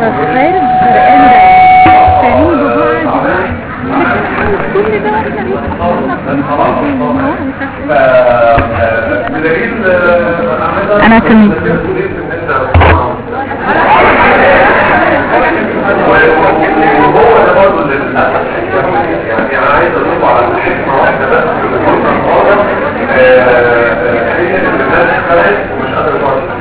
خير القرآن ده سليم ببعض كل ده واحنا انا سميت وهو ده برضه للأسف يعني أنا عايز أضيف على حكمة واحدة بس في الموضوع هي إن الناس خلقت ومش قادرة تعرف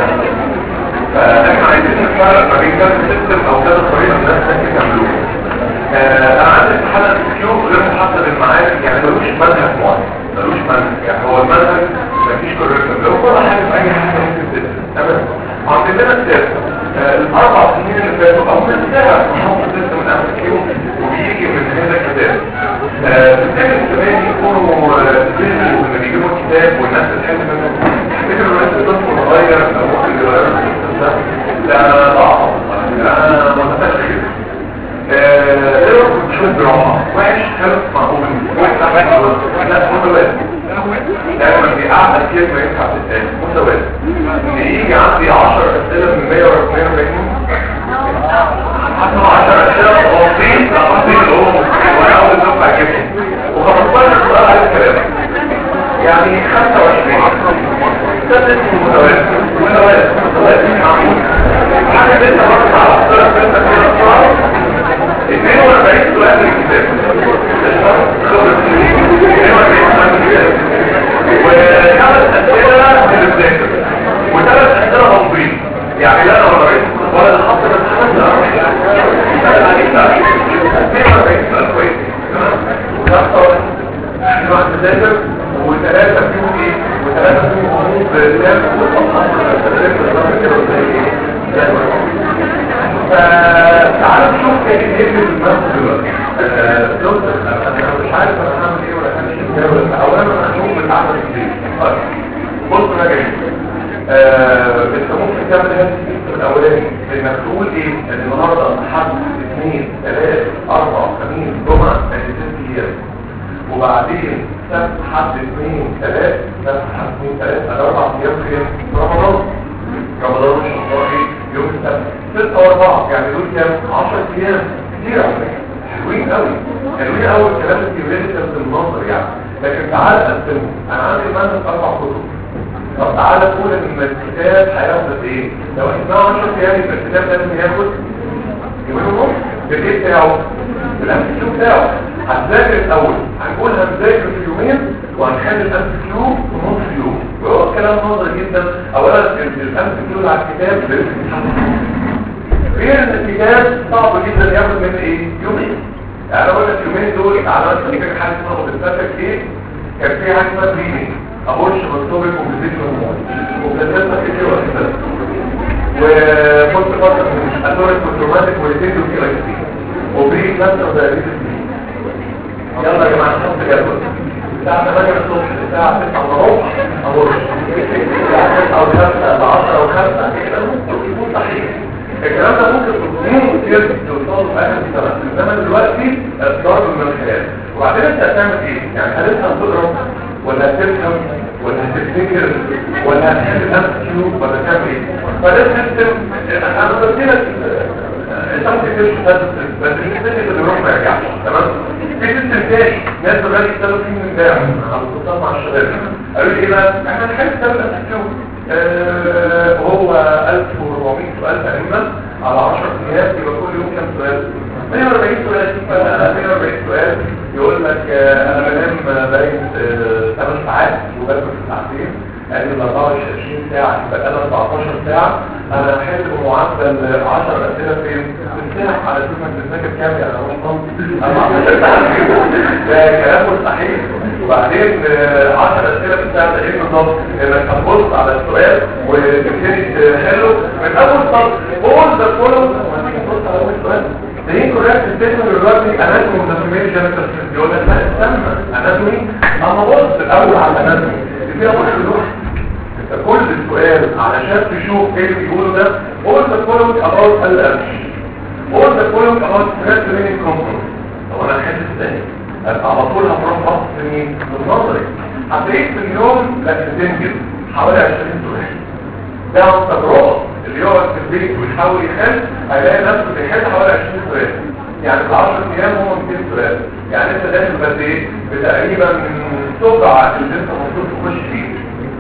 فاحنا عايزين نفرق ما بين كذا سيستم او كذا طريقه الناس ممكن يعملوها انا عندي حلقه كيو غير محدد المعارف يعني ملوش منهج معين ملوش منهج يعني هو المنهج مفيش كوريكتور لو كل حاجه في اي حاجه ممكن تسال تمام عندنا السيستم الاربع سنين اللي فاتوا او من سنه محافظ سيستم من ام كيو وبيجي من هذا الكتاب بالتالي كمان يكونوا بيزنس لما بيجيبوا الكتاب والناس تحب منه تفتكر الناس الطفل صغير او ممكن يغيروا لا ضعف انا متفكر ايه كنت شوف براحة وحش خلص معقول واحد لا متوازن دايما دي اعلى كلمة ينفع تتقال متوازن ان يجي عندي 10 اسئلة من 142 حتى 10 اسئلة غلطين لا غلطين اللي هو وانا اول دفعة جبت و15 سؤال على الكلام يعني 25 ده اسمه متوازن متوازن متوازن معقول حاجة انت برضه على الصورة انت كده صار 42 سؤال من الكتاب خبر 42 سؤال من الكتاب وخمس اسئلة من الذاكر وثلاث اسئلة غامضين يعني لا انا ولا رئيس ولا الخط بس خمس سؤال عليك لا 42 سؤال كويس تمام وخمسة احنا عند الذاكر وثلاثة فيهم ايه وثلاثة فيهم غموض بالذات فتعالوا نشوف ايه اللي بالنص دلوقتي دكتور انا مش عارف انا هعمل ايه ولا هعمل ايه ولا اولا انا هشوف بتعمل ازاي بص انا جاي انت ممكن تعمل هذا السيستم الاولاني انك تقول ايه ان النهارده حد اثنين ثلاث اربع خميس جمعه ادي ست ايام وبعدين سبت حد اثنين ثلاث سبت حد اثنين ثلاث ادي اربع ايام في رمضان رمضان مش الله يوم السبت ستة واربعة يعني دول كام 10 ايام كتير على فكرة حلوين قوي حلوين قوي الكلام الثيوريتيكال في النظر يعني لكن تعال قسمه انا عندي المنهج اربع كتب طب تعال نقول ان الكتاب هياخد ايه لو احنا 10 ايام يبقى الكتاب لازم ياخد يومين ونص بالايه بتاعه بالامس كيو بتاعه هتذاكر الاول هنقول هنذاكر في يومين وهنخلي الامس كيو في نص يوم وهو كلام نظري جدا اولا الامس كيو اللي على الكتاب غير ان الكتاب صعب جدا ياخد من ايه يومين يعني انا بقول لك اليومين دول علامات فاكر حاجه اسمها بتتفك ايه كان في حاجه اسمها بريمي ابورش مكتوب كومبليشن هرمون وبتتفك ايه ولا وبص فتره اتوريك اوتوماتيك وليتيد وفي اي سي وبري كانسر دايابيتس يلا يا جماعه نحط جدول الساعه 8 الصبح الساعه 9 وربع ابورش الساعه 9 و5 ل 10 و5 كده ممكن يكون صحيح الكلام ده ممكن تكون كتير توصله في اخر السنه انما دلوقتي ضرب من الخيال وبعدين انت هتعمل ايه يعني هل انت هتضرب ولا هتفهم ولا هتفتكر ولا هتحل نفس كيو ولا تعمل ايه فده سيستم انا قلت لك انت ممكن تمشي بس بس السيستم اللي بيروح ما يرجعش تمام في سيستم تاني ناس دلوقتي اشتغلوا فيه من امبارح على الاتصال مع الشباب قالوا لي ايه بقى احنا هنحل سبب كيو آه هو 1400 سؤال تقريبا على 10 ايام يبقى كل يوم كام سؤال 140 سؤال 140 سؤال يقول لك آه انا بنام باين 8 ساعات وباكل ساعتين ادي ال 24 ساعه يبقى انا 14 ساعه انا هحل بمعدل 10 اسئله في الساعه على اساس انك بتذاكر كام يعني انا 14 ساعه ده كلام مستحيل وبعدين 10 اسئله في الساعه ده ايه بالظبط انك هتبص على السؤال وتبتدي تحله من اول سطر all the following تبص على اول سؤال ده incorrect statement regarding anatomy of the female genital يقول لك لا استنى anatomy اما بص الاول على الاناتومي فيها واحد لوحده انت كل السؤال علشان تشوف ايه اللي بيقوله ده all the following about الامش all the following about stress remaining component طب انا الحته الثانيه على طول هتروح بص لمين للنظري هتلاقيك في اليوم لا تنجز حوالي 20 سؤال ده تجربه اللي يقعد في البيت ويحاول يحل هيلاقي نفسه بيحل حوالي 20 سؤال يعني في 10 ايام هم 200 سؤال يعني انت داخل بس ايه بتقريبا سبع اللي انت المفروض تخش فيه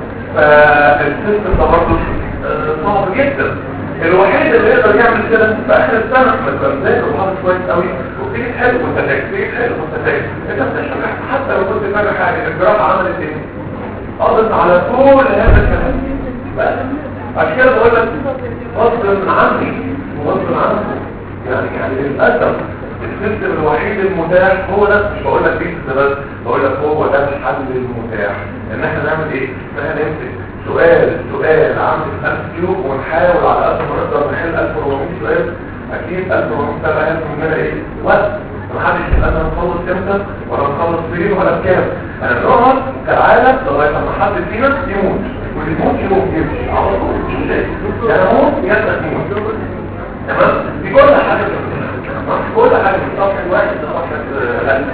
فالسيستم ده برضه آه، صعب جدا الوحيد اللي يقدر يعمل كده في اخر السنه مثلا ذاكر وحافظ كويس قوي وبتيجي تحل وانت تكتيك حلو وانت تكتيك انت بتشرح حتى لو كنت فاكر حاجه الجراحه عملت ايه قضت على كل هذا الكلام بس عشان كده بقول لك غصب عني وغصب عنكم يعني يعني للاسف السيستم الوحيد المتاح هو ده مش بقول لك بيكس بس بقول لك هو ده الحل المتاح ان احنا نعمل ايه؟ ان احنا نمسك سؤال سؤال عامل 1000 كيو ونحاول على قد ما نقدر نحل 1400 سؤال اكيد 1400 سؤال هياخد مننا ايه؟ وقت محدش يبقى انا نخلص امتى ولا نخلص فين ولا بكام انا بنقعد كالعاده لغايه ما حد فينا يموت واللي يموت يموت يمشي على طول مش مشاكل يعني اموت يلا تموت تمام دي كل حاجه تمام كل حاجه في صفحه واحد لصفحه لا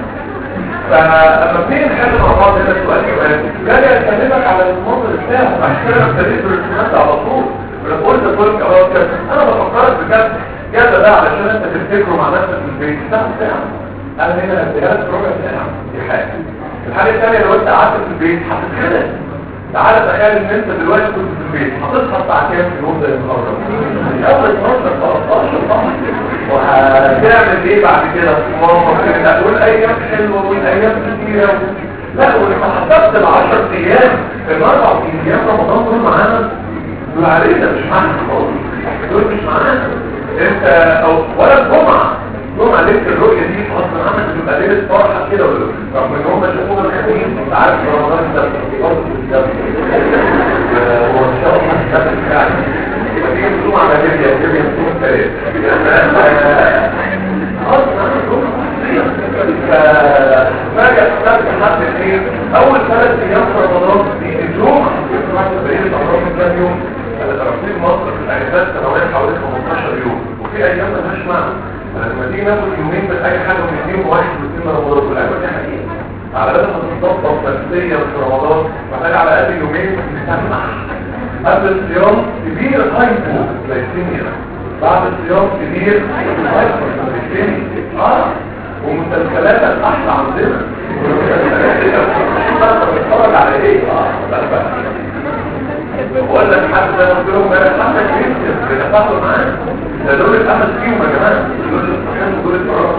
فلما بنيجي نحل مع بعض هنا السؤال سؤال جاي اكلمك على المنظر بتاعه عشان كده انا ابتديت بالرسومات على طول انا قلت لكل خلاص كده انا بفكرك بجد جد ده علشان انت تفتكره مع نفسك في البيت ساعه ساعه انا هنا هديها ربع ساعه دي حاجه الحاجه الثانيه لو انت قعدت في البيت هتتخنق تعالى تخيل ان انت دلوقتي كنت في البيت هتصحى الساعه كام في اليوم ده النهارده اول 12 13 طبعا وهتعمل ايه بعد كده ماما كده تقول ايام حلوه والايام كتيره لا ولما حسبت ال 10 ايام الاربع ايام رمضان دول معانا دول علينا مش معانا خالص دول مش معانا انت او ولا الجمعه الجمعه ليله الرؤيه دي اصلا عملت تبقى ليله فرحه كده ولا رغم ان هم شافونا الخميس انت عارف رمضان ده برضه بالظبط هو ان شاء الله هتثبت فعلا فتيجي تصوم على ليبيا ليبيا تصوم الثلاث خلاص انا ففاجأ حسابك حد ايه اول ثلاث ايام في رمضان دي الجمعه بعد بقيه الامراض من كام يوم ترتيب مصر في الاعداد سنويا حوالي 15 يوم وفي ايام مالهاش معنى لما تيجي ناخد يومين من اي حاجه ونديهم واحد واثنين رمضان والايام دي حقيقه على قد ما تتظبط نفسيا في رمضان محتاج على الاقل يومين تسمع قبل الصيام كبير هايبو جلايسيميا بعد الصيام كبير هايبو جلايسيميا اه ومسلسلات الاحلى عندنا بتتفرج على ايه اه لا بقى بقول لك حد زي ما قلت لهم امبارح حتى كريستيان بيتفاعلوا معانا ده دول الامل فيهم يا جماعه دول الصحيان ودول القرار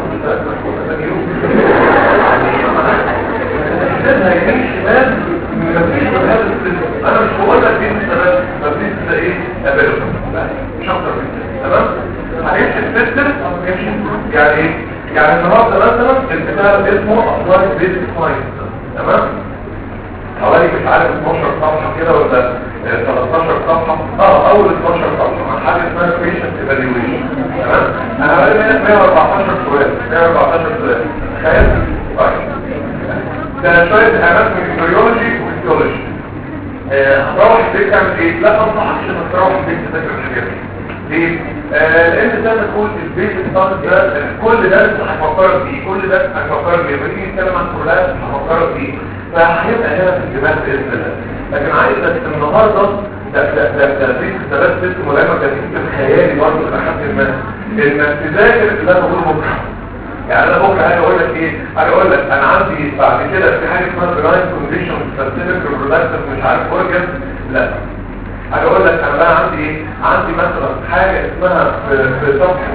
هيجي شمال مفيش هذا السن انا مش بقول لك دي السبب مفيش ده ايه ابدا مش اكتر من كده تمام هيمشي السيستم يمشي يعني ايه يعني النهارده مثلا البتاع اسمه اطوال بيزك ساينس تمام حوالي مش عارف 12 صفحه كده ولا 13 صفحه اه اول 12 صفحه مع حاجه اسمها بيشنت ايفالويشن تمام انا بقالي 114 سؤال 114 سؤال تخيل طيب ده شويه اناتومي فيزيولوجي وفيزيولوجي هتروح البيت تعمل ايه؟ لا ما انصحكش انك تروح البيت تذاكر الحاجات دي ليه؟ آه لان زي ما تقول البيت الصالح ده كل ده انت هتفكرك فيه كل ده هتفكرك فيه لما تيجي تتكلم عن كلها هتفكرك فيه فهيبقى هنا في الدماغ باذن الله لكن عايز بس النهارده ده ده ده ده في حسابات ست ملائمه كانت في خيالي برضه لحد ما انك تذاكر اللي انا بقوله بكره يعني انا بكره هاجي اقول لك ايه هاجي اقول لك انا عندي بعد كده في حاجه اسمها بناين كونديشن سبيسيفيك ريبرودكتيف مش عارف اورجن لا هاجي اقول لك انا بقى عندي ايه عندي مثلا حاجه اسمها في, في صفحه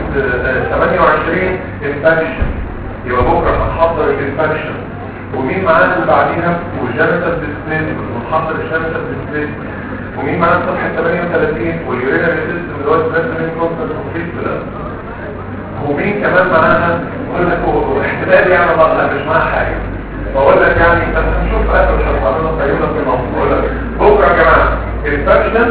28 انفكشن يبقى بكره هنحضر الانفكشن ومين معانا اللي بعديها والجانيتال ديسبليسمنت ونحضر الجانيتال ديسبليسمنت ومين معانا صفحه 38 واليورينري سيستم اللي هو البريسنين كونسنت كومبليت ومين كمان معاها يقول لك احتمال يعني بقى مش معاها حاجه بقول لك يعني بس نشوف اخر الحلقه انا طيبه في الموضوع بقول لك بكره يا جماعه انفكشن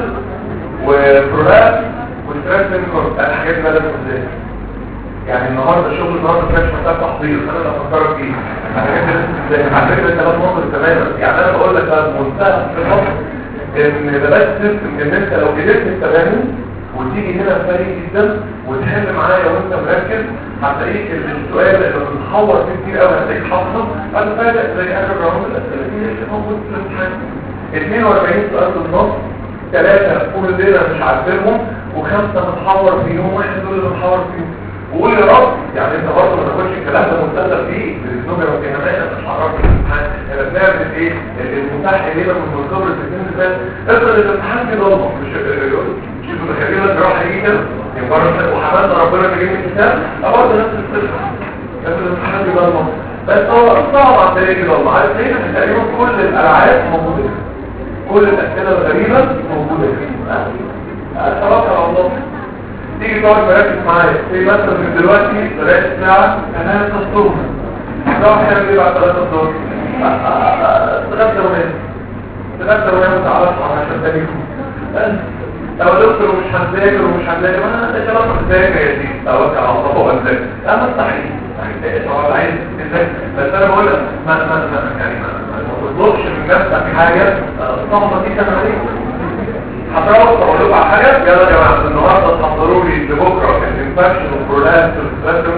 وبرولاب والستريس انكورد الحاجات دي لازم ازاي يعني النهارده شغل النهارده مش محتاج تحضير انا اللي افكرك فيه الحاجات دي لازم ازاي على فكره كلام ناقص تماما يعني انا بقول لك بقى بمنتهى الثقه ان ده بس سيستم ان انت لو قدرت التمارين وتيجي هنا فريق جدا وتحل معايا وانت مركز هتلاقيك السؤال اللي بتتحور فيه كتير قوي هتلاقيك حافظه انا فاجئ زي اخر راوند الاسئله اللي موجود في الامتحان 42 سؤال بالنص ثلاثة كل دول مش عارفينهم وخمسه متحور فيهم واحد دول اللي متحور فيهم وقول يا رب يعني انت برضه ما تاخدش الكلام ده مستند فيه بالاسلوب يا كمان انت مش عارف الامتحان احنا بنعمل ايه المتاح الينا من منظور الاثنين اللي فات افرض الامتحان في ضلمه مش مش متخيلين لك راح هيجي كده مجرد وحمدنا ربنا في جيب الكتاب برضه نفس القصه افرض الامتحان في ضلمه بس هو صعب عن طريق ضلمه عارف ليه؟ تقريبا كل الالعاب موجوده كل الاسئله الغريبه موجوده خلاص على الله تيجي تقعد مركز معايا في مثلا من دلوقتي لغايه الساعه انا الصبح راح يعمل ايه بعد 3 الظهر تغدى ونام تغدى ونام وتعرف عشان تانيكم لو دكتور ومش هنذاكر ومش هنذاكر ما انت كلام هتذاكر يا سيدي توكل على الله وانذاكر لا مستحيل مستحيل هو عايز تذاكر بس انا بقول لك ما ما ما يعني ما ما تطلبش من نفسك حاجه صعبه دي كمان هتروح تقول لكم على حاجه يلا يا جماعه النهارده تحضروا لي لبكره الانفكشن والبرولابس والستريس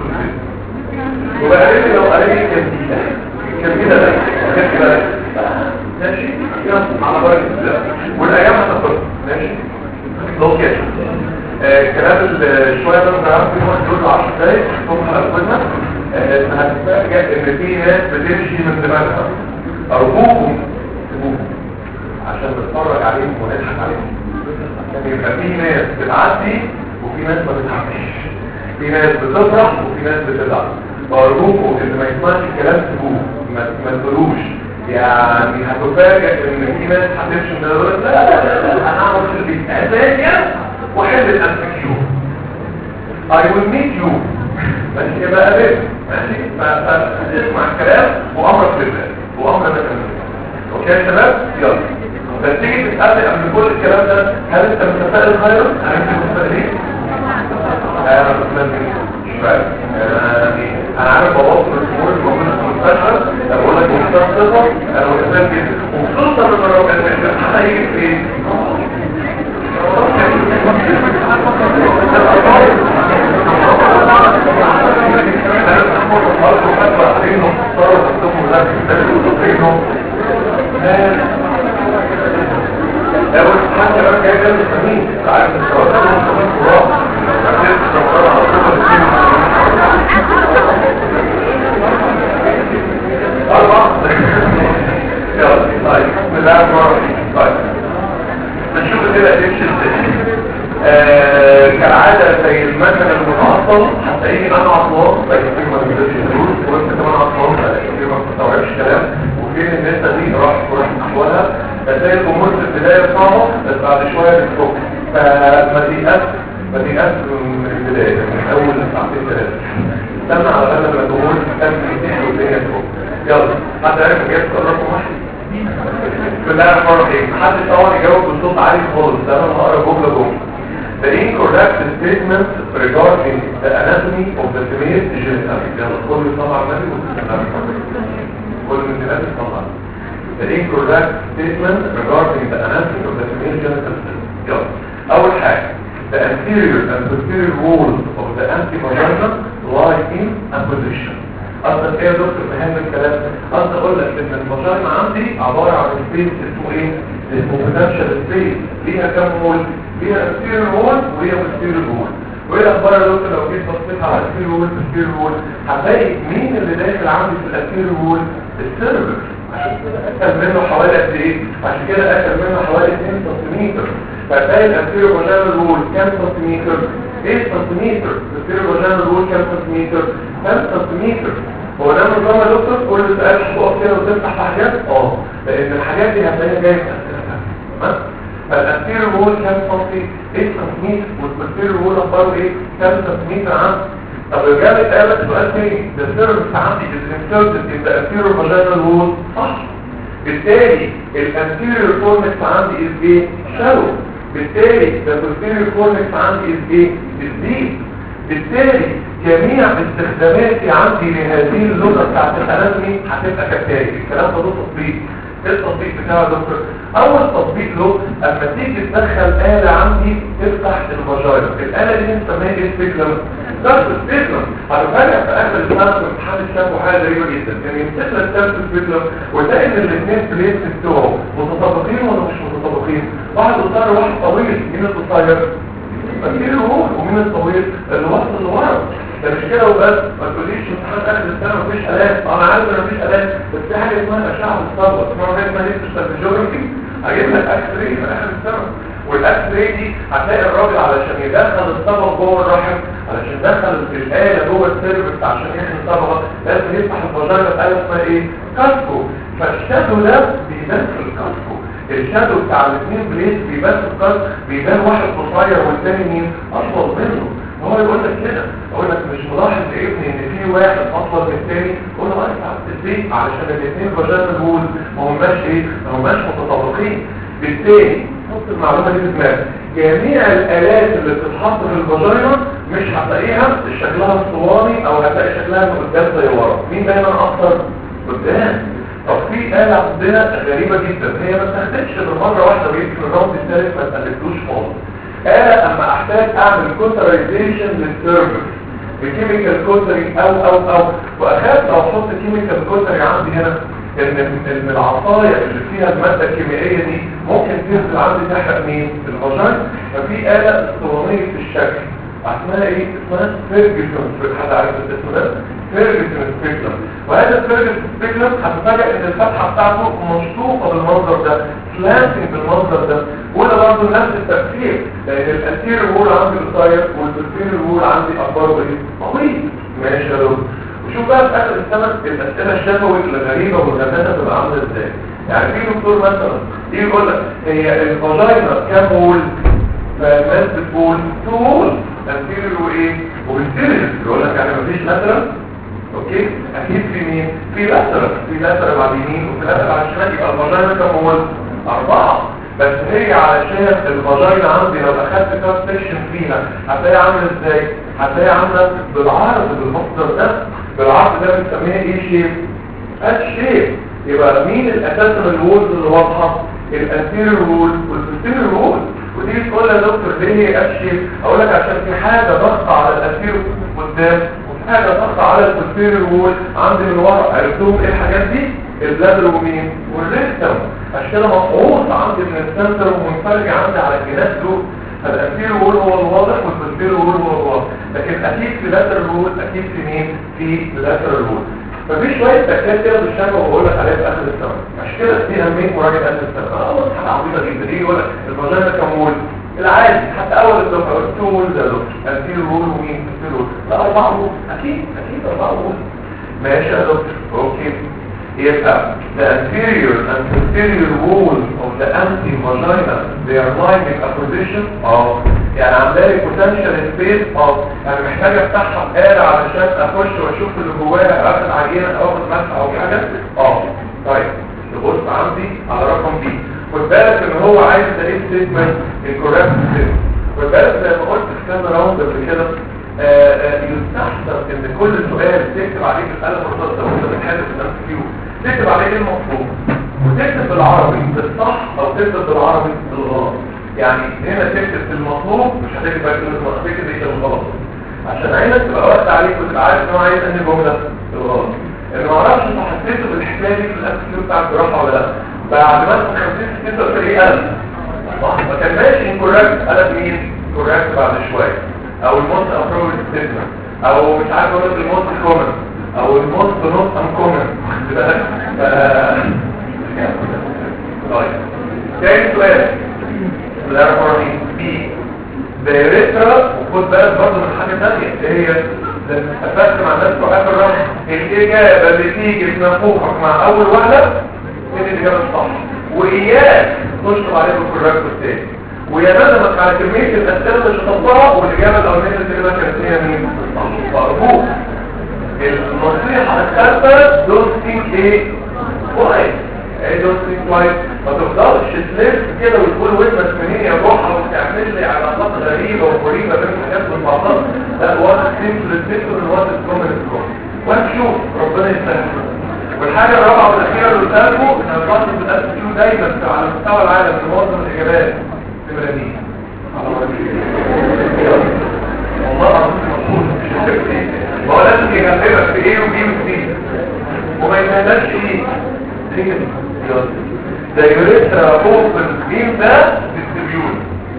وبقى لي لو قال لي كده كده كده كده ماشي يلا على بركه الله والايام هتخلص ماشي لو كده الكلام اللي شويه ده انا عارف ان هو 10 دقايق ثم هقولنا هتفاجئ ان في ناس بتمشي من دماغها ارجوكم سيبوهم عشان نتفرج عليهم ونضحك عليهم عشان يبقى في ناس بتعدي وفي ناس ما بتعديش في ناس بتفرح وفي ناس بتزعل فارجوكم اللي ما يسمعش الكلام سيبوه ما ما تقولوش يعني هتفاجئ ان في ناس هتمشي من الدول لا لا لا لا انا هعمل في البيت اساسيا واحل الام كيو I will meet you ماشي يبقى قابلت ماشي فاسمع الكلام وامرك لله وامرك لله اوكي يا شباب يلا بس تيجي تسألني قبل كل الكلام ده هل انت متفائل خيرا؟ هل انت متفائلين؟ انا متفائل مش فاهم انا عارف بوصل الامور الموجوده في المستشفى انا بقول لك مستشفى صفر انا متفائل جدا وخصوصا لما لو كان الامتحان هيجي في ايه؟ لو الحاجة بقى جاية جنب السمين عارف السواد ده مصمين كراء عشان تدورها على صفر أربعة يلا طيب بسم الله الرحمن الرحيم طيب نشوف كده تمشي ازاي كالعادة زي المكنة المتعطل هتلاقيني انا عطلان زي كتير ما بيقدرش يدوس وانت كمان عطلان زي كتير ما بتستوعبش كلام وفين النسبة دي راح تروح احوالها هتلاقي الامور في البداية صعبة بس بعد شوية بتفك فما تيأس ما تيأس من البداية من اول ساعتين ثلاثة استنى على بال ما الامور تكمل تحت والدنيا تفك يلا حد عارف جايب رقم واحد بسم الله الرحمن الرحيم محدش طبعا يجاوب بصوت عالي خالص ده انا هقرا جمله جمله The incorrect statement regarding the anatomy of the female genital يلا كل طبعا النبي كل من الناس طبعا The incorrect statement regarding the anatomy of the female genital يلا أول حاجة The anterior and posterior walls of the anti-vagina lie in a position اصلا ايه يا دكتور فهم الكلام اصلا اقول لك ان الفاجينا عندي عباره عن سبيس اسمه ايه اسمه بوتنشال سبيس ليها كام وول ليها انتيريور وول وهي بوستيريور وول وايه الاخبار يا دكتور لو جيت بصيت على الانتيريور وول والبوستيريور وول هتلاقي مين اللي داخل عندي في الانتيريور وول السيرفكس عشان كده اكل منه حوالي قد ايه عشان كده اكل منه حوالي 2 سم فتلاقي الانتيريور فاجينال وول كام سنتيمتر 8 سنتيمتر الانتيريور فاجينال وول كام سنتيمتر 5 سنتيمتر هو ده نظام يا دكتور كل سؤال تقف كده وتفتح في حاجات اه لان الحاجات دي هتلاقيها جايه تمام فالانتيريور وول كام سنتي 8 سنتيمتر والبوستيريور وول اخباره ايه كام سنتيمتر عن طب الإجابة اتقالت سؤال تاني the service عندي is inserted in the anterior vaginal wall صح بالتالي الانتيريور فورنكس عندي is ايه shallow بالتالي the posterior fornix عندي is ايه is deep بالتالي جميع استخداماتي عندي لهذه اللغة بتاعت الاناتومي هتبقى كالتالي الكلام ده له تطبيق ايه التطبيق بتاعه يا دكتور اول تطبيق له اما تيجي تدخل آلة عندي تفتح الفاجينا الآلة دي بنسميها ايه سبيكلم ضغط سبيكلم هتفاجئ في اخر السنة في امتحان الشاب حاجة غريبة جدا ان يمسك لك ضغط سبيكلم وتلاقي ان الاثنين بليت بتوعه متطابقين ولا مش متطابقين واحد قصير وواحد طويل مين القصير فكير وول ومين الطويل اللي وصل لورا ده مش كده وبس ما تقوليش امتحان اخر السنه مفيش الات انا عارف ان مفيش الات بس في حاجه اسمها اشعه بالصبر اسمها حاجه اسمها هيستوس جيوغرافي هجيب لك اكس راي في اخر السنه والاكس راي دي هتلاقي الراجل علشان يدخل الصبغه جوه الرحم علشان يدخل الاله جوه السيرفكس عشان يحمي الصبغه لازم يفتح الفاجينا بآلة اسمها ايه كاسكو فالشادو ده بيبان في الكاسكو الشادو بتاع الاثنين بليس بيبان في الكاسكو بيبان واحد قصير والتاني مين اطول منه هو يقول لك كده يقول لك مش ملاحظ يا ابني ان في واحد اطول من الثاني قول له انت ازاي علشان الاثنين فاجينا الهول ما هماش ايه ما هماش متطابقين بالتالي حط المعلومه دي في دماغك جميع الالات اللي بتتحط في الفاجينا مش هتلاقيها شكلها اسطواني او هتلاقي شكلها من قدام زي ورا مين دايما اكتر قدام طب في آلة عندنا غريبة جدا هي ما تاخدش غير مرة واحدة ويمكن الراوند الثالث ما تقلبتوش خالص آلة اما احتاج اعمل كوترايزيشن للسيرفر بكيميكال كوتري او او او واخاف لو احط كيميكال كوتري عندي هنا ان ان العصايه اللي فيها الماده الكيميائيه دي ممكن تنزل عندي تحرق مين الفاجين ففي آلة اسطوانيه الشكل اسمها ايه اسمها فيرجسون حد عارف الاسم ده فيرجسون سبيكلم وهذا الفيرجسون سبيكلم هتفاجئ ان الفتحه بتاعته مشطوطه بالمنظر ده سلانتنج بالمنظر ده وده برضه نفس التفسير لان الانتير وول عندي قصير والبوستير وول عندي اكبر وايه طويل ماشي يا دكتور وشوف بقى في اخر السنه الاسئله الشفوي الغريبه والغثاثه بتبقى عامله ازاي يعني في دكتور مثلا يجي يقول لك هي الفاجينا كام وول فالناس بتقول تقول انتيريور وايه وبالتيريور يقول لك يعني مفيش لاترال اوكي اكيد في مين في لاترال في لاترال على اليمين وفي لاترال على الشمال يبقى الفاجينا كام هو اربعه بس هي علشان الفاجينا عندي لو اخدت كاب سيكشن فيها هتلاقي عامله ازاي هتلاقي عامله بالعرض بالمصدر ده بالعرض ده بنسميها ايه شيب ات شيب يبقى مين الاساس من الوولز اللي واضحه الانتيريور وول والبوستيريور وول ودي تقول يا دكتور ليه هي ابشر اقول لك عشان في حاجه ضغط على الانتيريور قدام وفي حاجه ضغط على البوستيريور وول عندي من ورا عرفتهم ايه الحاجات دي البلادر ومين والريكتم عشان كده مفعوص عندي من السنتر ومنفرج عندي على الجناس دول فالانتيريور وول هو الواضح والبوستيريور وول هو الواضح لكن اكيد في لاترال وول اكيد في مين في لاترال وول ففي شوية تكات كده بالشكل وبقول لك عليها في اخر السنة عشان كده دي اهمية مراجعة اخر السنة اه والله حاجة عظيمة جدا ايه يقول لك الفاجينا كام وول العادي حتى اول الدفعة قلت تو وول ده دكتور انتير وول ومين انتير وول لا اربعة وول اكيد اكيد اربعة وول ماشي يا دكتور اوكي يبقى the anterior and posterior wall of the empty vagina they are lying in a position اه يعني عامله potential space اه يعني محتاجه افتحها بآلة علشان اخش واشوف اللي جواها اخد عينه او اخد مسحه او حاجه اه طيب تبص عندي على رقم بي خد بالك ان هو عايز ده ايه ستيتمنت الكوريكت ستيتمنت خد بالك زي ما قلت في كذا راوند قبل كده يستحسن ان كل سؤال تكتب عليه بالقلم الرصاص لو انت بتحل في الام كيو تكتب عليه ايه المطلوب وتكتب بالعربي بالصح او تكتب بالعربي بالغلط يعني هنا تكتب في المطلوب مش هتكتب بقى كلمه المطلوب تكتب ايه بالغلط عشان عينك تبقى واقفه عليك وتبقى عارف ان هو عايز انهي جمله بالغلط اللي ما اعرفش انت حسيته بالحكايه دي في الام كيو بتاع الجراحه ولا لا بعد ما انت 50 60 قلت ايه قلم صح ما كان ماشي انكوركت قلم مين كوركت بعد شويه او الموست ابروفد ستيتمنت او مش عارف اقول لك الموست كومن او الموست نوت ان كومن طيب تاني سؤال الاربعين بي دايرترا وخد بالك برضه من حاجه ثانيه اللي هي اتفقت مع الناس بتوع اخر رقم الاجابه اللي تيجي تنفوخك مع اول واحده هي الاجابه الصح واياك تشطب عليهم الكوركت التاني ويا ندمك على كمية الأسئلة اللي شطبتها والإجابة الأولانية اللي كده كانت هي مين؟ فأرجوك النصيحة الثالثة دون ثينك إيه؟ كويس إيه دون ثينك كويس؟ ما تفضلش تلف كده وتقول ودنك منين يا روحة وتعمل لي علاقات غريبة وغريبة بين حاجات من بعضها لا وات سيمبل الفكر من وات كومن الكومن وهنشوف ربنا يسهل والحاجة الرابعة والأخيرة اللي قلت لكم إن الفصل في الأس كيو دايما على مستوى العالم في معظم الإجابات تبرانية والله العظيم مفهوم ما هو لازم يغلبك في ايه وبي وسي وما يتهداش ايه ده يوريترا فوق الجيم ده ديستريبيوت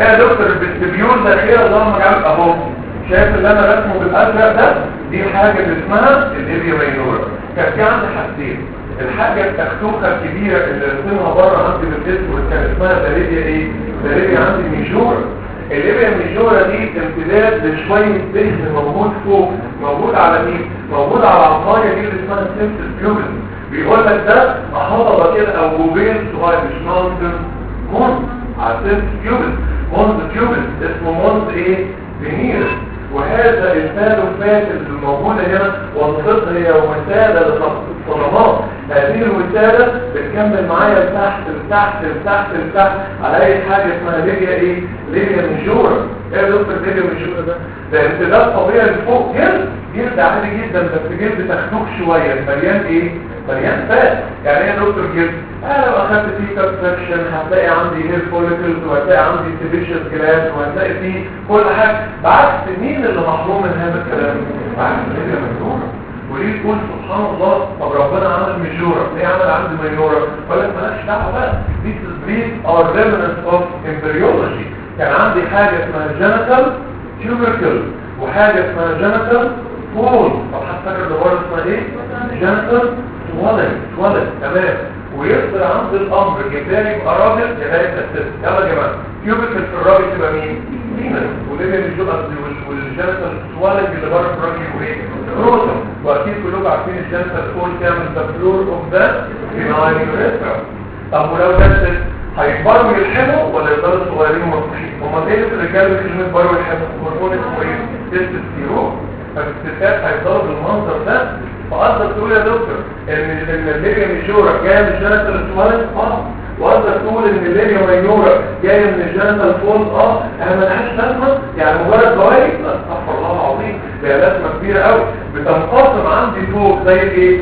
ايه يا دكتور الفستبيول ده خير اللهم اجعل اهو شايف اللي انا رسمه بالازرق ده دي حاجه اللي اسمها الليبيا مينورا كان في عندي حاجتين الحاجه التختوخه الكبيره اللي رسمها بره عندي بالاسود كان اسمها داريبيا ايه داريبيا عندي ميجورا الليبيا الميجورا دي امتداد لشويه دهن موجود فوق موجود على مين موجود على العصايه دي اللي اسمها سيمتس بيوبل بيقول لك ده هضبه كده او جوبين صغير مش ماونتن مونز على سيمتس بيوبل مونز بيوبل اسمه مونز ايه فينير وهذا الفات الموجودة هنا وظيفتها هي وسادة للصدمات هذه الوسادة بتكمل معايا لتحت لتحت لتحت لتحت على اي حاجة اسمها ليبيا ايه ليبيا ميجورا ايه يا دكتور ليبيا ميجورا ده ده امتداد طبيعي لفوق جلد جلد عادي جدا بس جلد تخنوق شوية مليان ايه مليان فات يعني ايه يا دكتور جلد انا لو اخدت فيه كابسكشن هتلاقي عندي هير فوليكلز وهتلاقي عندي سيبيشس جلاند وهتلاقي فيه كل حاجه بعكس مين اللي محروم من هذا الكلام بعكس اللي مجنونه وليه تقول سبحان الله طب ربنا عمل ميجورا ليه عمل عندي ميجورا ولا مالكش دعوه بقى This is based our remnants of embryology كان عندي حاجه اسمها genital tubercle وحاجه اسمها genital فول طب هتفكر ده برضه اسمها ايه جنتل سوالن سوالن تمام ويصدر عند الامر جبالي يبقى راجل جبالي تسس يلا يا جماعه كيوبيكل في الراجل تبقى مين فيمن وليبيا مش قصدي والجنتل سوالن اللي بره في الراجل يبقى ايه روتم واكيد كلكم عارفين الجنتل فول تعمل ذا فلور اوف ذا فينايل يوريثرا طب ولو جنتل هيكبروا يلحموا ولا يفضلوا صغيرين ومفتوحين هما ايه في الرجال اللي يكبروا يلحموا هرمون اسمه ايه تستوستيرون فالستات هيفضلوا بالمنظر ده فقصدك تقول يا دكتور ان ان الليبيا ميجورا جايه من الجنتال سوالن اه وقصدك تقول ان الليبيا ميجورا جايه من الجنتال فول اه انا ما لهاش لازمه يعني مجرد فوائد لا استغفر الله العظيم ده لازمه كبيره قوي بتنقسم عندي فوق زي ايه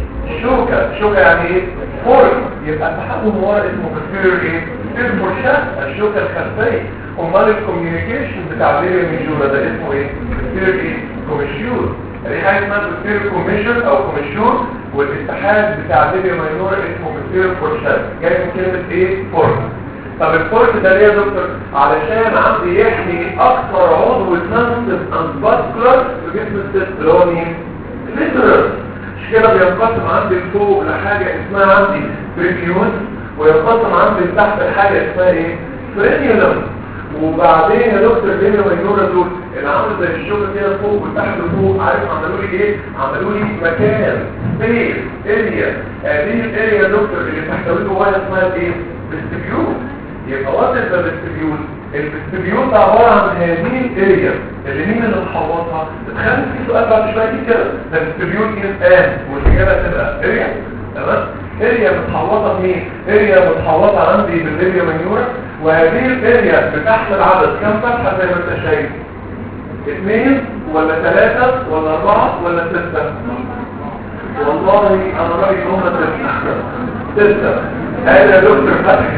شوكه شوكه يعني ايه فورك يبقى التحكم ورا اسمه بكتيريا ايه بكتيريا فرشاه الشوكه الخلفيه امال الكوميونيكيشن بتاع الليبيا ميجورا ده اسمه ايه بكتيريا ايه كوميشيور دي حاجه اسمها بكتيريا كوميشن او كوميشور والاتحاد بتاع الليبيا ماينور اسمه بكتيريا فرشاه جاي من كلمه ايه فورك طب الفورك ده ليه يا دكتور علشان عندي يحمي اكثر عضو سنسيتيف اند فاسكولار في جسم الست اللي هو مين الليترال مش كده بينقسم عندي لفوق لحاجه اسمها عندي بريكيون وينقسم عندي لتحت لحاجه اسمها ايه فرينيولم وبعدين يا دكتور الليبيا ماينورا دول اللي عامل زي الشغل كده فوق وتحت وفوق عارف عملوا لي ايه عملوا لي مكان سبيس اريا هذه الاريا يا دكتور اللي تحتوي جواها اسمها ايه فيستبيول يبقى وات از الفيستبيول الفيستبيول ده عباره عن هذه الاريا اللي مين اللي محوطها تخيل في سؤال بعد شويه كده ده الفيستبيول ايه ان والاجابه تبقى اريا تمام اريا متحوطه بمين اريا متحوطه عندي بالليبيا ماينورا وهذه الاريا بتحمل عدد كم فتحه زي ما انت شايف اثنين ولا ثلاثة ولا أربعة ولا ستة والله أنا رأيي هم ستة ستة هذا يا دكتور فتح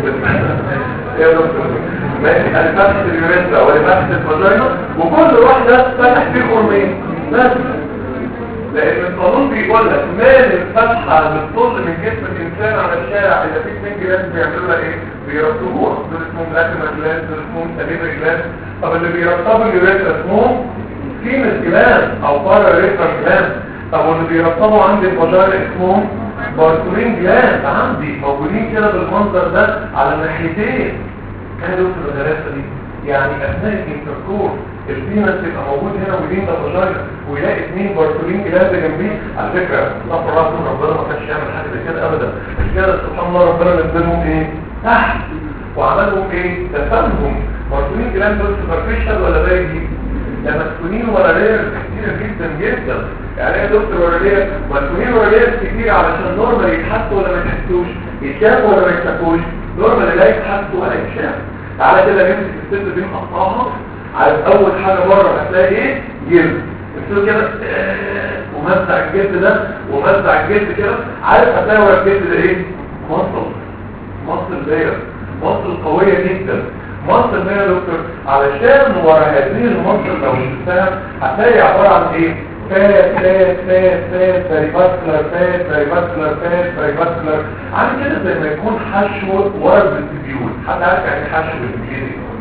يا دكتور ماشي أنا فتحت اليوريثرا ولا فتحت الفاجينا وكل واحدة فتح فيه خرمين بس لأن القانون بيقول لك مال الفتحة اللي بتطل من جسم الإنسان على الشارع إذا في اثنين جلاس بيعملوا لها إيه؟ بيرطبوها دول اسمهم لاكما جلاس دول اسمهم سليبر جلاس طب اللي بيرطبوا اليوريثرا اسمهم فيمس جلاس أو بارا ريتر جلاس طب واللي بيرطبوا عندي الفجارة اسمهم باركولين جلاس عندي موجودين كده بالمنظر ده على الناحيتين كان دكتور الغلاسة دي يعني أثناء الانتركور الفينس يبقى موجود هنا ودين ده فجاينا ويلاقي اثنين بارتولين جلازة جنبيه على فكرة صفر راسهم ربنا ما كانش يعمل حاجة زي كده ابدا مش كده سبحان الله ربنا نزلهم ايه تحت وعملهم ايه تفهمهم بارتولين جلازة دول سوبرفيشال ولا باقي ده مسكونين ولا رير كتير جدا جدا يعني ايه دكتور ولا رير مسكونين ولا رير كتير علشان نورمال يتحسوا ولا ما يتحسوش يتشافوا ولا ما يتشافوش نورمال لا يتحسوا ولا يتشافوا تعالى كده نمسك الست دي نقطعها عارف اول حاجة بره هتلاقي ايه جلد بتقول كده ومزع الجلد ده ومزع الجلد كده عارف هتلاقي ورا الجلد ده ايه مصل مصل داير مصل قوية جدا مصل ده يا دكتور علشان ورا هذه المصل لو شفتها هتلاقي عبارة عن ايه فات فات فات فات فاريفاسكولار فات فاريفاسكولار فات فاريفاسكولار عامل كده زي ما يكون حشو ورا الفيستبيول حد عارف يعني حشو بالانجليزي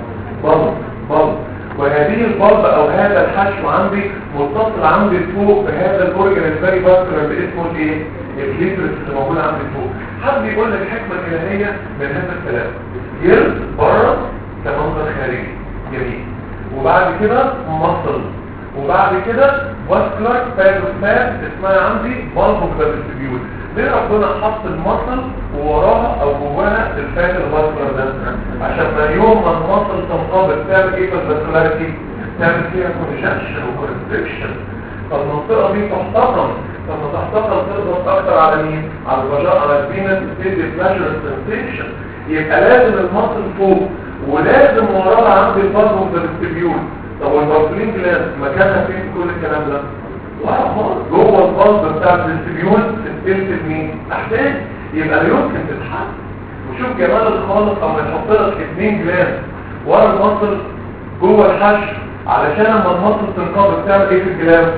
بلب بلب وهذه البلب او هذا الحشو عندي متصل عندي فوق بهذا الاورجن الفيري فاسكولار اللي اسمه الايه الكليترس اللي موجود عندي فوق حد يقول لك الحكمه الالهيه من هذا الكلام جلد بره كمنظر خارجي جميل وبعد كده مصل وبعد كده فاسكولار فاجوسات اسمها عندي بلب فاسكولار ليه ربنا حط المصل ووراها او جواها الفات الفاسكولار ده عشان ما يوم ما المصل تنقبض تعمل ايه في الفاسكولاريتي تعمل فيها كونجكشن وكونستريكشن فالمنطقه دي تحتقن لما تحتقن تضغط اكتر على مين على الرجاء على الفينس تدي بلاجر سنسيشن يبقى لازم المصل فوق ولازم وراها عندي الفاسكولار فاسكولار طب والبارسلين جلاند مكانها فين كل الكلام ده ورا خالص جوه البلب بتاع الديستريبيون التلت مين تحتاج يبقى لا يمكن تتحط وشوف جمال الخالق اما يحط لك اثنين جلاند ورا المصل جوه الحشو علشان لما المصل تنقبض تعمل ايه في الجلاند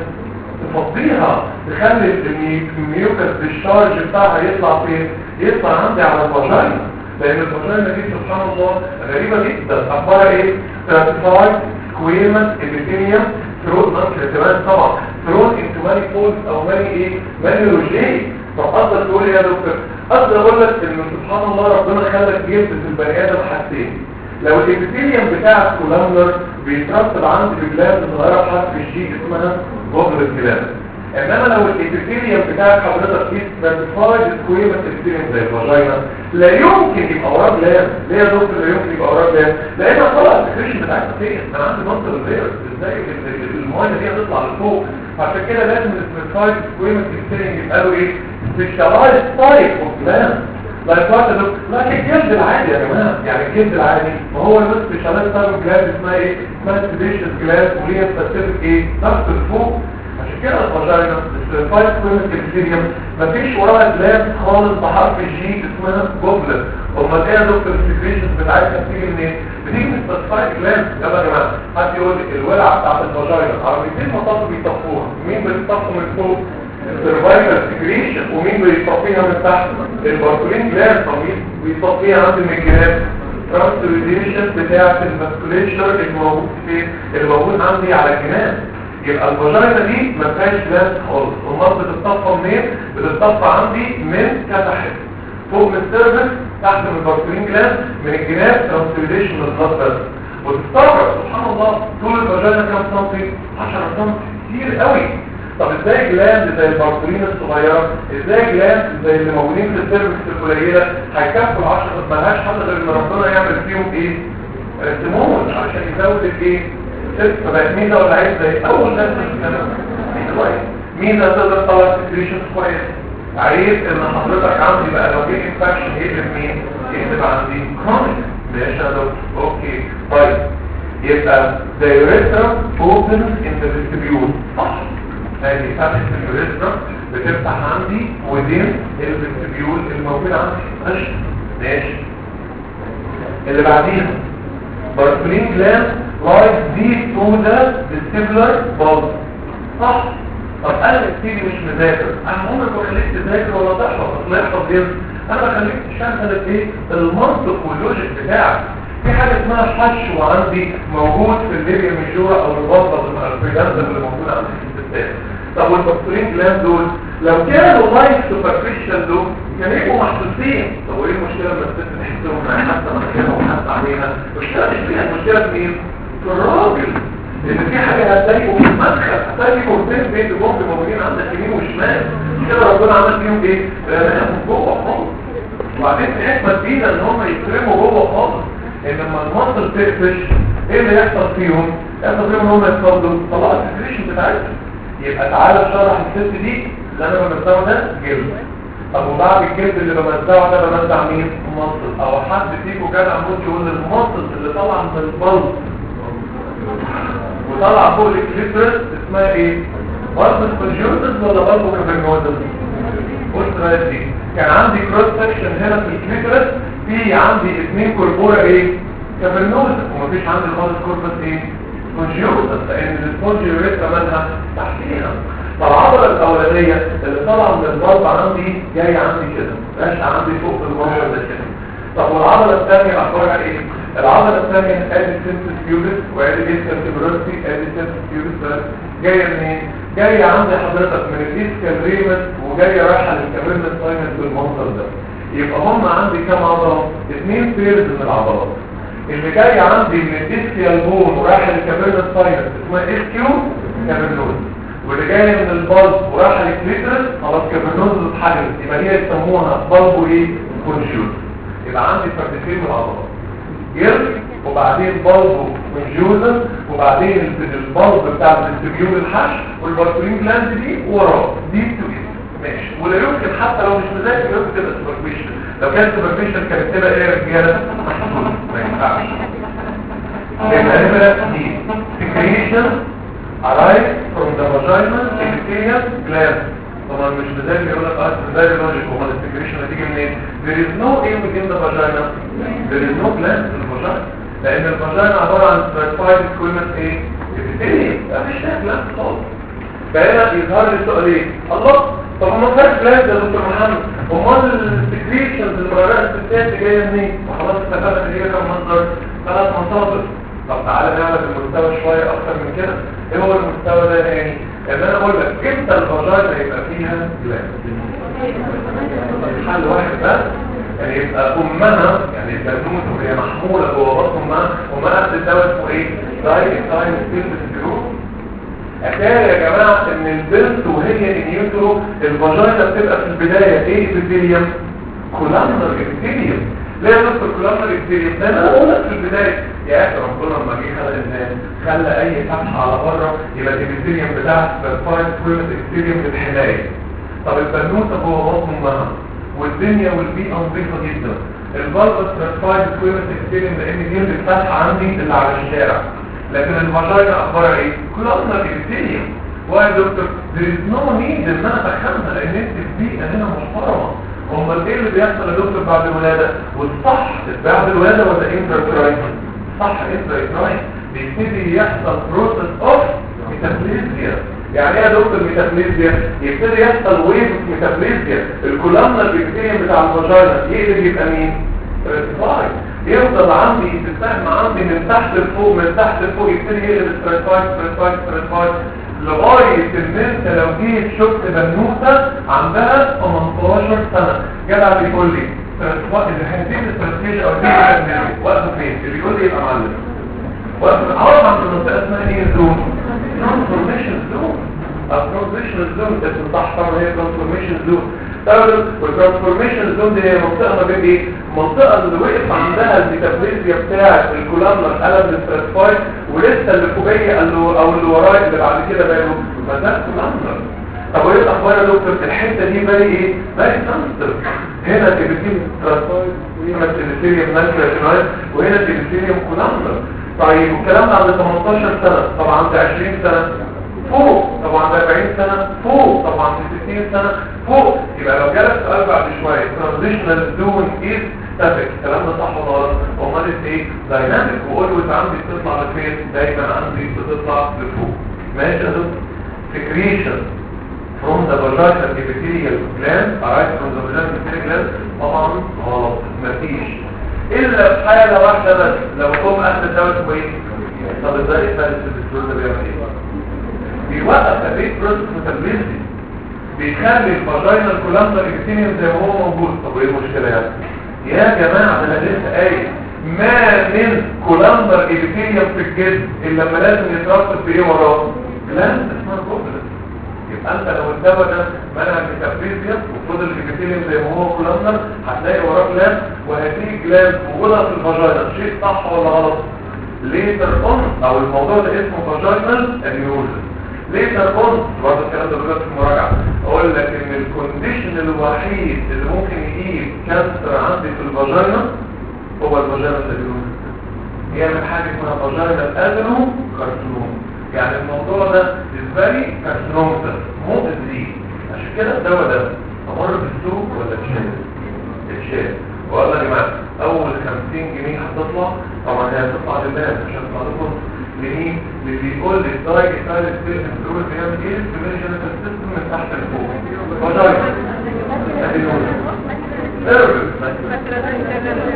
تفضيها تخلي الميوكس بالشارج بتاعها يطلع فين يطلع عندي على الفاجينا لان الفاجينا دي سبحان الله غريبه جدا اخبارها ايه stratified squamous epithelium throat non طبعا thrown into many folds او many ايه many rougets طب اقدر تقول ايه يا دكتور اقدر اقول لك ان سبحان الله ربنا خلق جلد في البني ادم حاجتين لو الابيثيليوم بتاع الكولامنر بيترتب عندي في جلاند صغيره بحرف الجي اسمها بوبر الجلاند انما لو الابيثيليوم بتاعك حضرتك فيه ستراتيفايد سكويمس ابيثيليوم زي الفاجينا لا يمكن يبقى وراه جلاند ليه يا دكتور لا يمكن يبقى وراه جلاند لان طلع السكريشن بتاعك فين انا عندي منطقه الفيروس ازاي الميه دي هتطلع لفوق عشان كده لازم السبيسايد سكويمس ابيثيليوم يبقى له ايه سبيشالايز تايب اوف جلاند لايك وات لكن الجلد العادي يا جماعه يعني الجلد العادي ما هو بس سبيشالايز تايب اوف جلاند اسمها ايه اسمها سبيشال جلاند وليها سبيسيفيك ايه ضغط لفوق عشان كده الفاجينا الفايت كوينت ابيثيليوم مفيش وراها جلاند خالص بحرف الجي اسمها جوبلت امال ايه يا دكتور السكريشنز بتاعتها بتيجي منين بتيجي من السبسايد جلاند يلا يا جماعه حد يقول لي الولعه بتاعت الفاجينا عربيتين مطاط بيطفوها مين بيطفوا من فوق السرفايفل سكريشن ومين بيطفيها من تحت الباركولين جلاند طبيب بيطفيها عند من الجناب ترانسليشن بتاعه الفاسكوليشر الموجود فين اللي موجود عندي على الجناب يبقى الفاجينا دي ما فيهاش جلاند خالص امال بتتصفى منين بتتصفى عندي من كذا حته فوق من السيرفس تحت من الباركولين جلاند من الجناب ترانسليشن للبلاد بس وتستغرب سبحان الله طول الفاجينا كام سنتي 10 سنتي كتير قوي طب ازاي جلاند زي الباركولين الصغيره ازاي جلاند زي اللي موجودين في السيرفس القليله هيكفوا ال 10 ملهاش حل غير ان ربنا يعمل فيهم ايه سمون عشان يزود الايه ست بقت ميزه ولا عيب زي اول ناس كويس ميزه تقدر تطلع سكريشن كويس عيب ان حضرتك عندي بقى لو جه انفكشن يقلب مين يقلب عندي كرونيك ماشي يا دكتور اوكي طيب يبقى the urethra opens in the vestibule صح هذه فتحة اليوريثرا بتفتح عندي ودين الفستبيول الموجود عندي ماشي ماشي اللي بعديها بارسلين جلاند لايك دي تو ذا vestibular bulb صح طب انا كتير مش مذاكر انا عمري ما خليك تذاكر ولا تحفظ اصل يحفظ جنس انا بخليك تشغل ايه المنطق واللوجيك بتاعك في حاجة اسمها حشو عندي موجود في الليبيا ميجورا او البطلة الفريدانزا اللي موجود عندي في الستات طب والبكتورين جلاند دول لو كانوا لايك سوبرفيشال دول كان يبقوا محسوسين طب وايه المشكلة لما الست تحسهم معايا حتى مكانها وحتى عليها المشكلة مش فيها المشكلة في مين؟ في الراجل لان في حاجة هتلاقيه في المدخل هتلاقي مرتين بيت بومب موجودين عندك يمين وشمال كده ربنا عمل فيهم ايه؟ رماهم جوه خالص وبعدين في حكمة جديدة ان هم يترموا جوه خالص ان لما المنطل تقفش ايه اللي يحصل فيهم؟ يحصل فيهم ان هم يتفضلوا طلعوا السكريشن بتاعتهم يبقى تعالى شرح الست دي اللي انا بمزعه ده جلد طب وبعد الجلد اللي بمزعه ده بمزع مين؟ مصل او حد فيكم كان عمود يقول المصل اللي طلع من البلط وطلع فوق الكليترس اسمها ايه؟ برضه سبنجيوتس ولا برضه كافرنوتس؟ قلت بقى دي كان عندي كروس سكشن هنا في الكليترس في عندي اثنين كوربورا ايه؟ كافرنوتس ومفيش عندي خالص كوربس ايه؟ سبونجيوتس لان السبونجيوتس مالها تحتيها فالعضله الاولانيه اللي طالعه من الضرب عندي جايه عندي كده ماشيه عندي فوق المنظر ده كده طب والعضله الثانيه اخبارها ايه العضله الثانيه ادي سيمتس بيوبس وادي اسكال تبروسي ادي سيمتس بيوبس جايه منين جايه عند حضرتك من الاسكال ريمس وجايه رايحه للكابيرنس ساينس بالمنظر ده يبقى هم عندي كام عضله اثنين بيرز من العضلات اللي جاي عندي من الاسكال بون ورايحه للكابيرنس ساينس اسمها اس كيو كابيرنوز واللي جايه من البلب ورايحه للكليترس خلاص كابيرنوز اتحجزت يبقى هي يسموها بلب وايه كونشوز يبقى عندي فردتين من العضلات جلد وبعدين بلب كونجوزن وبعدين البلب بتاع الاستبيول الحش والبارتولين جلاند دي وراه دي تو ماشي ولا يمكن حتى لو مش مذاكر يمكن تبقى سوبرفيشن لو كانت سوبرفيشن كانت تبقى ايه يا رجاله ما ينفعش يبقى نمره دي secretion arise from the vaginal epithelial gland طبعا مش مذاكر يقول لك اه ده لوجيك وما السكريشن هتيجي منين there is no aim within the vagina there is no gland in the vagina لان الفاجينا عباره عن stratified squamous ايه epithelium مفيش فيها gland خالص فهنا يظهر لي السؤال ايه الله طب ما فيهاش جلاند يا دكتور محمد امال السكريشنز اللي بره الستات جايه منين وخلاص اتفقنا ان هي كام منظر ثلاث مصادر طب تعالى نعرف المستوى شويه اكتر من كده ايه هو المستوى ده يعني ان انا اقول لك امتى الفاجينا يبقى فيها جلاند حل واحد بس يعني يبقى امها يعني البنوت وهي محموله جوه بطن امها امها قد الدواء اسمه ايه داي تايم سيلز اتاري يا جماعة ان البنت وهي انيوترو الفاجينا بتبقى في البداية ايه ابيثيليوم كولامنر ابيثيليوم ليه يا دكتور كولامنر ابيثيليوم ده انا اقول لك في البداية يا اخي ربنا لما جه خلق الانسان خلى اي فتحة على بره يبقى الابيثيليوم بتاعها سبيرفايد كويمت ابيثيليوم للحماية طب البنوتة جوه بطن امها والدنيا والبيئة نظيفة جدا البلبس سبيرفايد كويمت ابيثيليوم لان دي اللي الفتحة عندي اللي على الشارع لكن الفاجينا اخبارها ايه كلنا الابيثيليوم واي دكتور there is no need ان انا ادخلها لان انت في بيئه هنا محترمه امال ايه اللي بيحصل يا دكتور بعد الولاده والصح بعد الولاده ولا انترترايت صح انترترايت بيبتدي يحصل بروسس اوف ميتابوليزيا يعني ايه يا دكتور ميتابوليزيا يبتدي يحصل ويف ميتابوليزيا الكولامنا الابيثيليوم بتاع الفاجينا يقلب يبقى مين ريتفايد يفضل عندي تتفهم عندي من تحت لفوق من تحت لفوق يبتدي يقلب ستريتفايد ستريتفايد ستريتفايد لغاية ان انت لو جيت شفت بنوتة عندها 18 سنة جدع بيقول لي اللي هيديك الاستراتيجية او هيديك وقته فين اللي بيقول لي يبقى معلم وقته عارف عند المنطقة اسمها ايه زون ترانسفورميشن زون الترانسفورميشن زون اسم صح طبعا هي ترانسفورميشن زون والترانسفورميشن زون دي هي منطقة ما بين ايه المنطقة اللي وقف عندها الميتابوليزيا بتاعة الكولامنر قلب للستراتيفايد ولسه اللي فوقيه او اللي ورايا اللي بعد كده بقى ما ده كولامنر طب وايه الاخبار يا دكتور الحته دي بقى ايه بقى سنسر هنا تبتيم ستراتيفايد وهنا تبتيم ناتشورال وهنا تبتيم كولامنر طيب والكلام ده عند 18 سنه طبعا عند 20 سنه فوق طبعا عند 40 سنه فوق طبعا عند 60 سنه فوق يبقى لو جالك سؤال بعد شويه ترانزيشنال زون از ستاتيك الكلام ده صح ولا غلط امال ايه دايناميك واولويز عندي بتطلع لفين دايما عندي بتطلع لفوق ماشي يا دكتور سكريشن from the vaginal epithelial gland arise from the vaginal epithelial gland طبعا غلط مفيش الا في حاله واحده بس لو قوم اخذ الدواء كويس طب ازاي الثالث الدكتور ده بيعمل ايه بيوقف الريت بروسس ميتابوليزم بيخلي الفاجينال كولامبر ابيثيليوم زي ما هو موجود طب ايه المشكله يعني يا جماعه ده انا لسه قايل ما من كولامبر ابيثيليوم في الجسم الا لما لازم يترتب في ايه وراه جلاند اسمها كوبلت يبقى انت لو الدواء ده منع الميتابوليزم وفضل الابيثيليوم زي ما هو كولامبر هتلاقي وراه جلاند وهتيجي جلاند وجودها في الفاجينا شيء صح ولا غلط ليتر اون او الموضوع ده اسمه فاجينال انيوريزم ليتر اون برضه الكلام ده بيقول في المراجعه اقول لك ان الكونديشن الوحيد اللي ممكن يجيب كانسر عندي في الفاجينا هو الفاجينا الانيوريزم يعمل حاجه اسمها فاجينا ادنو كارسينوم يعني الموضوع ده ازاي كارسينومتر مؤذي عشان كده الدواء ده امر بالسوق ولا اتشال اتشال والله يا جماعه اول 50 جنيه هتطلع طبعا هي هتطلع للناس عشان تعرفوا لمين اللي بيقول لي الدايت ستايل ستيشن دول بيعمل ايه السيميليشن سيستم من تحت لفوق فدايت ادي نور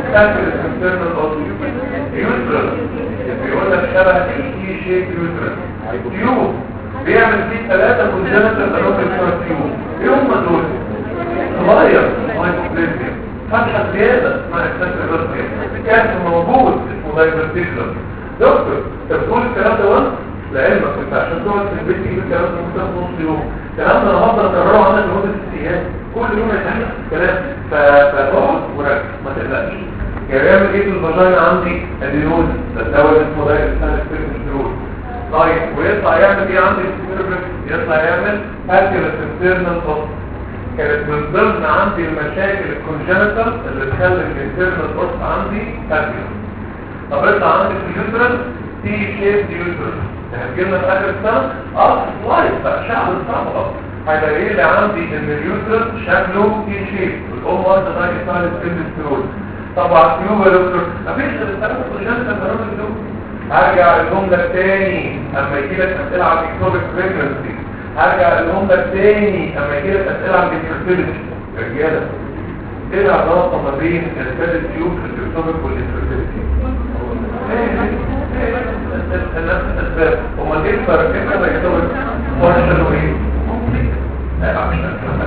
فاكر الانترنال اوتو يوترس بيقول لك شبه الكي شيب يوترس تيوب بيعمل فيه ثلاثة كونجنتال انوكل تيوب ايه هم دول؟ صغير مايكروبليزيا فتحة زيادة اسمها اكسس الرسمية كان موجود اسمه دايفرتيكلر دكتور انت بتقول الكلام ده وانت لعلمك انت عشان تقعد في البيت تجيب الكلام ده ممكن تاخد نص يوم الكلام ده انا هفضل اكرره عندك لمده ست ايام كل يوم يتحدث الكلام فتقعد وركز ما تقلقش يعني يعمل ايه في الفاجينا عندي ادينوز ده الدواء اللي اسمه ده اسمه سبيرمسترول طيب ويطلع يعمل ايه عندي سبيرمسترول يطلع يعمل اكيرت انترنال فوس كانت من ضمن عندي المشاكل الكونجنتال اللي تخلي الانترنال فوس عندي اكيرت طب يطلع عندي في اليوترس تي شيب يوترس هتجيلنا في اخر السنه اه سلايد بقى شعب الصعب هيبقى ايه اللي عندي ان اليوترس شكله تي شيب والام واخده دايت ستايل سبيرمسترول طبعا تيوب يا دكتور مفيش غير الثلاث كونجنتال فينومين دول هرجع لهم لك تاني اما يجي لك اسئله عن اكتوبيك بريجنسي هرجع لهم لك تاني اما يجي لك اسئله عن الفيرتيليتي رجاله ايه العلاقه ما بين الثلاث تيوب في الاكتوبيك والفيرتيليتي نفس الاسباب هما ايه الفرق بين الاكتوبيك فانكشن وايه لا مش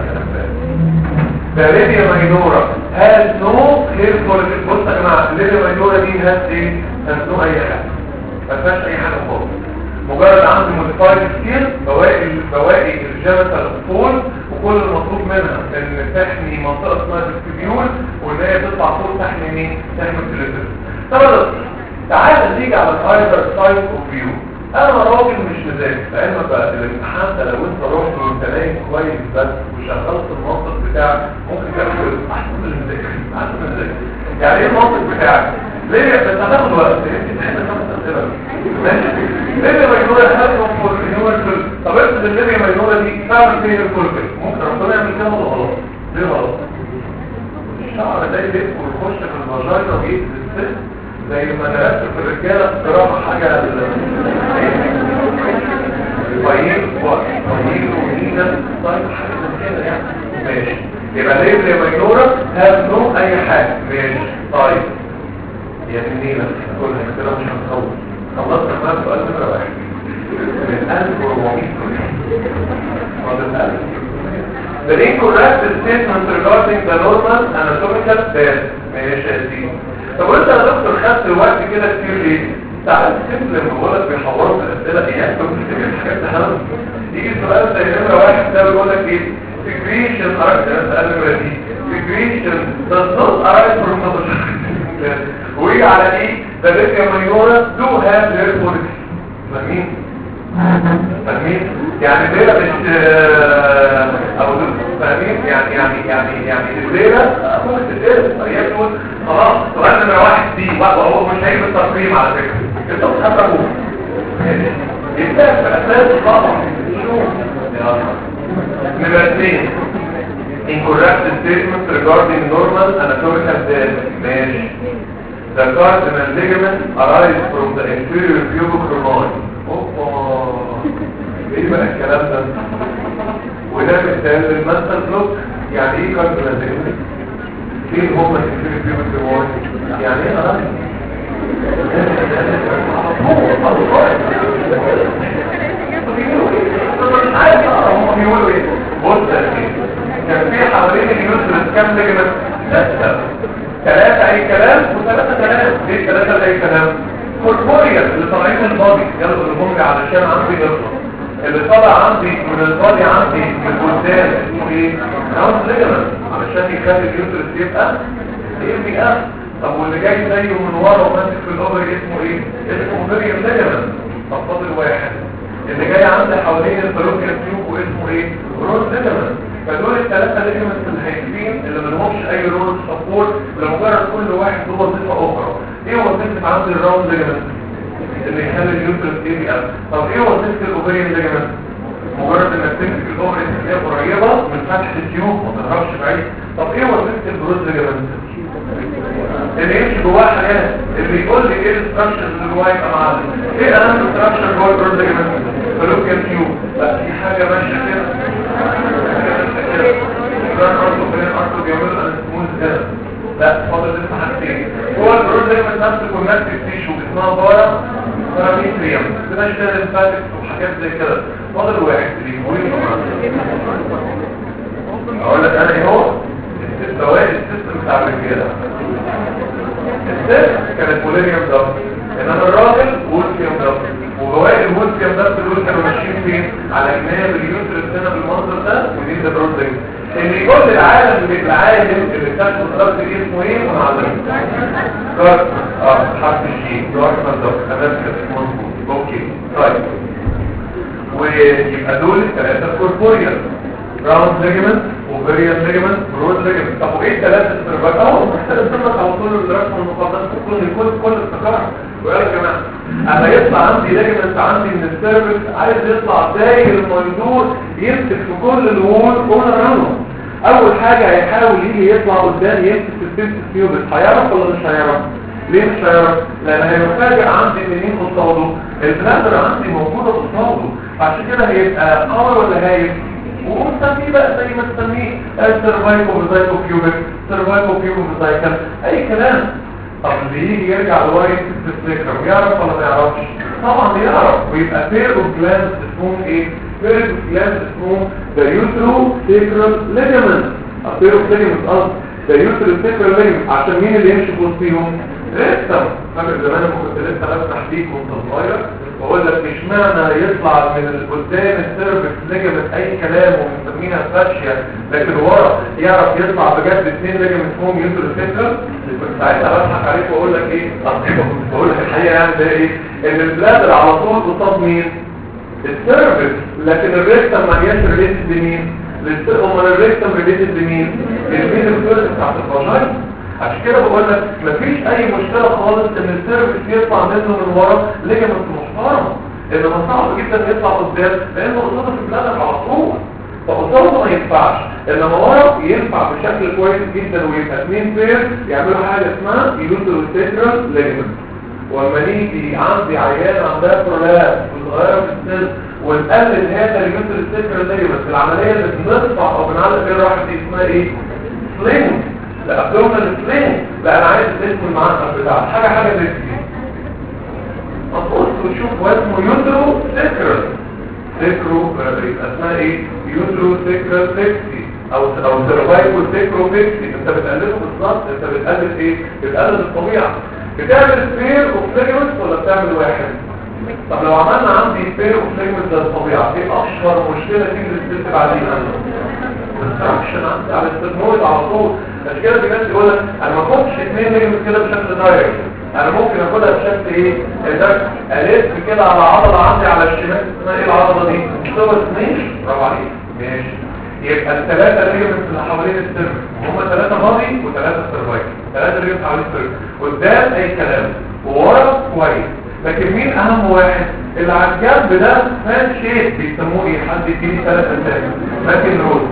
ده ليبيا ماينورا هاز نو كلير كواليتي بص يا جماعه ليبيا ماينورا دي هاز ايه هاز نو اي حاجه ما فيهاش اي حاجه خالص مجرد عندي موديفايد سكيل بواقي بواقي الجينيتال فول وكل المطلوب منها ان تحمي منطقه اسمها الفيبيول وان هي تطلع فوق تحمي مين تحمي الكليتر طب تعال نيجي على الهايبر سايت اوف فيو انا راجل مش مزاج لعلمك بقى الامتحان ده لو انت رحت وانت نايم كويس بس وشغلت المنطق بتاعك ممكن تاخد احسن من المزاج احسن من المزاج يعني ايه المنطق بتاعك ليه بس هتاخد وقت انت تحب خمس اسئله ماشي ليه مجنونه هاتهم فور يونيفرسال طب افرض الليبيا مجنونه دي تعمل فين الكولكل ممكن ربنا يعمل كده ولا غلط ليه غلط الشعر ده يلف ويخش في الفاجينا ويجي الست زي ما درست في الرجاله في الجراحه حاجه طيب طيب ونينا طيب حاجه زي كده يعني ماشي يبقى ليه ليه مجنونه هاف نو اي حاجه ماشي طيب يا منينا كلها كده مش هنخلص خلصنا معاك سؤال نمره واحد من 1400 فاضل 1000 The incorrect statement regarding the normal anatomical test ماشي يا سيدي طب وانت يا دكتور خدت وقت كده كتير ليه؟ ساعات تسلم لما بقولك بيحوروا في الاسئله ايه انت بتكتب حاجات اهم يجي سؤال زي نمره واحد ده بيقول لك ايه؟ secretion arise ده سؤال نمره دي secretion does not arise from the ويجي على ايه؟ the lithium minora do have their quality فاهمين؟ فاهمين؟ يعني الليلة مش او فاهمين يعني يعني يعني يعني الليلة ممكن تتقلب هي تقول خلاص سؤال نمرة واحد دي وهو مش هيجي التقييم على فكرة انت مش هتقول يبقى في اساس طبعا شوف نمرة اثنين incorrect statement regarding normal anatomical data ماشي The cardinal ligament arise from the inferior pubic hormone اوبا ايه بقى الكلام ده وده مثال للماستر بلوك يعني ايه كاردينال ليجمنت فين هما الانفيريور بيوبك هرمون يعني ايه اراضي هم بيقولوا ايه بص يا سيدي كان في حوالين اليوترس كام ليجمنت ستة ثلاثة اي كلام وثلاثة كلام ليه ثلاثة اي كلام كوربوريال اللي طالعين من البادي يلا اللي علشان عندي يطلع اللي طالع عندي من البادي عندي من قدام اسمه ايه؟ راوند ليجمنت علشان يخلي اليوترس يبقى يبقى اب طب واللي جاي زيه من ورا وماسك في الاوفري اسمه ايه؟ اسمه فيريوم ليجمنت طب فاضل واحد اللي جاي عندي حوالين البلوكيال تيوب واسمه ايه؟ رول ليجمنت فدول الثلاثه ليجمنت الهايفين اللي ما لهمش اي رول سبورت لمجرد كل واحد له وظيفه اخرى ايه وظيفه عندي الراوند ليجمنت اللي يخلي اليوترس ايه اب طب ايه وظيفه الاوفريان ليجمنت مجرد انك تمسك الاوفري تلاقيها قريبه من فتحه التيوب ما تهربش بعيد طب ايه وظيفه البروز ليجمنت اللي يمشي جواه حاجات اللي يقول لي ايه الاستراكشر اللي جواه يبقى معلم ايه اهم استراكشر جوه البروز ليجمنت فلوكيان تيوب لا في حاجه ماشيه كده كان برضه بين الارض بيعملوا انستموز كده لا فاضل لسه حاجتين نفس كونكتيف تيشو اسمها بارا باراميتريوم تبقى كده ليمفاتكس وحاجات زي كده فاضل واحد اللي اقول لك انا ايه هو الفوائد السيستم بتاع الرجاله الست كانت بوليريوم ضغط انما الراجل وولفيوم ضغط وفوائد الوولفيوم ضغط دول كانوا ماشيين فين على جناب اليوترس هنا بالمنظر ده ودي ده بروتين اللي يقول للعالم اللي العالم اللي كان الضغط دي اسمه ايه ونعلم كارت اه حرف الجي دارك ضغط تمام كده مظبوط اوكي طيب ويبقى دول الثلاثه كوربوريال راوند ليجمنت اوفريان ليجمنت برود ليجمنت طب وايه الثلاثه السيرفات اهو محتاج على طول الرسمه المقدسه كل كل كل افتكار ويا جماعه اما يطلع عندي ليجمنت عندي من السيرفس عايز يطلع داير مندور يمسك في كل الوول كل الراوند اول حاجه هيحاول يجي يطلع قدام يمسك في السيرفس كيوبس هيعرف ولا مش هيعرف ليه مش هيعرف لان هيفاجئ عندي منين قصاده البلادر عندي موجوده قصاده عشان كده هيبقى قوي ولا هايف ونسميه بقى زي ما تسميه السيرفايكو بزايكو كيوبك سيرفايكو كيوبك بزايكل اي كلام طب اللي يجي يرجع لوايت السكر يعرف ولا ما يعرفش طبعا يعرف ويبقى بير اوف جلاند اسمهم ايه بير اوف جلاند اسمهم ذا يوترو سيكرال ليجمنت بير اوف ليجمنت قصدي ذا يوترو سيكرال ليجمنت عشان مين اللي يمشي في وسطيهم ريكتم فاكر زمان لما كنت لسه بفتح بيك وانت صغير بقول لك اشمعنى يطلع من قدام السيرفكس ليجمنت اي كلام وبنسميها فاشيا لكن ورا يعرف يطلع بجد اثنين ليجمنت فيهم يوتر سيكرال كنت ساعتها بضحك عليك واقول لك ايه اصل كنت بقول لك الحقيقه يعني ده ايه ان البلادر على طول قصاد مين السيرفكس لكن الريكتم ما هياش ريليتد بمين امال الريكتم ريليتد بمين الميدل فيرس بتاعت الفاجاين عشان كده بقول لك مفيش اي مشكله خالص ان السيرفكس يطلع منه من ورا ليجمنت محترم انما صعب جدا يطلع قدام لانه قصاده في البلد على طول فقصاده ما ينفعش انما ورا ينفع بشكل كويس جدا ويبقى اثنين بير يعملوا حاجه اسمها يوتر سيترال ليجمنت ولما نيجي عندي عيان عندها برولاب وصغيره في السن ونقلل هذا اليوتر سيترال ليجمنت العمليه اللي بنرفع او بنعلق فيها الواحد دي اسمها ايه؟ سلينج لا ابدومينال سلينج لا انا عايز الاسم المعنى بتاعه حاجه حاجه زي دي هتبص وتشوف واسمه يوترو سيكرال سيكرو يبقى اسمها ايه يوترو سيكرال فيكسي او او سيرفايكو سيكرو فيكسي انت بتقلده بالظبط انت بتقلد ايه بتقلد الطبيعه بتعمل سبير وفليجمنت ولا بتعمل واحد طب لو عملنا عندي سبير وفليجمنت زي الطبيعه ايه اشهر مشكله تيجي للست عليها ديستراكشن عندي على الاستثمار على طول عشان كده في ناس يقول لك انا ما كنتش اثنين ليجمنت كده بشكل دايركت انا ممكن اخدها بشكل ايه ده الف كده على عضله عندي على الشمال اسمها ايه العضله دي صوره اثنين برافو عليك ماشي يبقى الثلاثه ليجمنتس اللي حوالين السيرف هم ثلاثه بادي وثلاثه سيرفايكل ثلاثه ليجمنتس حوالين السيرف قدام اي كلام وورا كويس لكن مين اهم واحد اللي على الجنب ده فان شيب بيسموه ايه حد يديني ثلاث اسامي لكن رول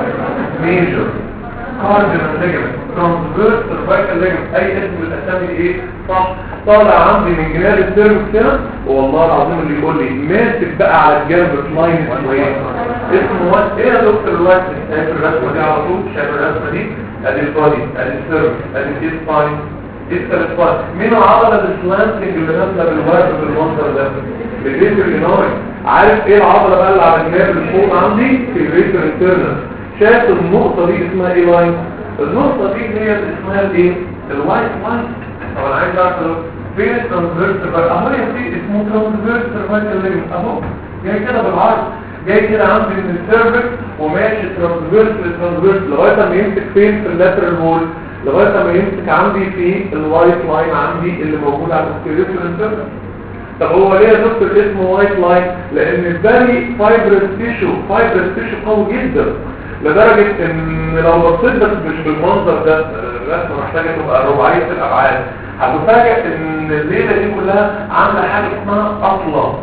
ميجر كاردينال ليجمنت ترانسفيرس سيرفايكال ليجمنت اي اسم من الاسامي دي ايه صح طالع عندي من جناب السيرفكس هنا والله العظيم اللي يقول لي ماسك بقى على الجنب فلاين اسمه ايه اسمه وات ايه يا دكتور الوقت شايف الرسمه دي على طول شايف الرسمه دي ادي البادي ادي السيرفكس ادي السباين السباين مين العضله السلانتنج اللي نازله بالورد بالمنظر ده بالريتر الاناي عارف ايه العضله بقى اللي على الجناب اللي فوق عندي في الريتر انترنال شايف النقطة دي اسمها ايه لاين النقطة دي هي اللي اسمها الايه الوايت لاين طب انا عايز اعرف فين الترانسفيرس اهو يا سيدي اسمه ترانسفيرس سيرفايكال ليجمنت اهو جاي كده بالعرض جاي كده عندي من السيرفكس وماشي ترانسفيرس للترانسفيرس لغايه ما يمسك فين في اللاترال وول لغايه ما يمسك عندي في الوايت لاين عندي اللي موجود على السيرفكس طب هو ليه يا دكتور اسمه وايت لاين لان البالي فايبرس تيشو فايبرس تيشو قوي جدا لدرجة ان لو بصيت بس مش بالمنظر ده الرسمة محتاجة تبقى رباعية الابعاد هتفاجئ ان الليلة دي كلها عاملة حاجة اسمها اطلة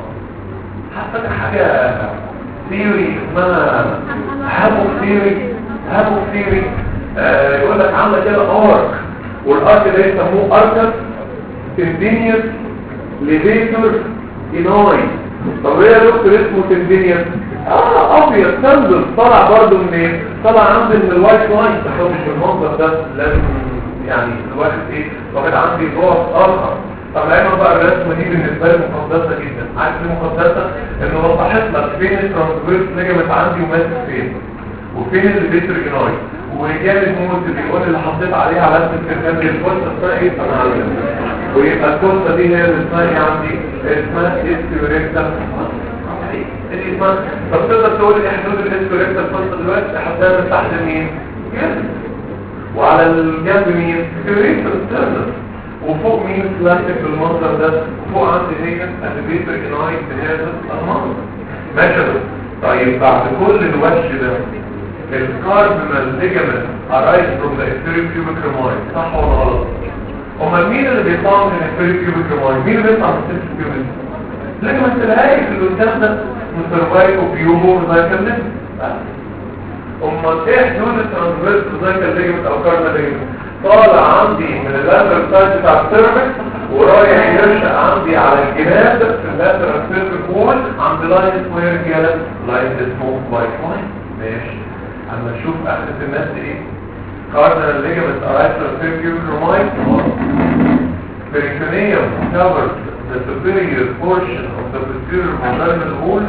حتى حاجة ثيوري اسمها هابو ثيوري هابو ثيوري آه يقول لك عاملة كده ارك والارك ده يسموه اركس تندينيوس ليفيتور اناي طب ايه يا دكتور اسمه تندينيوس اه ابيض تنزل طلع برضو من ايه طلع عندي من الوايت لاين بس هو مش بالمنظر ده لازم يعني الواحد ايه واخد عندي بعد اخر طب العلم بقى الرسمه دي بالنسبه لي مقدسه جدا عارف ليه مقدسه انه وضحت لك فين الترانسفيرس ليجمنت عندي وماسك فين وفين البيتر جناي ورجال الموت بيقول اللي حطيت عليه علامه الكتاب الفرصه اسمها ايه انا عارف ويبقى الفرصه دي هي اللي اسمها ايه عندي اسمها استيوريكتا اللي اسمها طب تقدر تقول ايه حدود الاستيوريكتا الفرصه دلوقتي حطها من تحت مين؟ جنب وعلى الجنب مين؟ استيوريكتا ستيرنر وفوق مين بلاستيك بالمنظر ده وفوق عندي هي البيتر جناي بهذا المنظر ماشي يا دكتور. طيب بعد كل الوش ده الكاردينال ليجامنت arise from the inferior pubic rhomboid صح ولا غلط؟ امال مين اللي بيطلع من inferior pubic rhomboid؟ مين اللي بيطلع من السيرفيس pubic؟ ليجامنت الهايف اللي قدام ده من سيرفايكو بيوبو وزايكال ليجامنت امال ايه حدود الترانسفيرس زايكال ليجامنت او كاردينال ليجامنت؟ طالع عندي من اللاترال سايد بتاع السيرفكس ورايح يرشق عندي على الجناب في اللاترال سيرفكس وول عند لاين سكوير كده لاين اسمه بايت لاين ماشي اما نشوف اخرة الناس ايه cardinal ligament arisal fibula rhomboid peritoneum covers the superior portion of the posterior abdominal wall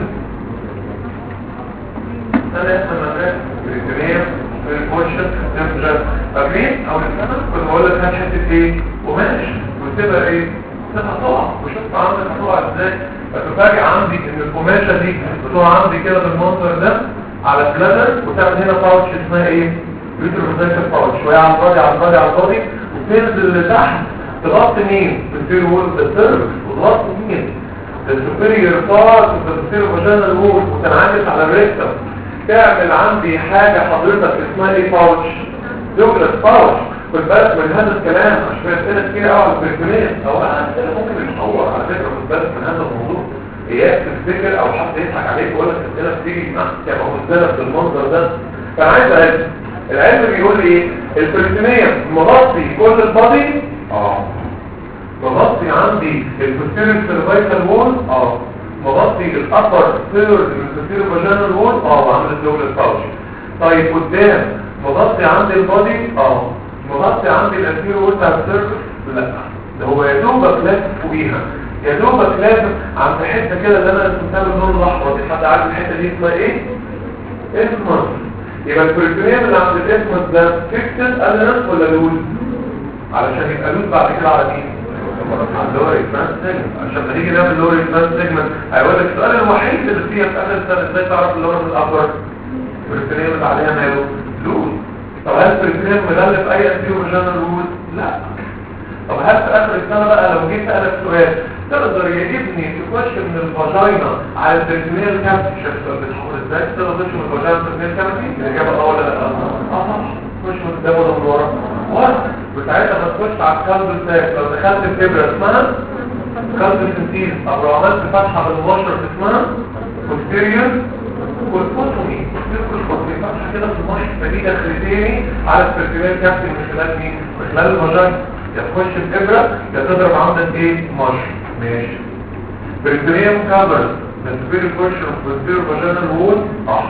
انا اسمع مدرسة peritoneum superior portion temperature فاكرين او السنة كنت بقول لك هات حتة ايه قماش وتبقى ايه تبقى تقع وشفت عندك هتقع ازاي فتفاجئ عندي ان القماشة دي بتقع عندي كده بالمنظر ده على البلادر وتعمل هنا باوتش اسمها ايه يوتروفيزيكال باوتش شويه على الفاضي على الفاضي على الفاضي وتنزل لتحت تغطي مين بتصير وول بالسيرفكس وتغطي مين السوبيريور بارت وتصير فاجينال وول وتنعكس على الريكتم تعمل عندي حاجه حضرتك اسمها ايه باوتش دوجلاس باوتش خد بالك من هذا الكلام عشان في اسئله كتير قوي على البريتونيه او اسئله ممكن يتطور على فكره خد بالك من هذا الموضوع اياك تفتكر او حد يضحك عليك ويقول لك الاسئله بتيجي معاك تبقى مزدلة بالمنظر ده فانا عايز علم العلم بيقول لي ايه البريتونيه مغطي كل البادي اه مغطي عندي البوستيريور سيرفايكال وول اه مغطي الابر ثيرد من البوستيريور فاجينال وول اه وعامل الدوبل باوتش طيب قدام مغطي عندي البادي اه مغطي عندي الانتيريور وول بتاع السيرفس لا ده هو يا دوبك لافف فوقيها يا دوبك لازم عند حته كده اللي انا كنت باللون الاحمر دي حد عارف الحته دي اسمها ايه اسمها يبقى البريتونيوم اللي عند الاسمس ده فيكسد الانس ولا لول علشان يبقى لول بعد كده على مين على اللور اكمان سيجمنت عشان لما نيجي نعمل اللور اكمان سيجمنت هيقول لك السؤال الوحيد اللي فيها في اخر السنه ازاي تعرف اللور من الابر البريتونيوم اللي عليها ماله لول طب هل البريتونيوم مغلف اي انتيرو فاجينال لول لا طب هل في اخر السنه بقى لو جيت اسالك سؤال تقدر يجيبني تخش من الفاجينا على البريتونيال كافيتي شايف السؤال بيتحول ازاي تقدر تخش من الفاجينا البريتونيال كافيتي الاجابه اه ولا لا اه طبعا تخش من قدام ولا من ورا ورا وساعتها ما تخش على الكالب ساك لو دخلت الكبرى اسمها كالب سنتيز طب لو عملت فتحه بالمشرط اسمها بوستيريور والفوتومي الفوتومي فتحه كده في المشرط فدي دخلتيني على البريتونيال كافيتي من خلال مين؟ من خلال الفاجينا يا تخش الابره يا تضرب عندك ايه مشر ماشي بريتريم كفر السبير بوشن والسبير فاجينال وول اه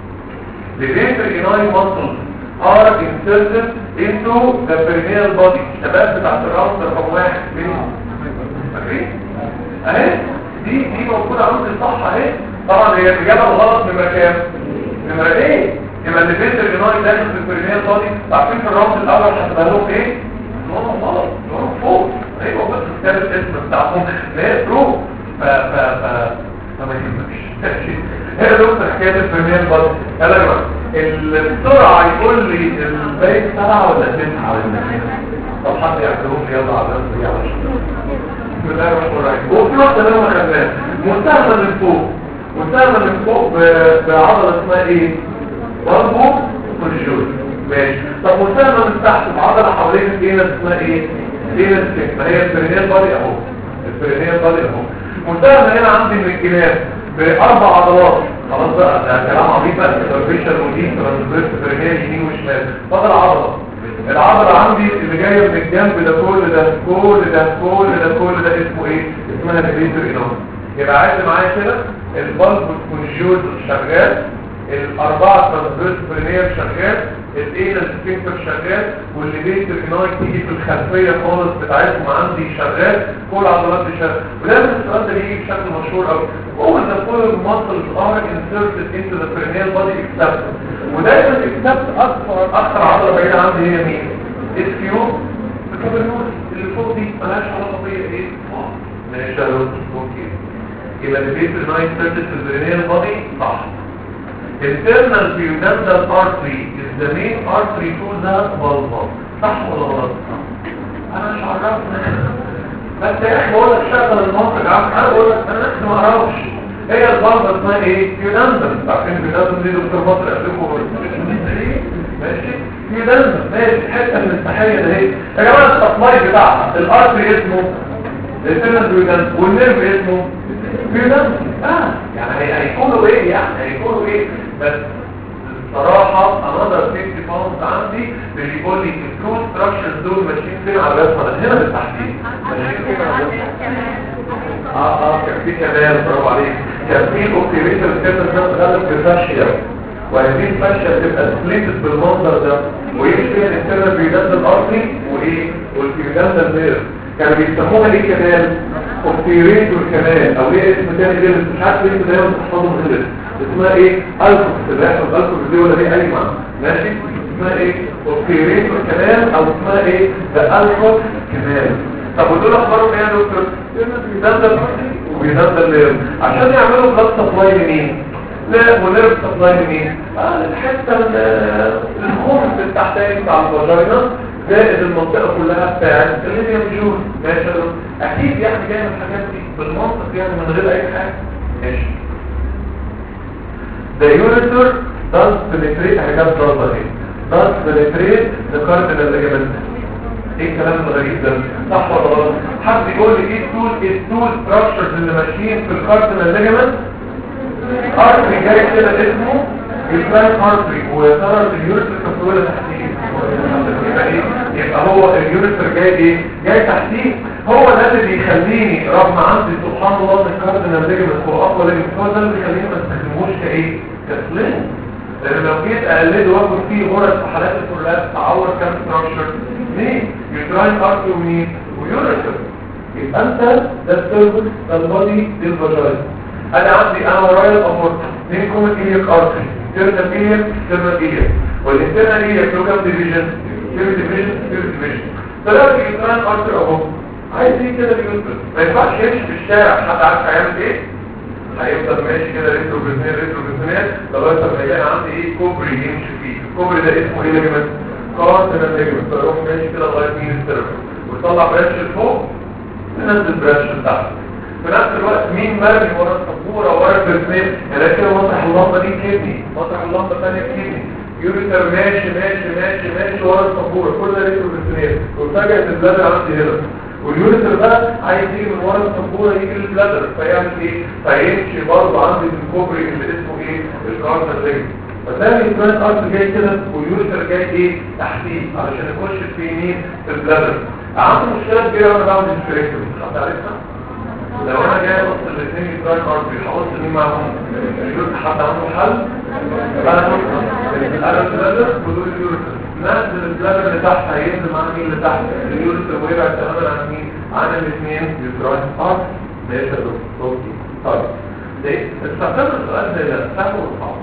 the later inai muscles are inserted into the perineal body الشباب بتاعت الراوند رقم واحد فين فاكرين اهي دي دي موجوده عند الصح اهي طبعا هي الاجابه الغلط نمره كام نمره ايه يبقى اللي بيت الاناي داخل في البرينيال بادي عارفين في الراوند الاول هتبقى لهم ايه لونهم غلط لونهم فوق ايه موجود في كتاب الاسم بتاعهم لا برو ف ف ف فما يهمكش هي دكتور حكايه البرينيال بادي يلا يا جماعه السرعه يقول لي الباقي سبعه ولا تسعه ولا طب حد يعتبرهم لي يلا على الرسم على بسم الله الرحمن الرحيم وفي واحده لما خدناها مستهمل من فوق مستهمل من فوق بعضله اسمها ايه برضه كونجول ماشي طب مستهمل من تحت بعضله حوالين الجينس اسمها ايه جينس ما هي البرينيال بادي اهو البرينيال بادي اهو مستهمل هنا عندي من الجناب باربع عضلات خلاص بقى ده كلام عبيط بقى سيرفيشال ودي ترانسفيرس برينيال يمين وشمال فاضل عضله العضلة عندي اللي جاية من الجنب ده كل ده كل ده كل ده كل ده اسمه ايه اسمها الريتر انام يبقى عايز معايا كده البلب والكونجول شغال الاربعة ترانسفيرس برينيال شغال الايه السفنكتر شغال واللي بيت الريناي تيجي في الخلفيه خالص بتاعتهم عندي شغال كل عضلات دي شغال ولازم السؤال ده يجي بشكل مشهور قوي all the following muscles are inserted into the perineal body except ودايما except اكثر اكثر عضله بعيده عندي هي مين؟ اسكيو الكابرنوس اللي فوق دي مالهاش علاقه بيا ايه؟ اه ماشي يا دكتور اوكي يبقى البيت الريناي inserted في البرينيال body صح internal pudendal artery is the main artery to the vulva صح ولا غلط انا مش عرفنا بس يا اخي بقول لك شغل المنطق عارف انا بقول لك انا نفسي ما اعرفش هي الفالفا اسمها ايه بيودندم عارفين بيودندم دي دكتور مصر قبلكم ماشي بيودندم ماشي الحته المستحيه ده ايه يا جماعه السبلاي بتاعها الارتري اسمه الانترنال بيودندم والنيرف اسمه بيودندم اه يعني هي- هيكونوا ايه يعني هيكونوا ايه بس الصراحة another 50 pounds عندي بيقول لي التو structures دول ماشيين فين على الرسمة ده هنا بالتحديد ماشيين فين على الرسمة اه اه كان في كمان برافو عليك كان في اوبتيريتر كده الناس غلط في الفاشيا وهذه الفاشيا تبقى سبليتد بالمنظر ده ويمشي فيها الانترنال بيودندال ارتري وايه والبيودندال نيرف كانوا بيسموها ايه كمان اوبتيريتور كمان او ليه اسم تاني غير مش عارف ليه انتوا دايما بتحفظوا غير اسمها ايه الكوكس اللي هيحصل الكوكس دي ولا دي اي معنى ماشي اسمها ايه اوبتيريتور كمان او اسمها ايه ذا الكوكس كمان طب ودول اخبارهم ايه يا دكتور بيدندل وبيدندل ليرم عشان يعملوا بلاد سبلاي لمين لا ونيرف سبلاي لمين اه الحته ال- الخوف التحتاني بتاع الفاجينا زائد المنطقه كلها بتاعت الليبيا مجور ماشي يا دكتور؟ اكيد يعني جاي من الحاجات دي بالمنطق يعني من غير اي حاجه ماشي The ureter does penetrate حاجات ضغطة ايه does penetrate the cardinal ligament ايه الكلام الغريب ده صح ولا غلط حد يقول لي ايه التول ايه التول ستراكشرز اللي ماشيين في الكاردينال ليجمنت ارتري جاي كده اسمه الفان ارتري وترى اليوريتر كنترول تحتيه يبقى ايه يبقى هو اليوريتر جاي ايه جاي تحتيه هو ده اللي بيخليني رغم عندي سبحان الله ان الكاردينال ليجمنت هو اقوى ليجمنت هو ده اللي بيخليني ما استخدموش كايه كسلين لان لو جيت اقلده واخد فيه غرز في حالات الكلاب تعور كام ستراكشر مين يوتراين ارتري ومين ويوريتر يبقى انت ده السيرفس ده البادي دي الفاجاين انا عندي انا ورايا الامور منكم الايك ارتري تيرنا ايك تيرنا ايك والانترنال ايك لو كام ديفيجن تير ديفيجن تير ديفيجن ثلاثة يوتراين ارتري اهو عايز ايه كده اليوتر ما ينفعش يمشي في الشارع حد عارف هيعمل ايه هيفضل ماشي كده ريترو بريزنير ريترو بريزنير لغايه ما يلاقي عندي ايه كوبري يمشي فيه الكوبري ده اسمه ايه ليجمنت كارتنال ليجمنت فيروح ماشي كده لغايه مين السيرفر ويطلع برانش لفوق ننزل برانش لتحت في نفس الوقت مين مرمي ورا السبوره ورا البريزنير يعني كده مطرح اللمبه دي كدني مطرح اللمبه الثانيه كدني يوريتر ماشي ماشي ماشي ماشي ورا السبوره كل ده ريترو بريزنير وفجاه البلاد عندي هنا واليوريتر بقى عايز يجي من ورا السبوره يجي للبلادر فيعمل ايه فيمشي برضه عندي في الكوبري اللي اسمه ايه الكارتر ليجن فده الكارت ارت جاي كده واليوريتر جاي ايه تحتيه علشان يخش في مين في البلادر عنده مشكله كبيره وانا بعمل الفريكتومي حد عارفها لو انا جاي ابص الاثنين الكارت ارت هبص مين معاهم اليوريتر حد عنده حل انا نقطه انا البلادر ودول اليوريتر نزل البلادر اللي تحت هينزل مع مين اللي تحت اليوريتر ويبعد تماما عن مين عن الاثنين يوتراين ارت ماشي يا دكتور اوكي طيب ده استخدام السؤال زي ده سهل ولا صعب؟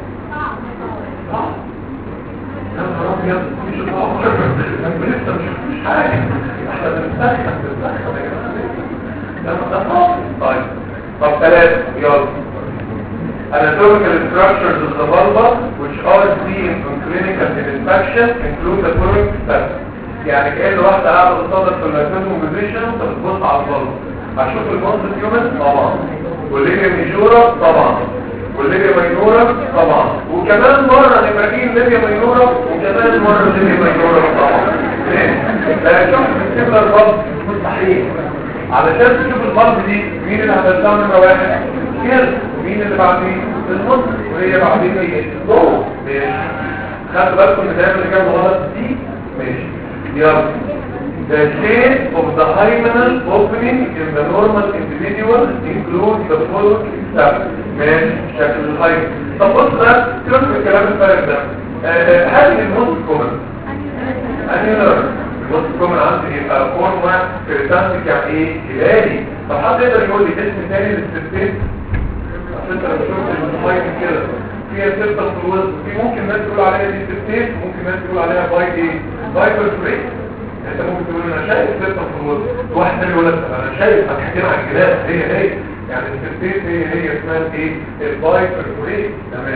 صعب يا نهار ابيض مش صعب انت لسه مش شفتوش حاجه احنا بنسخن بنسخن يا جماعه ده ده صعب طيب طب ثلاثه يلا anatomical structures of the vulva which are seen on clinical inspection include the following steps يعني كأن واحدة قاعدة بتصدر في اللاكتوم بوزيشن انت بتبص على الفالف هشوف المنطق هيومن طبعا والليبيا ميجورا طبعا والليبيا مينورا طبعا وكمان مرة نبراهيم ليبيا مينورا وكمان مرة ليبيا مينورا طبعا ليه؟ لا شوف بتسيب الفالف مستحيل علشان تشوف الفالف دي مين اللي هتلتها نمرة واحد كده ومين اللي بعدين المنطق وهي بعدين ايه؟ جوه ماشي خدوا بالكم ان دايما اللي جنب غلط دي ماشي يلا The shape of the hymenal opening in the normal individual includes the following steps ماشي شكل الهايمن طب بص بقى شوف الكلام الفارغ ده آه، هذه الموست كومن انيولر الموست كومن عندي يبقى فورما كريتانتيك يعني ايه هلالي طب حد يقدر يقول لي اسم تاني للسيستم عشان انت لو شفت المايك كده فيها ستة فلوس في ممكن ناس تقول عليها دي سيستم ممكن ناس تقول عليها باي ايه باي برفريت انت ممكن تقول انا شايف ستة فلوس واحد تاني يقول لك انا شايف فتحتين على الجناح هي هي يعني السيستم هي هي اسمها ايه الباي برفريت تمام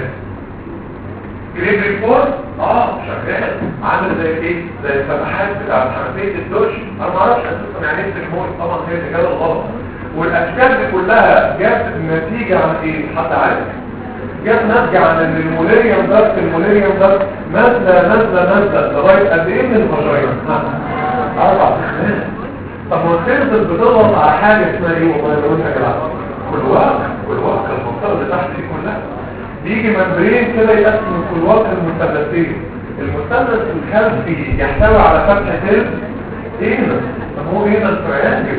جريد ريبورت اه شغال عامل زي ايه زي الفتحات بتاعت حنفيه الدش انا ما اعرفش اساسا يعني ايه تكمول طبعا هي اجابه غلط والاشكال دي كلها جت نتيجه عن ايه حد عارف جت ناتجه عن ان الموليريوم ده الموليريوم ده نازله نازله نازله لغايه قد ايه من الفاجينا اربع سنين طب ما تنزل بتضغط على حاجه اسمها ايه والله لو انت جدع والواقع والواقع المنطقه اللي تحت دي كلها بيجي ممبرين كده يقسم الكلوات المثلثين المثلث الخلفي يحتوي على فتحة الاينس طب هو هنا التريانجل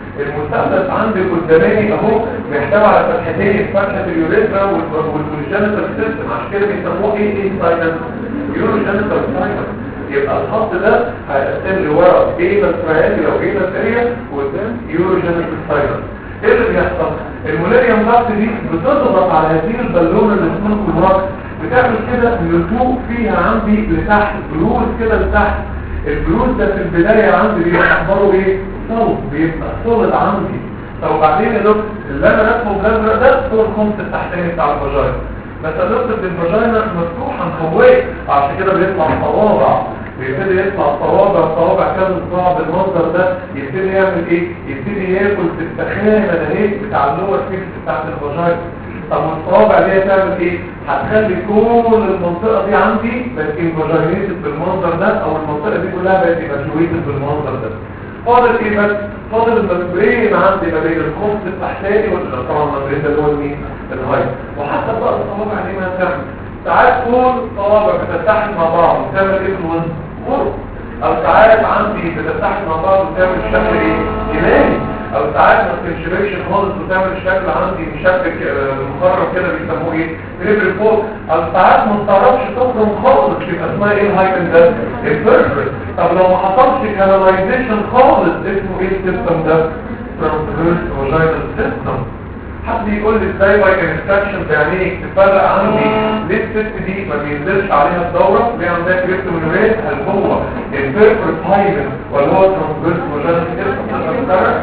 المثلث عندي قدامي اهو بيحتوي على فتحتين فتحة اليوريثرا والجينيتال سيستم عشان كده بيسموه ايه ايه ساينس يوروجينيتال ساينس يبقى الخط ده هيقسم لي ورا ايه التريانجل او ايه الاريا وقدام يوروجينيتال ساينس ايه اللي بيحصل المولاريوم ضغط دي بتضغط على هذه البالونه اللي اسمها كومراك بتعمل كده لفوق فيها عندي لتحت بروز كده لتحت البروز ده في البدايه عندي بيبقى اخباره ايه صلب بيبقى صلب عندي طب وبعدين يا دكتور اللي انا رسمه بالازرق ده هو الخمس التحتاني بتاع الفاجينا بس يا دكتور الفاجينا مفتوحه مخويه عشان كده بيطلع صوابع بيبتدي يطلع صوابع صوابع كذا صوابع بالمنظر ده يبتدي يعمل ايه يبتدي ياكل في التخانه ده اهي بتاع اللور فيكس بتاعت الفاجينا طب والصوابع دي هتعمل ايه هتخلي كل المنطقه دي عندي بقت انفاجينيتد بالمنظر ده او المنطقه دي كلها بقت ايفاجويتد بالمنظر ده فاضل ايه بس فاضل الممبرين عندي ما بين الخمس التحتاني وال- طبعا الممبرين ده اللي هو مين الهاي وحتى بقى الصوابع دي ما تعمل ساعات كل صوابع بتتحد مع بعض وتعمل ايه في الوزن غرب او ساعات عندي بتتحد مع بعض وتعمل شكل ايه جناني او ساعات ما بتنشبكش خالص وتعمل شكل عندي مشبك آه، مخرم كده بيسموه ايه ريبل فوق او ساعات ما بتعرفش تخرم خالص يبقى اسمها ايه الهايبن ده البيرفكت طب لو ما حصلش كاناليزيشن خالص اسمه ايه السيستم ده ترانسفيرس فاجينال سيستم حد يقول لي ازاي باي انستراكشن يعني ايه تفرق عندي ليه الست دي ما بينزلش عليها الدوره ليه عندها كريبتومينوريت هل هو البيرفكت هايمن ولا هو ترانسفيرس فاجينال سيستم تفرق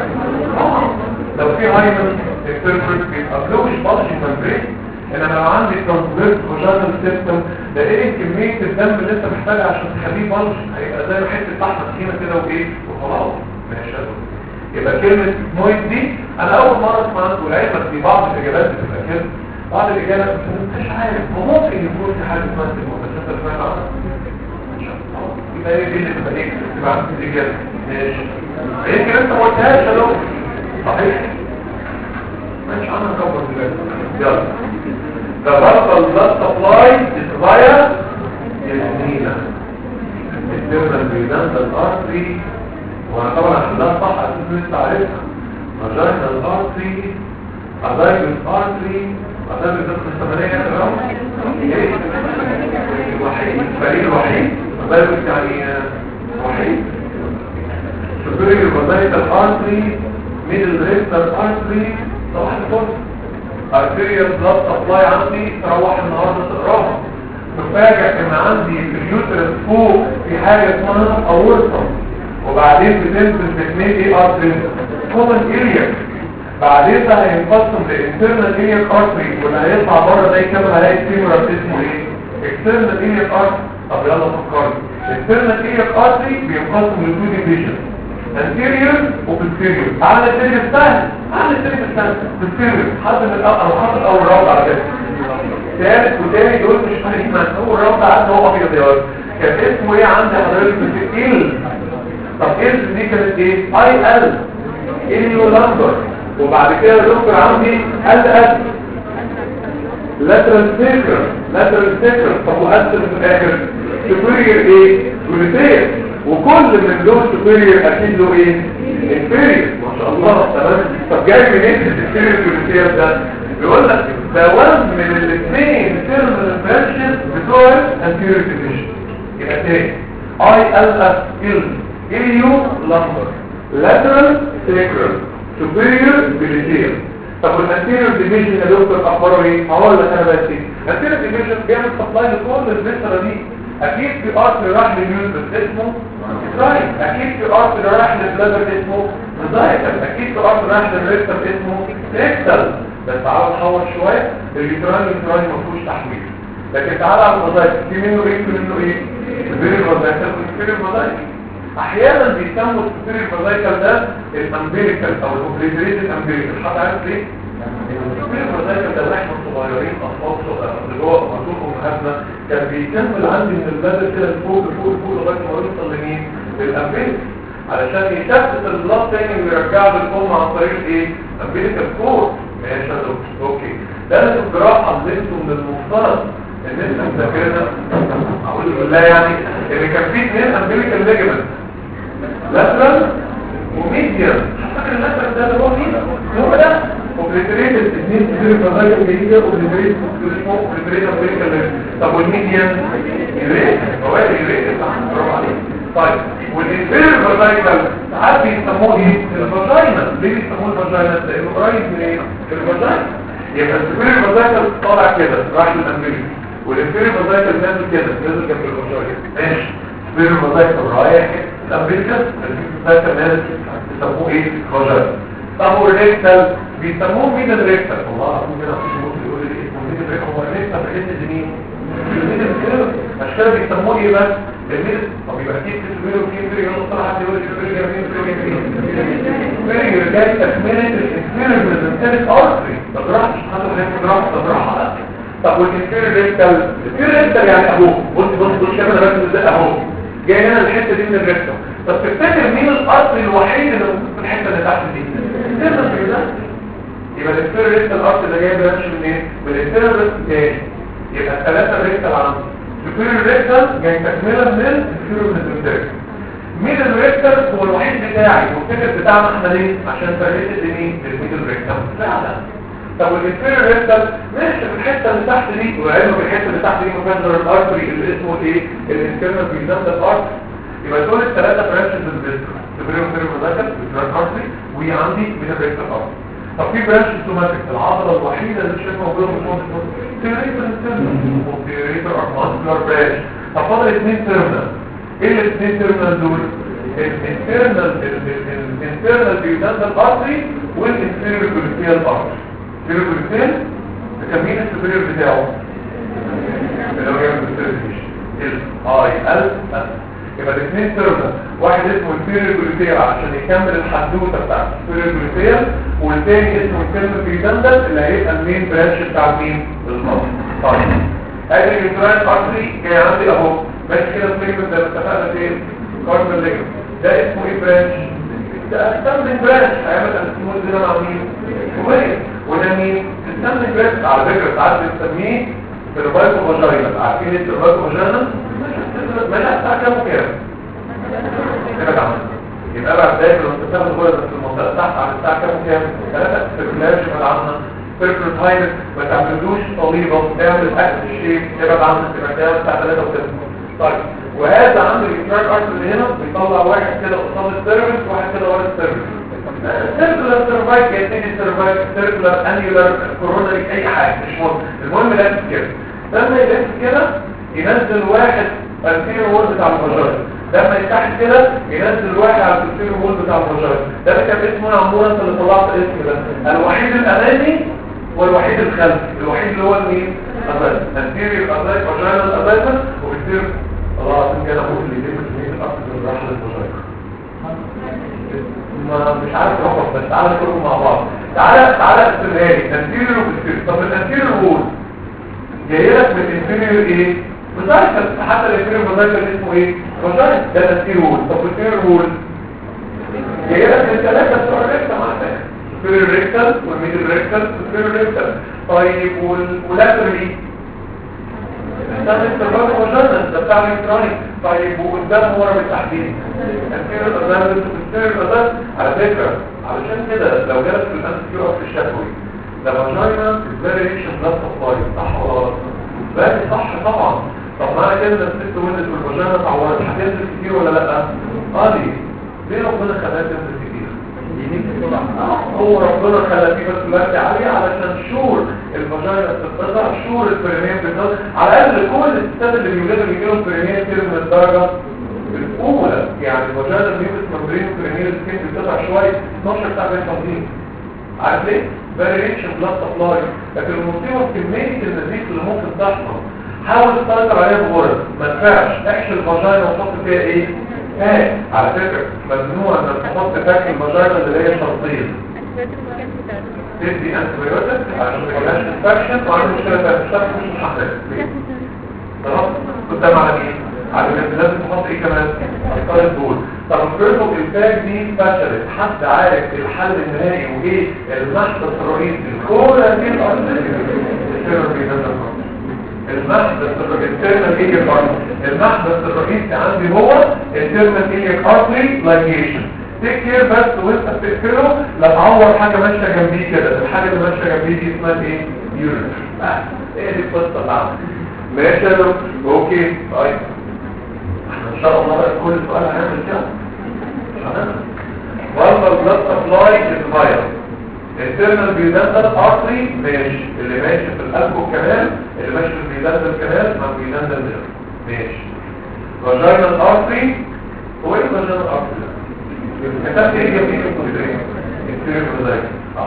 لو في هايمن البيرفكت بيبقى بلوش بادج ممبرين انما لو عندي ترانسفيرس فاجينال سيستم ده ايه كميه الدم اللي انت محتاجها عشان تخليه بادج هيبقى زي حته لحمه تخينه كده وايه وخلاص ماشي يا دكتور. يبقى كلمة مويد دي انا اول مرة اسمع عنه والعلم في بعض الاجابات بتبقى كده بعض الاجابات بس مش عارف هو ممكن يكون في حاجة اسمها سيمون بس انت سمعت عنها إن شاء الله. يبقى هي دي اللي تبقى ايه تبقى عندك الاجابة ماشي يمكن انت ما قلتهاش يا دكتور صحيح ماشي انا هكبر دلوقتي يلا The vertical blood supply is via ياسمينة الدرمال بيدان الارتري وانا طبعا عشان صح اساس لسه عارفها فاجينا الارتري ادايمس ارتري ادايمس الدخل الثمانية ايه الوحيد فريق الوحيد ادايمس يعني آه، وحيد superior vagina artery middle rectal artery صباح الفل arterial blood supply عندي تروح النهارده تقراها تفاجئ ان عندي في اليوترس فوق في حاجه اسمها اورطه وبعدين بتنزل باثنين ايه ارتري كومن اريا بعدين ده هينقسم لانترنال اريا ارتري واللي هيطلع بره ده يكمل هلاقي فيمورال اسمه ايه اكسترنال اريا ارتري طب يلا فكرني اكسترنال اريا ارتري بينقسم لتو ديفيجن anterior وبالسيريور على السيريور سهل على السيريور سهل بالسيريور حد من الأول أنا حاطط أول راوند على كده ثالث وتاني دول مش فارق معاك أول راوند عدى هو أبيض يا ولد كان اسمه إيه عندي حضرتك بتقل طب إيه دي كانت إيه؟ أي ال إليو لامبر وبعد كده يا دكتور عندي ال ال lateral sacrum lateral sacrum طب وأسفل في الآخر superior إيه؟ جلوتير وكل من دول superior أكيد له إيه؟ inferior ما شاء الله تمام طب جاي منين الانفيريور جلوتير ده؟ بيقول لك ده وزن من الاثنين terminal branches بتوع anterior division يبقى تاني اي ال اس ال اليو لامبر lateral sacral superior gluteal طب والانتيريور ديفيجن يا دكتور اخباره ايه؟ هقول لك انا بس ايه الانتيريور ديفيجن بيعمل سبلاي لكل الفيسرا دي اكيد في ارتري راح لليوترس اسمه رايت اكيد في ارتري راح للبلادر اسمه مزايكل اكيد في ارتري راح للريكتم اسمه ريكتال بس تعالى نحور شويه اليوتران اليوتران ما فيهوش تحويل لكن تعالى على المزايكل في منه ايه في منه ايه؟ سبير المزايكل وسبير المزايكل احيانا بيسموا السبير المزايكل ده الامبيريكال او الاوبريتريتد امبيريكال حد عارف ليه؟ السبير المزايكل ده واحنا صغيرين اطفال صغيرين اللي هو مطلوب امهاتنا كان بيكمل عندي من البدن كده لفوق لفوق لفوق لغايه ما يوصل لمين؟ للامبيريكال علشان يثبت البلاد تاني ويرجعه للام عن طريق ايه؟ امبيريكال كور ماشي يا دكتور اوكي ده الجراحه اللي انتم من المفترض ان انت مذاكرها اقول بالله يعني ان كان في اثنين امبيريكال ليجمنت لاترال وميديال فاكر اللاترال ده اللي هو مين هو ده اوبريتريتد اثنين سيري فازايكال جديده اوبريتريتد اسمه اوبريتريتد امبيريكال ليجمنت طب والميديان يريت هو يريت صح برافو عليك طيب والانفيريور فازايكال ساعات بيسموه ايه الفاجينا ليه بيسموه الفاجينا لانه قريب من ايه الفاجينا يبقى السوبيريور فازايكال طالع كده راح للامبيريكال والانفيريور فازايكال نازل كده نازل جنب الفاجينا ماشي السوبيريور فازايكال رايح الامبيريكال الفازايكال نازل بيسموه ايه فاجينا طب والريكتال بيسموه مين الريكتال والله العظيم كده مفيش مخ يقول لي اسمه مين الريكتال هو الريكتال في حته مين عشان كده بيسموه ايه بس الميل طب يبقى اكيد في سوبيريور في انفيريور طلع حد يقول لي سوبيريور مين سوبيريور جاي تكمله الانفيريور من الانترنت ارتري ده جراحه مش حاطط هناك جراحه ده جراحه طب والانفيريور ريكتال الانفيريور ريكتال يعني اهو بص بص بص كده انا بس ازاي اهو جاي هنا الحته دي من الريكتال طب تفتكر مين الارتري الوحيد اللي موجود في الحته اللي تحت دي الانترنت كده يبقى الانفيريور ريكتال ارتري ده جاي برانش من ايه من الانترنت تاني يبقى الثلاثه ريكتال عندي الانفيريور ريكتال جاي تكمله من الانفيريور من مين الريكتر هو الوحيد بتاعي والفكر بتاعنا احنا ليه عشان فرقت لمين للميدل ريكتر فعلا طب والانفيريور ريكتر ماشي في الحته اللي تحت دي وعلمه في الحته اللي تحت دي مفاجر الارتري اللي اسمه ايه الانترنال بيزنت الارتري يبقى دول الثلاثه برانشز الفيستر سوبريور انفيريور فازايكل بيزنت ارتري وعندي ميدل ريكتر ارتري طب في برانش سوماتيك العضله الوحيده اللي شايفها موجوده في الجسم تيريتر انترنال وتيريتر ارمانسلر برانش طب فاضل اثنين تيرمينال ايه الاثنين تيرمينال دول الانترنال الانترنال بيوتنال ارتري والانفيريور جلوتيال ارتري الانفيريور جلوتيال كان مين السوبيريور بتاعه اللي هو جاي من الاي ال يبقى الاثنين تيرمينال واحد اسمه انفيريور جلوتيال عشان يكمل الحدوته بتاعت الانفيريور جلوتيال والثاني اسمه انترنال بيوتنال اللي هيبقى المين برانش بتاع مين بالظبط طيب ادي الانترنال ارتري جاي عندي اهو ماشي كده السيجمنت ده اتفقنا فين كاربون ليجمنت ده اسمه ايه برانش ده استمن برانش هيعمل انسيمول زي مع مين ومين وده مين استمن برانش على فكره ساعات بنسميه سيرفايكو فاجينا عارفين ايه سيرفايكو فاجينا مالها الساعه كام وكام كده كام يبقى بعد ذلك لو انت بتاخد جوه في المنطقه تحت على الساعه كام وكام ثلاثه سيركلاش من عنها سيركل تايم ما تعملوش طليبه تعمل اكل الشيء ابعد عنها في مكان الساعه 3 وكده طيب وهذا عند الانتراك ارت اللي هنا بيطلع واحد كده قصاد السيرفس وواحد كده ورا السيرفس سيركلر سيرفايك يتني سيرفايك سيركلر انيولر كورونري اي حاجه مش مهم المهم لازم كده لما يلف كده ينزل واحد الفير وول بتاع الفجر لما يفتح كده ينزل واحد على الفير وول بتاع الفجر ده كان اسمه عموما انت اللي طلعت الاسم ده الوحيد الامامي والوحيد الخلفي الوحيد اللي هو مين أبدا الفير الأبدا فجر الأبدا وبالتير الله العظيم كده اقول اللي يجيب كميه الاكل من راحه للمشايخ ما مش عارف رقم بس تعالى كلهم مع بعض تعالى تعالى استمراري انتيريور وبالتير طب الانتيريور وول جاي لك من الانتيريور ايه مذاكر حتى الانتيريور مذاكر اسمه ايه مذاكر ده الانتيريور وول طب الانتيريور وول جاي لك من ثلاثه بتوع الريكتم عندك الانتيريور ريكتال والميدل ريكتال والانتيريور ريكتال طيب واللاترال ايه ده استخدام مجرد ده بتاع الالكترونيك طيب وقدام ورا بالتحديد تفكير الأذان تفكير الأذان على فكرة علشان كده لو جالك في الأنس كيو في الشكوي ده فاجينا فيريشن بلاد سبلاي صح ولا غلط؟ بالي صح طبعا طب معنى كده ان الست ولدت والفاجينا اتعورت هتنزل كتير ولا لا اه ليه ليه ربنا خلاها تنزل كتير هو ربنا خلى فيه مسؤوليات عالية علشان شهور الفاجينا بتتقطع شهور البريمير بتتقطع على الاقل كل الستات اللي بيولدوا بيجيلهم بريمير كتير من الدرجة الاولى يعني الفاجينا الميوكس ممبرين بريمير سكين بتقطع شوية 12 ساعة بين تنظيم عارف ليه؟ variation blood supply لكن المصيبة في كمية النزيف اللي ممكن تحصل حاول تسيطر عليها بغرض ما تنفعش احشي الفاجينا وحط فيها ايه؟ ها على فكرة ممنوع انك تحط فاك الفاجينا اللي هي شرطين تدي انتبيوتك عشان ما يبقاش انفكشن وعنده مشكلة في الشرط مش محدد خلاص قدام على مين؟ على كده لازم تحط ايه كمان؟ افكار الدول طب الكريتو الفاك دي فشلت حد عارف الحل النهائي وايه المحدث الرئيسي الكولا دي المحدث الانترنال ايجيك ارتري المحدث الرئيسي عندي هو انترنال ايجيك ارتري لايجيشن تيك كير بس وانت بتقفله لا تعور حاجه ماشيه جنبيه كده الحاجه اللي ماشيه جنبيه دي اسمها ايه يورين ايه دي القصه اللي عندك ماشي يا دكتور اوكي طيب احنا ان شاء الله بقى كل سؤال هنعمل كده والله البلاد سبلاي الفايروس الترنال بيدندل ارتري ماشي اللي ماشي في القلب والكنال اللي ماشي في البيدندل كنال ما بيدندل نيرف ماشي فاجينال ارتري هو ايه فاجينال ارتري كتبت ايه جنبيه الكوليدرين الترنال صح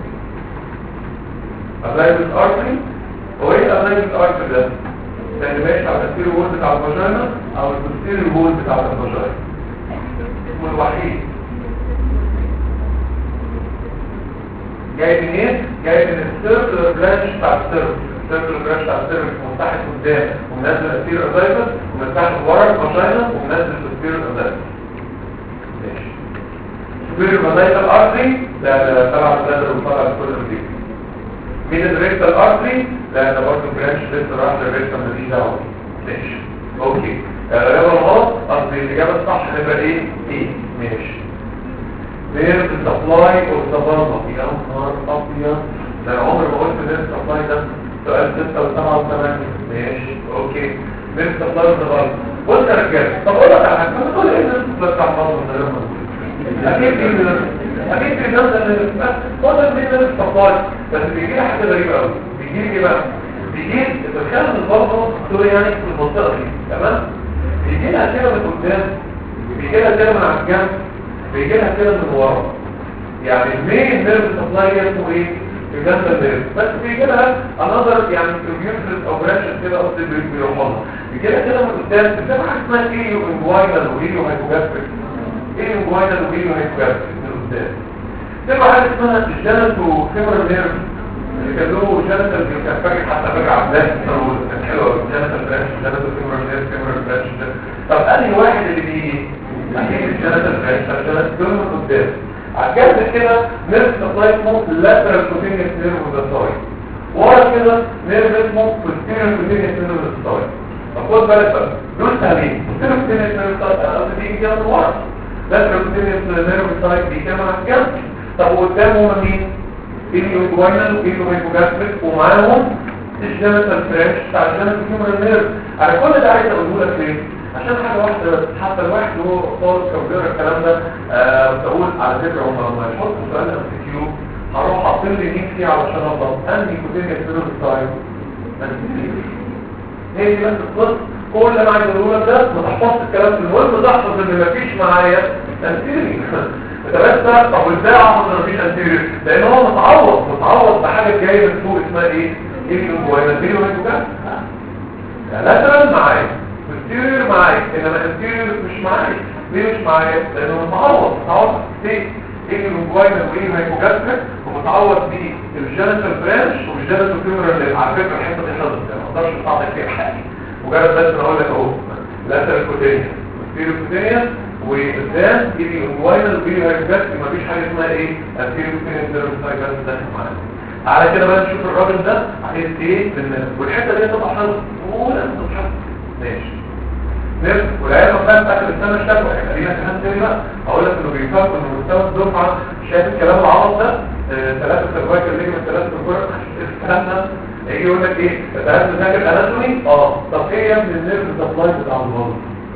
ابلايبس ارتري هو ايه ابلايبس ارتري ده اللي ماشي على التفسير الوول بتاع الفاجينا او التفسير الوول بتاع الفاجينا اسمه الوحيد جاي من ايه؟ جاي من السيركل برانش بتاع السيركل السيركل برانش بتاع السيركل مفتحت قدام ومنزل التفسير الازايفس ومفتحت ورا الفاجينا ومنزل التفسير الازايفس ماشي التفسير الازايفس الارضي ده تبع الزادر وطبع كل الديك مين الريكتال ارتري لا ده برضه برانش لسه راح للريكتال ماليش دعوه ماشي اوكي الاجابه الغلط قصدي الاجابه الصح هتبقى ايه ايه ماشي نيرف سبلاي اور سبارما يا نهار ابيض ده انا عمري ما قلت نيرف سبلاي ده سؤال 6 و7 و8 ماشي اوكي نيرف سبلاي اور سبارما بص يا رجاله طب اقول لك على حاجه ما تقول ايه نيرف سبلاي بتاع الفاضل من غير ما اكيد في نيرف اكيد في نيرف بس فاضل مين نيرف سبلاي بس بيجي لي حاجه غريبه قوي بيجي لي ايه بقى بيجي تتخيل الفاضل سوري يعني في المنطقه دي تمام بيجي لها كده من قدام بيجي لها كده من على الجنب بيجي لها كده من ورا يعني المين نيرف سبلاي اسمه ايه الجنب النيرف بس بيجي لها انظر يعني بيوصل او برانش كده قصدي بيروحها بيجي لها كده من قدام بتبقى حاجه اسمها ايو انجواينال وايو هايبوجاستريك ايو انجواينال وايو هايبوجاستريك من قدام تبقى حاجه اسمها الجنتو فيمورال نيرف اللي كان له جنتال كان فاكر حتى فاكر عبدالله كان حلو قوي جنتال برانش جنتال فيمورال نيرف فيمورال برانش طب انهي واحد اللي بيجي اكيد الجنتال برانش الجنتال دول من قدام على الجنب كده نيرف سبلاي اسمه لاترال كوتينيوس نيرف اوف ورا كده نيرف اسمه posterior cutaneous nerve of the طب خد بالك بقى دول سهلين posterior cutaneous nerve of the قصدي دي كده من ورا lateral cutaneous nerve of the دي كده على الجنب طب قدامهم مين؟ ايليو جوينال وايليو هايبوجاستريك ومعاهم الجنتال فرانش بتاع الجنتال هيومرال نيرف على كل ده عايز اقوله لك ليه؟ عشان حاجه واحده بس حتى الواحد وهو خالص كان بيقرا الكلام ده آه بقول على فكره هم لما يحطوا سؤال ام سي كيو هروح حاطين لي مين فيه علشان اضرب انهي كوتين يكتبوا التايم هي دي بس القصه كل اللي انا عايز اقوله لك ده ما تحفظش الكلام ده المهم تحفظ ان مفيش معايا تمثيلي انت بس طب ازاي اعرف ان مفيش انتيريور لان هو متعوض متعوض بحاجه جايه من فوق اسمها ايه ايه جوانا فيديو هيك لاترال معايا انتيريور معايا انما انتيريور مش معايا ليه مش معايا لانه متعوض متعوض ايه ايه الجوانا وايه هيبوجاستريك ومتعوض بيه الجينيتال برانش والجينيتال فيمورال على فكره الحته دي حفظت ما اقدرش اطلع فيها حاجه مجرد بس اقول لك اهو لاترال كوتينيا انتيريور كوتينيا وقدام ايدي انجواينال وبيلي هايبوجاستريك مفيش حاجه اسمها ايه انتيريور كوتينيا نيرف سايكل داخل معانا على كده بقى نشوف الراجل ده عايز ايه بالنسبه والحته دي تبقى حلوه ولا انت مش حلوه ماشي نرجع والعيال بقى في اخر السنه شافوا احنا لينا كلام تاني بقى هقول لك انه بيفكر ان مستوى الدفعه شايف الكلام العبط ده ثلاثه سيرفايكال ليجمنت ثلاثه سيرفايكال الكلام ده يجي يقول لك ايه انت عايز تذاكر اناتومي اه طب ايه يا ابني النيرف سبلاي بتاع البلد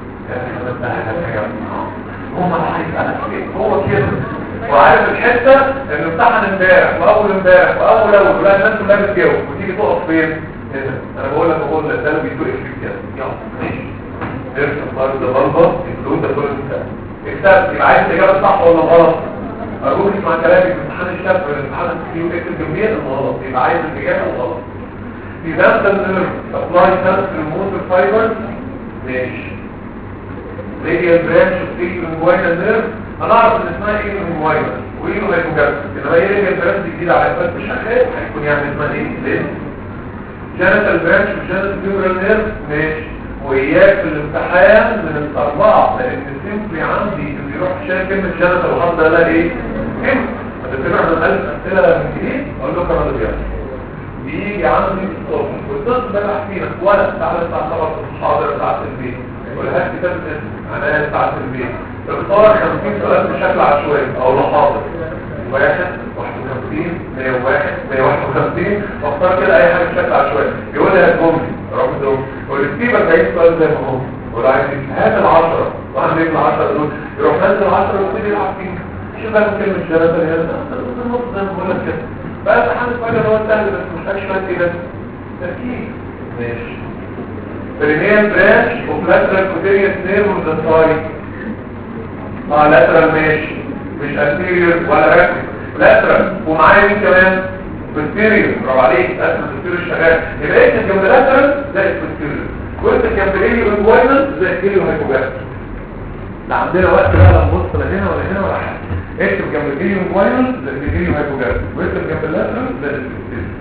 هم عايز هو كده وعارف الحته انه امتحن امبارح واول امبارح واول اول ولا الناس كلها بتجاوب وتيجي تقف فين هنا انا بقول لك بقول لك ده اللي بيدوق في كده يلا ماشي نرسم فرض ده برضه الفلوس ده كله انت اكتب يبقى عايز الاجابه صح ولا غلط ارجوك اسمع كلامي في امتحان الشاب والامتحان الكيو اكتب جميع الغلط يبقى عايز الاجابه الغلط في ذات النيرف ابلاي سنس الموتور فايبر ماشي راديال برانش اوف ايجو نيرف انا اعرف ان اسمها ايه الموبايل وايه هو المجرد انما ايه راديال برانش جديده على اساس مش شغال هيكون يعني اسمها ايه ليه جانتال برانش وجانتال فيبرال نيرف ماشي واياك في الامتحان من الاربعه لان سيمبلي عندي اللي يروح شايف كلمه جانتال وحط ده ايه كلمه هتفتكر احنا بنقلب امثله من جديد اقول لكم انا اللي بيحصل بيجي عندي الصبح والطفل ده بحكي لك ولا تعالى الساعه 7 الحاضر بتاعت البيت ولا هات كتاب اسم معناها بتاعت البيت اختار 50 سؤال بشكل عشوائي او لحاضر واحد 51 101 151 واختار كده اي حاجه بشكل عشوائي يقول لي هات جمله رقم دول والكتيبه 40 سؤال زي ما هو ولا عايز هات ال10 واحد يجيب ال10 دول يروح نازل ال10 ويبتدي يلعب فيه شوف بقى كلمه جلسه هنا النص زي ما بقول لك كده بقى امتحان الفاينل هو سهل بس محتاج شويه ايه بس تركيز ماشي برينيال برانش وبلاترال كوتيريوس نيرف اوف ذا سايد اه لاترال ماشي مش انتيريور ولا راكب لاترال ومعايا مين كمان بوستيريور برافو عليك لاترال بوستيريور شغال يبقى انت جنب لاترال زائد بوستيريور وانت جنب ايه انجوينال زائد كيلو هيبوجاست لا عندنا وقت بقى لا نبص لا هنا ولا هنا ولا حاجه اكتب جنب الفيديو انجوينال زائد الفيديو هيبوجاست واكتب جنب اللاترال زائد البوستيريور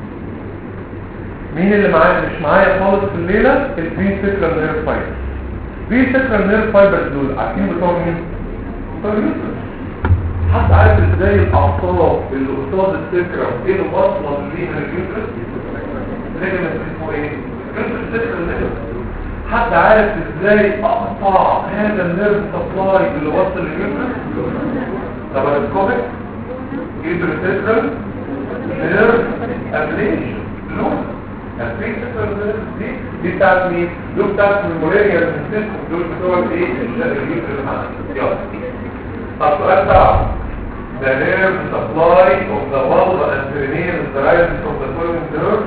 مين اللي معايا مش معايا خالص في الليله البي سكرال نير فايبر بي سكرال نير فايبرز دول عارفين بتوع مين بتوع اليوترس حد عارف ازاي الاعصاب اللي قصاد السكرة ايه اللي واصله ليها اليوترس ليجمنت اسمه ايه اليوترس سكرال نير حد عارف ازاي اقطع هذا النيرف سبلاي اللي وصل لليوترس طب الكوبك يوترس سكرال نيرف ابليشن لون الفيك دي دي بتاعت مين؟ دول بتاعت المولاريا سيستم دول بتوع الايه؟ الجيوب اللي معانا يلا طب سؤال صعب The nerve supply of the valve and perineum is derived from the following nerve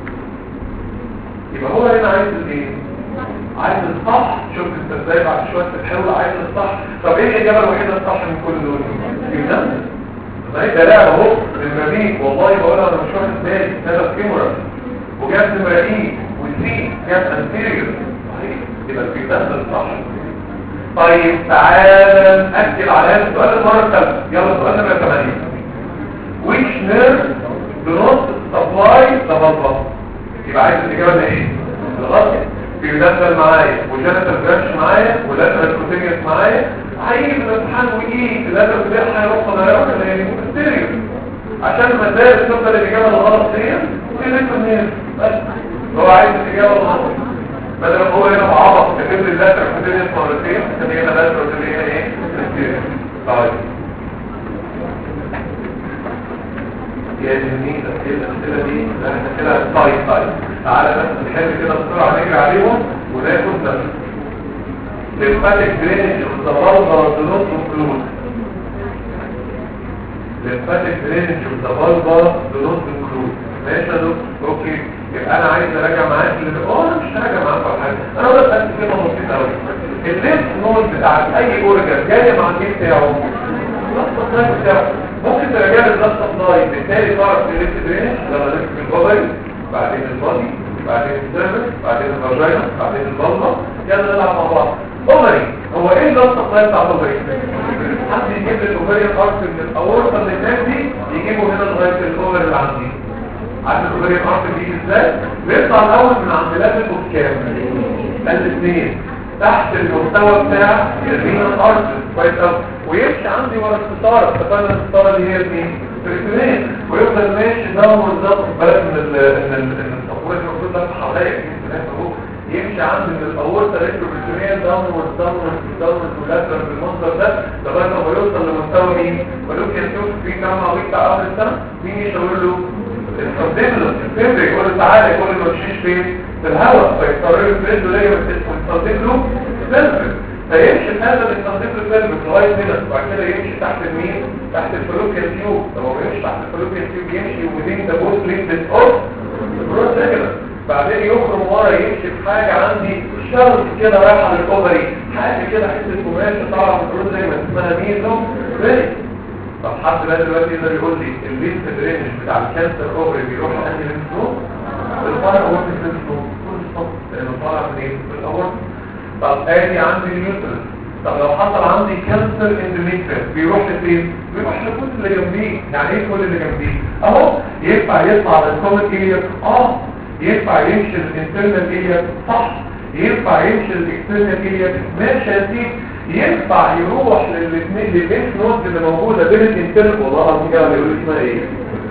يبقى هو هنا عايز الايه؟ عايز الصح شفت انت ازاي بعد شويه بتحاول عايز الصح طب ايه الاجابه الوحيده الصح من كل دول؟ يبقى ما هي ده لعبه اهو للمبيت والله بقولها انا مش واخد بالي ده كاميرا وجاب نمرقين وسي جاب انتيريور يبقى في نفس الصح طيب تعالى نأكد على السؤال المرة الثالثة يلا سؤال نمرة 8 which nerve do not supply the blood يبقى عايز الإجابة ده ايه؟ الغلط في نفس معايا وجنتال برانش معايا ولاترال كوتينيوس معايا هيجي في الامتحان ويجي اللاترال كوتينيوس هيروح صغيرة اللي هي انتيريور عشان ما زال تفضل الإجابة الغلط دي منين بس هو عايز الإجابة الغلط بدل هو هنا بعبط كتب لي اللاتر كوتينيوس مرتين كان هنا لاتر كوتينيوس ايه طيب يا جميل الأسئلة دي احنا كده طيب طيب تعالى بس نحل كده بسرعة نجري عليهم وناخد نفس lymphatic drainage of the vulva do not include lymphatic drainage of the vulva do not include ماشي يا دكتور اوكي يبقى انا عايز اراجع معاك اللي اه انا مش هراجع معاك ولا حاجه انا بس اسال كلمه بسيطه قوي الليف نود بتاع اي اورجان جايه مع الجيل بتاعه الضغط بتاعه ممكن تراجع لي الضغط سبلاي بالتالي تعرف الليف درينج لما نمسك الكوبري بعدين البادي بعدين السيرفس بعدين الفاجينا بعدين البلطه يلا نلعب مع بعض اوفري هو ايه الضغط سبلاي بتاع الاوفري حد يجيب لي الاوفري ارك من الاورطه اللي هناك دي يجيبه هنا لغايه الاوفري اللي عندي عارف الكوبري ارك بيجي ازاي بيطلع الاول من عند ليفل اوف كام الاثنين تحت المستوى بتاع الرينا ارك كويس قوي ويمشي عندي ورا الستاره اتفقنا الستاره اللي هي مين بريتونين ويفضل ماشي داون بالظبط بالك من ال ان ال ان التصوير المفروض ده حواليك اهو يمشي عندي من الاورطه ريتروبريتونيال داونورد داونورد داونورد ولاترال بالمنظر ده لغايه ما يوصل لمستوى مين ولو كان شوف في كام عويط بتاع اول السنه مين يشاور له الفانديبلوم الفيبري يقول له تعالى يقول له ما تمشيش فين في الهواء فيضطر يفرد له ليه اسمه الفانديبلوم سيلفر فيمشي في هذا الفانديبلوم سيلفر لغايه هنا وبعد كده يمشي تحت المين تحت الفلوكيال تيوب طب هو يمشي تحت الفلوكيال تيوب يمشي وذين ذا بوست ليمبس اوف البروت سيجنال بعدين يخرج ورا يمشي في حاجه عندي شرط كده رايحه للاوفري حاجه كده حته قماش طالعه من البروت زي ما اسمها ميزو ريلي طب حد بقى دلوقتي يقدر يقول لي الليمف درينج بتاع الكانسر اوفري بيروح لانهي ليمف نود الفرع هو في الليمف نود كل صف لانه طالع منين من الاول طب ادي عندي اليوترس طب لو حصل عندي كانسر اندوميتريال بيروح لفين بيروح لكل اللي جنبيه يعني ايه كل اللي جنبيه اهو ينفع يطلع على الكومن اريا اه ينفع يمشي الانترنال اريا صح ينفع يمشي الاكسترنال اريا ماشي يا سيدي ينفع يروح للاثنين للبيت نود اللي موجوده بين الانترنال والله العظيم كده بيقول اسمها ايه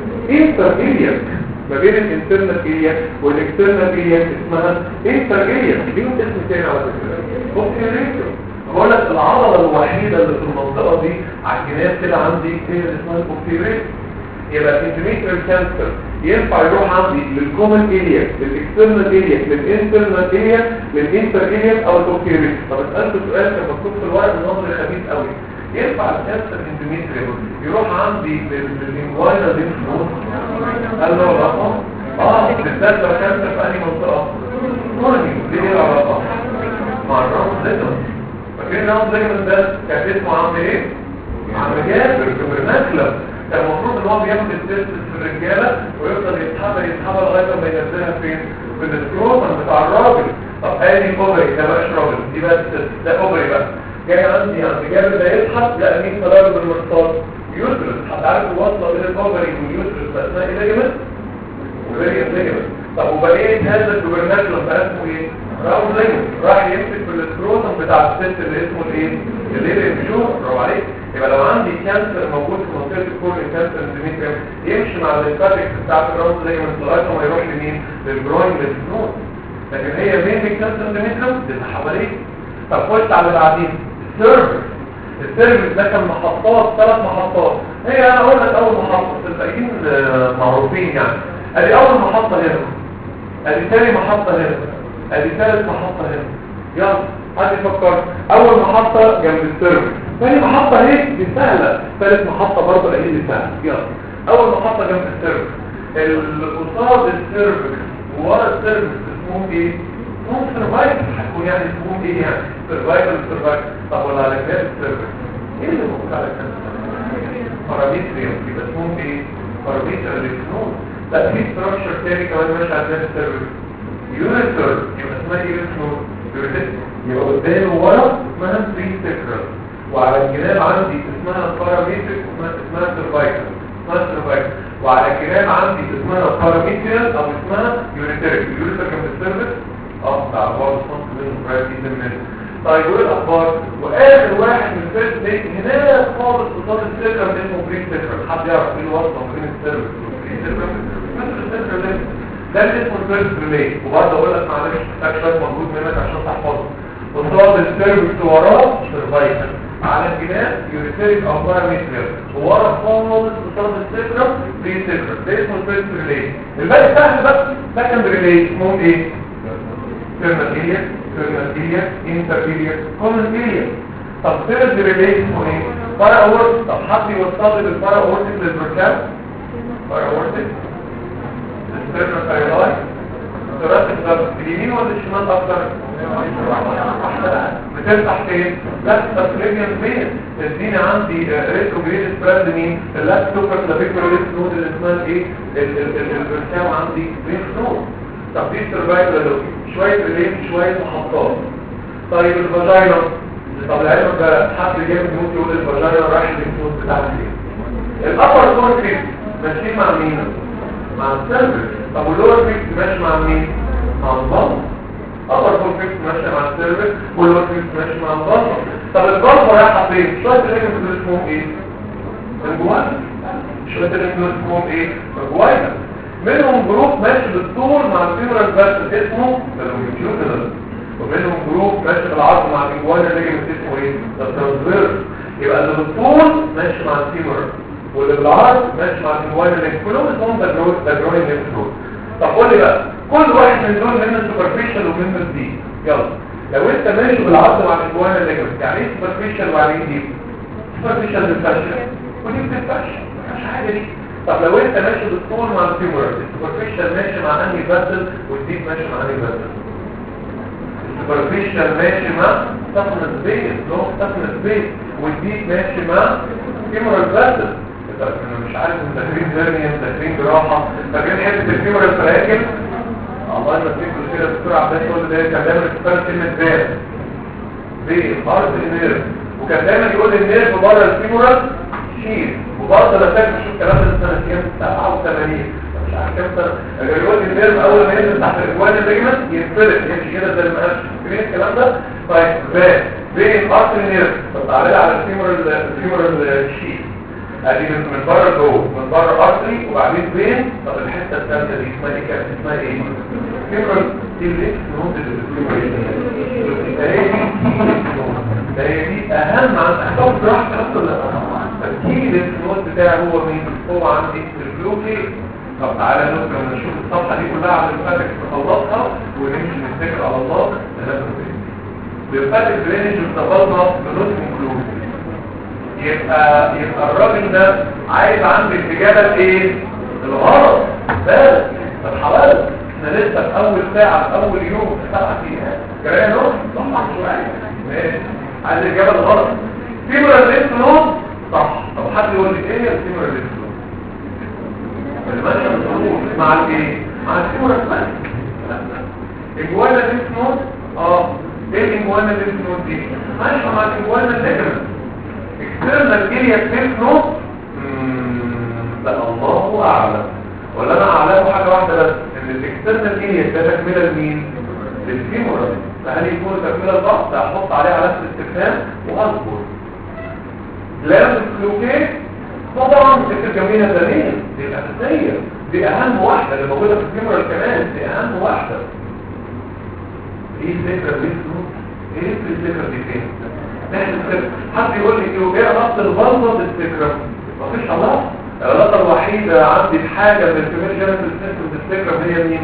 انتر اريا ما بين الانترنال اريا والاكسترنال اريا اسمها انتر اريا ليهم اسم تاني على فكره اوبتيريتور بقول لك العضله الوحيده اللي في المنطقه دي على الجناب كده عندي هي اللي اسمها الاوبتيريتور يبقى الانترميترال كانسر ينفع يروح عندي للكومن اريا للاكسترنال اريا للانترنال اريا للانتر اريا او الاوبتيريتور طب اسالك سؤال كان مكتوب في الورق النظري خبيث قوي ينفع الكانسر اندوميتريال يروح عندي للانجواينا دي فلوس قال له الرقم اه بالذات لو كانسر في انهي منطقه كورني دي ايه العلاقه مع الرقم ليجمنت فاكرين الرقم ليجمنت ده كان اسمه عامل ايه عم جابر برناكلم كان المفروض ان هو بياخد التست في الرجاله ويفضل يسحبها يسحبها لغايه ما ينزلها فين في السكروتم بتاع الراجل طب ادي اوفري ده بقاش راجل دي بقى التست ده اوفري بقى جاي عندي عند جابر ده يسحب لا مين طلع بالمرصاد يوترس حد عارف الوصله بين الاوفري واليوترس بقى اسمها ايه ليجمنت وفيريان ليجمنت طب وبقيه هذا الجوبرناكلم بقى اسمه ايه راوند ليجمنت راح يمسك في السكروتم بتاع الست اللي اسمه الايه اللي اللي بيشوف برافو عليك يبقى لو عندي كانسر موجود في منطقه الكورن كانسر اندوميتريوم يمشي مع الليمفاتكس بتاعت الراوند ليجمنت لغايه ما يروح لمين للجروين للسنون لكن هي مين الكانسر اندوميتريوم اللي حواليه طب خش على اللي بعدين السيرفس السيرفس ده كان محطات ثلاث محطات هي انا اقول لك اول محطه الباقيين آه، معروفين يعني ادي اول محطه هنا ادي ثاني محطه هنا ادي ثالث محطه هنا يلا حد يفكر اول محطه جنب السيرفس ثاني محطه اهي دي سهله ثالث محطه برضه اهي دي سهله يلا اول محطه جنب السيرفس قصاد السيرفس وورا السيرفس اسمهم ايه اسمهم سيرفايفل هيكون يعني اسمهم ايه يعني سيرفايفل سيرفايفل طب ولا على كده السيرفس ايه اللي موجود على كده باراميتريوم يبقى اسمهم ايه باراميتر الكنون لا في ستراكشر تاني كمان ماشي على نفس السيرفس يونيتر يبقى اسمها ايه اسمه يونيتر يبقى قدام وورا اسمها بري سيكرال وعلى الجناب عندي اسمها باراميتريك اسمها اسمها سيرفايكال اسمها سيرفايكال وعلى الجناب عندي اسمها باراميتريال او اسمها يونيتريك اليونيتر كان بالسيرفس اه بتاع بعض الصنف منه برايت جدا منه طيب وايه الاخبار واخر واحد من الفيرست ديت هناك خالص قصاد السيرفر اسمه بري سيرفر حد يعرف ايه الوصفه بين السيرفر والبري سيرفر مثل السيرفر ده ده اللي اسمه الفيرست ريلي وبرضه اقول لك معلش محتاج شويه مجهود منك عشان تحفظه قصاد السيرفس وراه سيرفايكال على الجناب يوريتريك او باراميتريال وورا خالص قصاد السيرفر بري سيرفر ده اسمه الفيرست ريلي الباقي سهل بقى سكند ريلي اسمهم ايه؟ terminal terminal intermediate common area طب third relay اسمه ايه؟ para aortic طب حد يوصل لي البارا اورتيك للبركاب para aortic السترنال بايلاي ترتب ده اليمين ولا الشمال اكتر؟ بتفتح فين؟ لا سبريجن فين؟ تديني عندي ريتروجريد سبراند مين؟ اللات سوبر كلافيكولار نود اللي اسمها ايه؟ البركاب عندي ريس نود طب دي السرفايفل شوية ريليف شوية محطات طيب الفاجينا طب العلم ده حد جاي من يوم يقول الفاجينا رايح للنود بتاع الايه الابر كورتكس ماشيين مع مين مع السيرفر طب واللور كورتكس ماشي مع مين مع البلط ابر كورتكس ماشي مع السيرفر واللور كورتكس ماشي مع البلط طب البلط رايحه فين شويه الريليف دول اسمهم ايه الجوان شويه الريليف دول اسمهم ايه الجوان منهم جروب ماشي بالطول مع الفيمورال بس اسمه اللونجيتيودنال ومنهم جروب ماشي بالعرض مع الجوان اللي جنب اسمه ايه الترانسفيرس يبقى اللي بالطول ماشي مع الفيمورال واللي بالعرض ماشي مع الانجوان اللي كلهم اسمهم ده جروين ده جروين لينفنود طب قول لي بقى كل واحد من دول منه سوبرفيشال ومنه ديب يلا لو انت ماشي بالعرض مع الانجوان اللي يعني ايه سوبرفيشال وعليه ديب سوبرفيشال بالفاشل ودي بتتفشل مش حاجه دي طب لو انت ماشي بالطول مع الفيمورال السوبرفيشال ماشي مع انهي فاسل والديب ماشي مع انهي فاسل السوبرفيشال ماشي مع سفنس بيت لو سفنس بيت والديب ماشي مع فيمورال فاسل انا مش عارف من تكريم زرني تكريم جراحه فاكرين حته الفيمورال فراكل الله يبارك فيكم كده الدكتور عباس يقول ده كان دايما يفكر كلمه زاد زي ارض النيرف وكان دايما يقول النيرف بره الفيمورال شيل وبرضه انا فاكر شو الكلام ده سنه كام 87 مش عارف كام سنه يقول النيرف اول ما ينزل تحت الاجوان الليجمنت ينفرد يمشي كده زي ما قال فاكرين الكلام ده طيب زاد بين ارض النيرف طب تعالى على الفيمورال الفيمورال شيل ادي من من بره جوه من بره ارتري وبعدين بين طب الحته الثالثه دي اسمها ايه كانت اسمها ايه فيمورال دي الاكس نود ده هي دي اهم عن احطاط براحتك اصلا الكيل النود بتاعي هو مين هو عندي البلوكي طب تعالى نذكر نشوف الصفحه دي كلها على الفاتك نخلصها ونمشي نتكل على الله لازم بالفاتك درينج ارتبطنا بنوت انكلود يبقى يبقى الراجل ده عايز عندي الاجابه الايه الغلط بس طب حوالي احنا لسه في اول ساعه في اول يوم في سبع ايام جرايه نص صح شويه ماشي عايز الاجابه الغلط فيبر الليمف نود صح طب حد يقول لي ايه الفيبر الليمف نود اللي ماشيه بالظروف مع الايه مع الفيبر الليمف الجوانا الليمف نود اه ايه الجوانا الليمف نود دي ماشيه مع الجوانا الليجمنت اكسترنال اريا سيلف نوت لا الله اعلم ولا انا اعلم حاجه واحده بس ان الاكسترنال اريا ده تكمله لمين للفيمورال فهل يكون تكمله الضغط احط عليه علامه الاستفهام واصبر لازم الكلوكين طبعا دي الجميله ثانيه دي الاساسيه دي اهم واحده اللي موجوده في الفيمورال كمان دي اهم واحده ايه الفكره دي ايه الفكره دي فين حد يقول لي ايه علاقه البلطه بالسكرم مفيش علاقه العلاقه الوحيده عندي بحاجه من الكوميرشال سيستم بالسكرم هي مين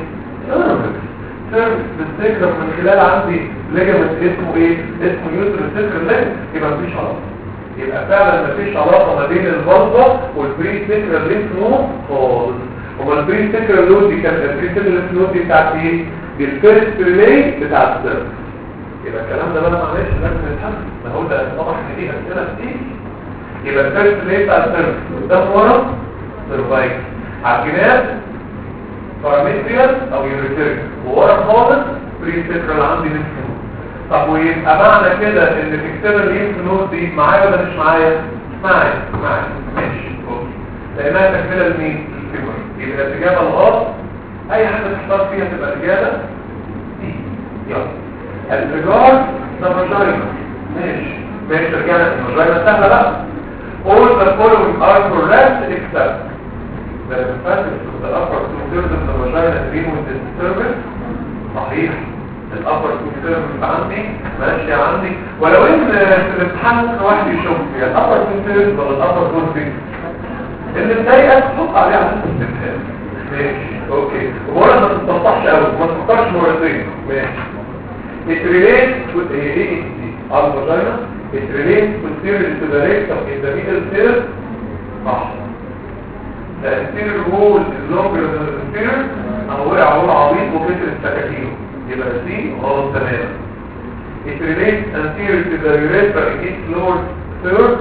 سيرفكس بالسكرم من خلال عندي ليجمنت اسمه ايه اسمه يوتر سكرم ليجمنت يبقى مفيش علاقه يبقى فعلا مفيش علاقه ما بين البلطه والبري سكرم لينف نود خالص وما البري سكرم نود دي كانت البري سكرم لينف نود دي بتاعت ايه دي الفيرست ريلي بتاعت السيرفكس يبقى الكلام ده بقى معلش لازم نتحمل ما هو ده طبعا ان دي اسئله كتير يبقى الفيرست ليه بتاع السيرفس قدام ورا سيرفايك على الجناب بارامتريال او يوريتيريك وورا خالص بري سيكرال عندي لينف نود طب ويبقى معنى كده ان الاكسترنال لينف نود دي معايا ولا مش معايا؟ معايا معايا ماشي اوكي لانها تكمله لمين؟ للفيمر يبقى الاجابه الغلط اي حاجه تختار فيها تبقى الاجابه دي يلا الرجال ده فاجينا ماشي ماشي رجعنا الفاجينا سهله بقى all the following are correct except the emphasis of the upper two thirds of the vagina agree with the disturbance صحيح الابر تو ثيرد عندي ماشي عندي ولو ان في الامتحان ممكن واحد يشوف يا الابر تو ثيرد ولا الابر تو ثيرد اللي مضايقك تحط عليه علامه استفهام ماشي اوكي ولا ما تتبطحش قوي ما تفكرش مرتين ماشي it relates with a AEC on vagina it relates posterior to the rectum in the middle third صح the anterior wall is longer than the posterior اهو وقع عور عبيط وكسر السكاكين يبقى سي غلط تماما it relates anterior to the urethra in its lower third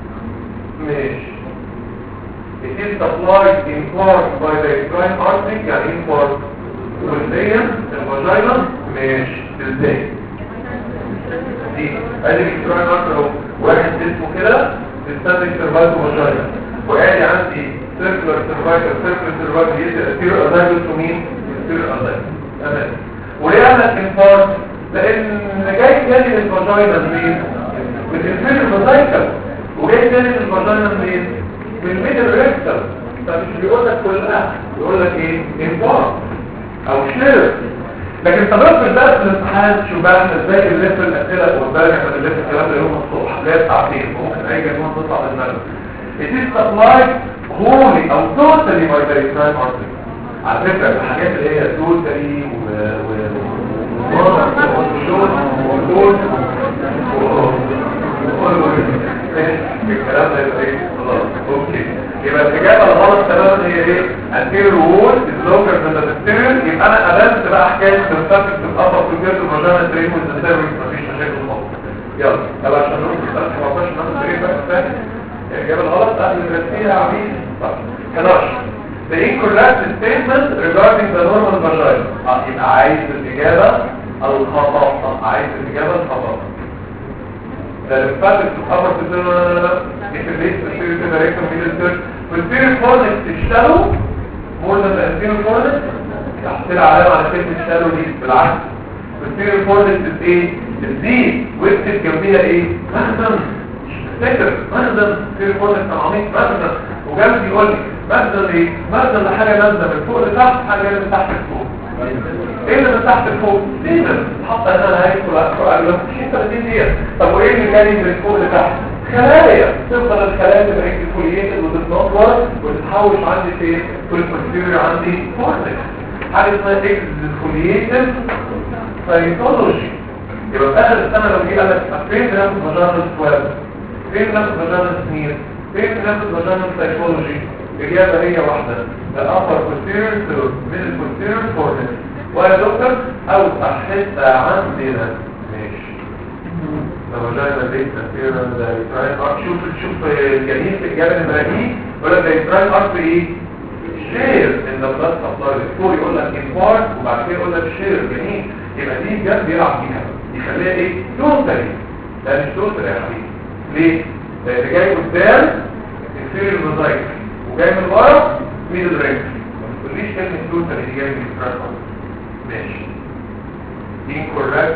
ماشي it is supplied in part by the uterine artery يعني in part والديا الفاجينا ماشي ازاي دي ادي الكترون ارتر اهو واحد اسمه كده بيستنتج سيرفايكال فاجينا وادي عندي سيركلر سيرفايكال سيركلر سيرفايكال يدي اسير ازايجوس ومين اسير ازايجوس تمام وليه قال لك انفارت لان جاي تاني للفاجينا منين من الانفيريور فاجيكال وجاي تاني للفاجينا منين من الميدل ريكتال فمش بيقول لك كلها بيقول لك ايه انفارت او شير لكن طبعا في الدرس الامتحان شو بقى احنا ازاي بنلف الاسئله وازاي احنا بنلف الكلام ده يوم الصبح اللي هي ساعتين وممكن اي جدول تطلع من المغرب it is supplied wholly او totally by the retinal artery على فكرة الحاجات اللي هي totally و و الكلام ده يبقى ايه خلاص اوكي يبقى الاجابه الغلط تماما هي ايه anterior wall is longer than the posterior يبقى انا قلبت بقى حكايه الفاتك في الابر في الجلد الرجاله تريم والسيرفيس مفيش مشاكل خالص يلا يلا عشان نروح لسؤال 17 ناخد بريك بقى ثاني الاجابه الغلط قبل الرسميه يا عميد طيب 11 The incorrect statement regarding the normal vagina اه يبقى عايز الإجابة الخطأ عايز الإجابة الخطأ The lymphatic upper pituitary defibrilate posterior to the rectum middle third posterior fornix تشتغلوا more than the anterior fornix تحت العلامة على كلمة تشتغلوا دي بالعكس posterior fornix is ايه؟ الزيد واكتب جنبيها ايه؟ مخزن تفتكر مخزن posterior fornix عميق مخزن وجنبي يقول لي مخزن ايه؟ مخزن لحاجة نازلة من فوق لتحت حاجة من تحت لفوق ايه اللي من تحت لفوق؟ ليزر حط هنا نهاية قرآن لو مش 30 دقيقة طب وايه اللي جاي من فوق لتحت؟ خلايا تفضل الخلايا تبقى اكتفوليتد وتتنطور وتتحوش عندي في في البوستيريور عندي فورنكس حاجة اسمها اكتفوليتد سايتولوجي يبقى في اخر السنة لو جه قال لك فين بناخد فاجانال سواب فين بناخد فاجانال سمير فين بناخد فاجانال سايكولوجي الإجابة هي واحدة the upper posterior to middle posterior cortex ويا دكتور أوسع حتة عندنا ماشي لو جاينا ليه تفسير الإسرائيل أرض شوف شوف الجميل في الجانب البراهيم يقول لك الإسرائيل أرض إيه؟ شير إن البلاد سبلاي الدكتور يقول لك إنفارت وبعد كده يقول لك شير جميل يبقى دي بجد بيلعب فيها يخليها إيه؟ توتالي ده مش توتالي يا حبيبي ليه؟ لأن جاي قدام انفيريور موزايك وجاي من ورا ميدل رينج ما تقوليش كلمة توتالي دي جاي من الإسرائيل ماشي incorrect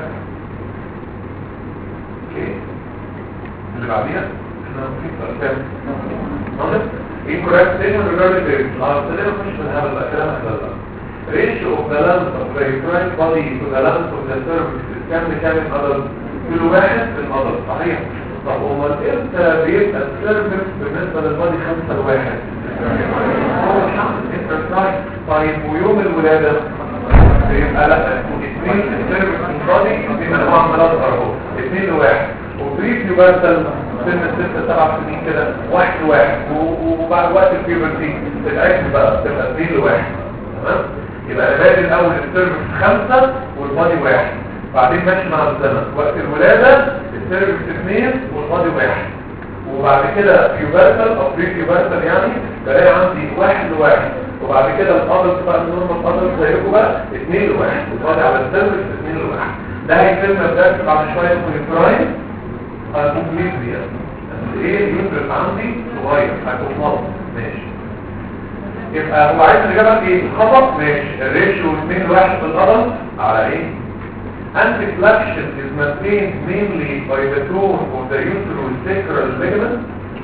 اوكي اللي بعديها احنا في سؤال تاني واضح incorrect statement regarding the اه ابتدينا نخش في الهبل بقى كلام احنا بقى ratio of the length of the uterine body to the length of the cervix is كام لكام العدد كيلو واحد في العدد صحيح طب امال امتى بيبقى السيرفكس بالنسبه للبادي خمسة لواحد هو الحمل انترسايد طيب ويوم الولاده بيبقى لا اثنين السيرفكس البادي بيبقى نوع من الاصغر اهو اثنين لواحد وبريف يبرتل سن ستة سبع سنين كده واحد لواحد وبعد وقت البيوبرتي العكس بقى تبقى اثنين لواحد تمام يبقى البادي الاول السيرفكس خمسة والبادي واحد بعدين ماشي مع الزمن وقت الولادة السيرفكس اثنين والبادي واحد وبعد كده يوبرتل او بريف يوبرتل يعني بلاقي عندي واحد لواحد وبعد كده الادلت بقى النورمال ادلت زيكم بقى اثنين لواحد والبادي على السيرفكس اثنين لواحد ده هيكلمنا بدرس بعد شوية اسمه البرايم هتوكليزيا بس ايه اليوترس عندي صغير هتوكليزيا ماشي يبقى هو عايز الاجابه ايه خطا ماشي الريشيو 2 1 في القدم على ايه anti-flexion is maintained mainly by the tone of the uterosacral ligament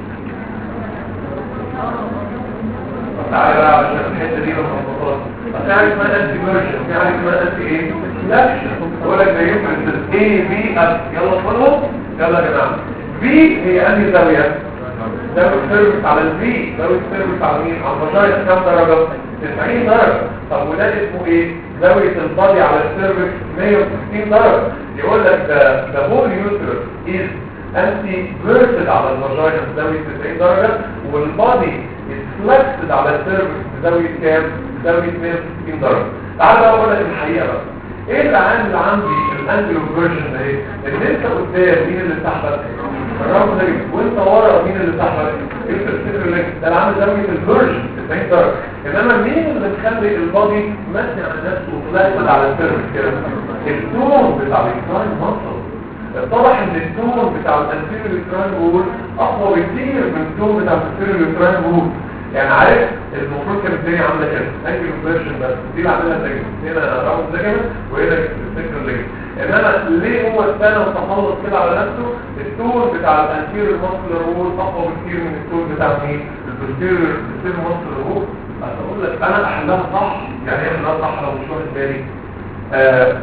تعالى بقى علشان الحته دي بالمخططات في حاجه اسمها انتي فيرجن في حاجه اسمها انتي ايه فلكشن بقول لك ده يفرز ايه بي اب يلا خدهم يلا يا جماعه بي هي انهي زاويه زاويه السيرفس على البي زاويه السيرفس على مين على المشايخ كام درجه 90 درجه طب وده اسمه ايه زاويه البادي على السيرفس 160 درجه يقول لك ده ده هول يوتر از انتي فيرسد على الفاجينا بزاويه 90 درجه والبادي فلكسد على السيرفس بزاويه كام بزاويه 160 درجه تعال بقى اقول لك الحقيقه بقى ايه اللي عامل عندي الانجلو فيرجن ده ايه ان انت قدام مين اللي تحتك الرقم ده وانت ورا مين اللي تحتك انت الصفر اللي ده اللي عامل زاويه الفيرجن 90 درجه انما مين اللي مخلي البادي ماشي على نفسه وفلكسد على السيرفس كده التون بتاع الكلاين مصر اتضح ان التون بتاع الانتيريور يوتراين وول اقوى بكتير من التون بتاع الانتيريور يوتراين وول يعني عارف المفروض كانت الدنيا عامله كده انجل فيرجن بس دي اللي عاملها ليجمنت هنا راوند ليجمنت وهنا السكر ليجمنت انما ليه هو استنى وتخلص كده على نفسه التون بتاع الانتيريور ماسكولار وول اقوى بكتير من التون بتاع مين البوستيريور البوستيريور ماسكولار وول اقول لك انا احلها صح يعني ايه احلها صح لو مش واخد بالي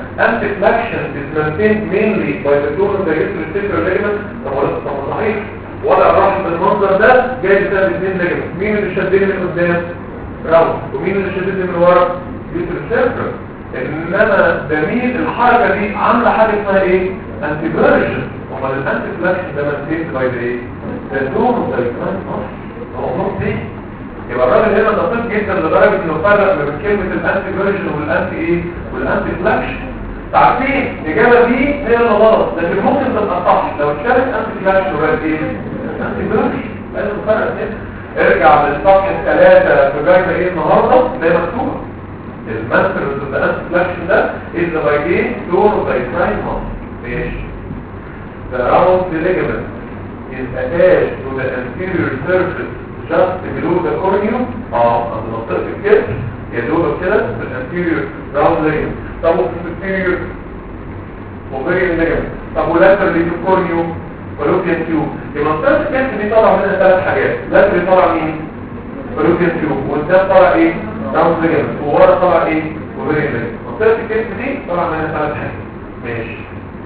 anti-flexion is maintained mainly by the tone of the uterosacral ligament طب ولا طب صحيح وضع الرحم بالمنظر ده جاي بسبب اثنين ليجمنت مين اللي شدني من قدام راوند ومين اللي شدني من ورا يوتر سيركل انما ده مين الحركه دي عامله حاجه اسمها ايه انتي فيرجن امال الانتي فلاكشن ده منتيت باي ايه ده دور ده الموضوع دي يبقى الراجل هنا دقيق جدا لدرجه انه فرق ما بين كلمه الانتي فيرجن والانتي ايه والانتي فلاكشن تعرفين الاجابه دي هي اللي غلط لكن ممكن تبقى صح لو اتشالت انتي فلاكشن وبقت ايه انتي فيرجن لازم تفرق هنا ارجع للصفحه الثلاثه في جايزه ايه النهارده ده مكتوب الماستر of the anti-flexion ده is the ligate door of the triangle ماشي the round ligament is attached to the anterior surface just below the cornea اه عند منطقة الكتف يا دوبك كده في الانتيريور راوند ligament طب وفي الانتيريور ovarian ligament طب ولاتر اللي في الكورنيو فالوبيان تيوب يبقى منطقة الكتف دي طالع منها ثلاث حاجات لاتر طالع مين؟ فالوبيان تيوب وقدام طالع ايه؟ راوند ligament وورا طالع ايه؟ ovarian ligament منطقة الكتف دي طالع منها ثلاث حاجات ماشي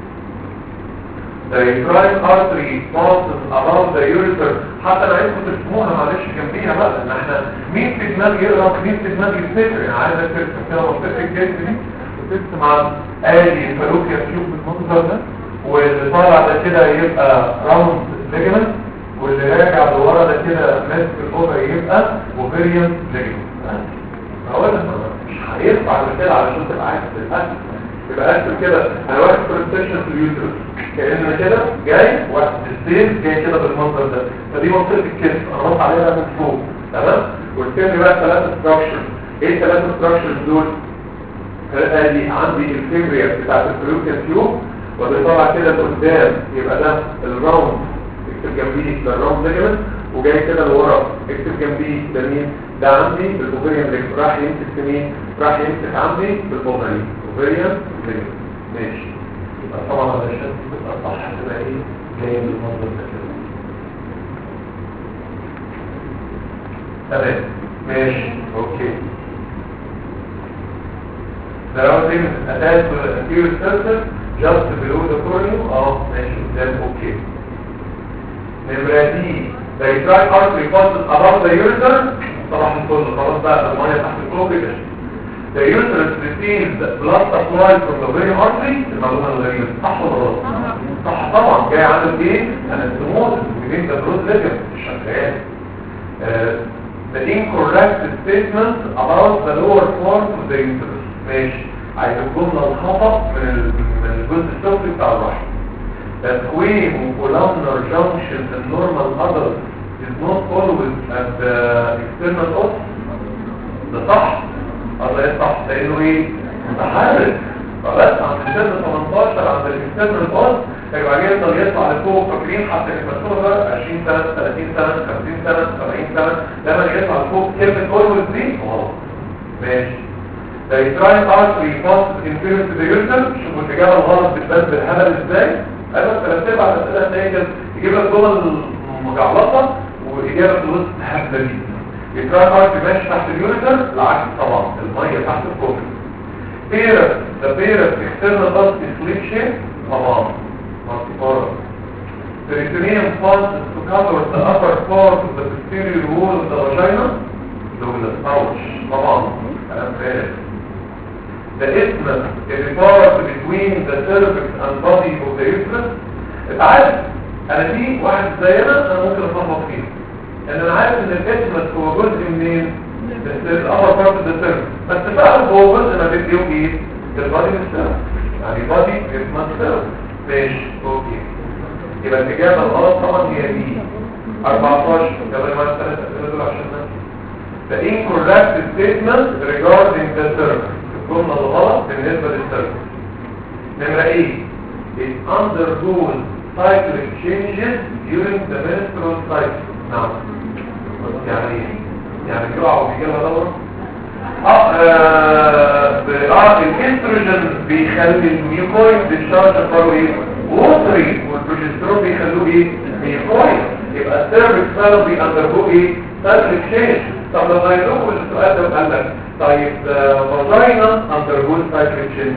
the uterine artery passes around the ureter حتى انا عايزكم تفهموها معلش جنبيها بقى لان احنا مين في دماغي يقرا مين في دماغي يفتكر يعني عايزك ترسم كده منطقه الجلد دي وترسم على ادي فالوكيا تشوف المنظر ده واللي طالع ده كده يبقى راوند ليجمنت واللي راجع لورا ده كده ماسك الاوفر يبقى اوفريان ليجمنت هقول لك مش هينفع كده علشان تبقى عارف للاسف يبقى اكتب كده انا واخد بريستيشن في اليوتيوب كأن كده جاي واحد السيل جاي كده بالمنظر ده فدي منطقة الكتف انا بص عليها من فوق تمام والكتف بقى ثلاثة ستراكشر ايه الثلاثة ستراكشرز دول ادي عندي الفيبريا بتاعت الفلوكيا تيوب وده طالع كده لقدام يبقى ده الراوند اكتب جنبيه ده الراوند ليجمنت وجاي كده لورا اكتب جنبيه ده مين ده عندي الاوفريان ليجمنت راح يمسك في مين راح يمسك عندي بالبومري اوفريان ليجمنت ماشي يبقى طبعا علشان تبقى صح تبقى ايه جاي بالمنظر ده كده تمام ماشي اوكي ده لو دي اتاس الانتيريور سيرفيس جاست بلو ذا كورنيو اه ماشي قدام اوكي نمرة دي ده يتراك ارتري باسس above the ureter طبعا كله خلاص بقى الميه تحت الكوبري The uterus receives blood supply from the very artery المعلومة الغريبة صح ولا غلط؟ صح طبعا جاي عامل ايه؟ انستموز within the broad ligament شغال uh, The incorrect statement about the lower part of the uterus ماشي عايز الجملة الخطأ من ال- من الجزء السفلي بتاع الرحم That queen columnar junction in normal adult is not always at the external os ده صح الله يصح لانه ايه متحرك فبس عند سن 18 عند الاكسترنال باس هيبقى يفضل يطلع لفوق فاكرين حتى المسؤول ده 20 سنه 30 سنه 50 سنه 70 سنه لما يطلع لفوق كلمه اولويز دي غلط ماشي ده يتراين ارتري باس انفيريور تو ذا يوزر شوفوا الاجابه الغلط بتبان بالهبل ازاي ايوه ثلاث ارباع الاسئله تلاقي كده يجيب لك جمل مجعلصه واجابه في الوسط هبله جدا يتراين ارتري ماشي تحت اليوزر العكس طبعا الميه تحت الكوبري بيرس the بيرس external dust sleep shape طبعا مرتفارة peritoneum passes to cover the upper part of the posterior wall of the vagina دول الأوش طبعا كلام فارغ the isthmus is the part between the cervix and body of the uterus اتعرف انا في واحد زينا انا ممكن اتلخبط فيه ان انا عارف ان الاسمس هو جزء منين الابر بارت اوف ذا سيرفس بس فعلا هو جزء ما بين ايه وايه البادي والسيرفس يعني بادي اسمها سيرفس ماشي اوكي يبقى الاجابه الغلط طبعا هي دي 14 يلا ما الثلاث اسئله دول عشان ننسى The incorrect statement regarding the cervix الجمله الغلط بالنسبه للسيرفس نمره ايه it undergoes cyclic changes during the menstrual cycle نعم يعني يعني بيقع وبيجي لها دوره اه اه ب- اه الاستروجين بيخلي الميوكويد ديشارج اخباره ايه ووتري والبروجسترون بيخلوه ايه ميوكويد يبقى السيرفكس فعلا بيأندرجو ايه سايكل تشينج طب لما يدوكوا السؤال ده وقال لك طيب فاجينا اندرجو سايكل تشينج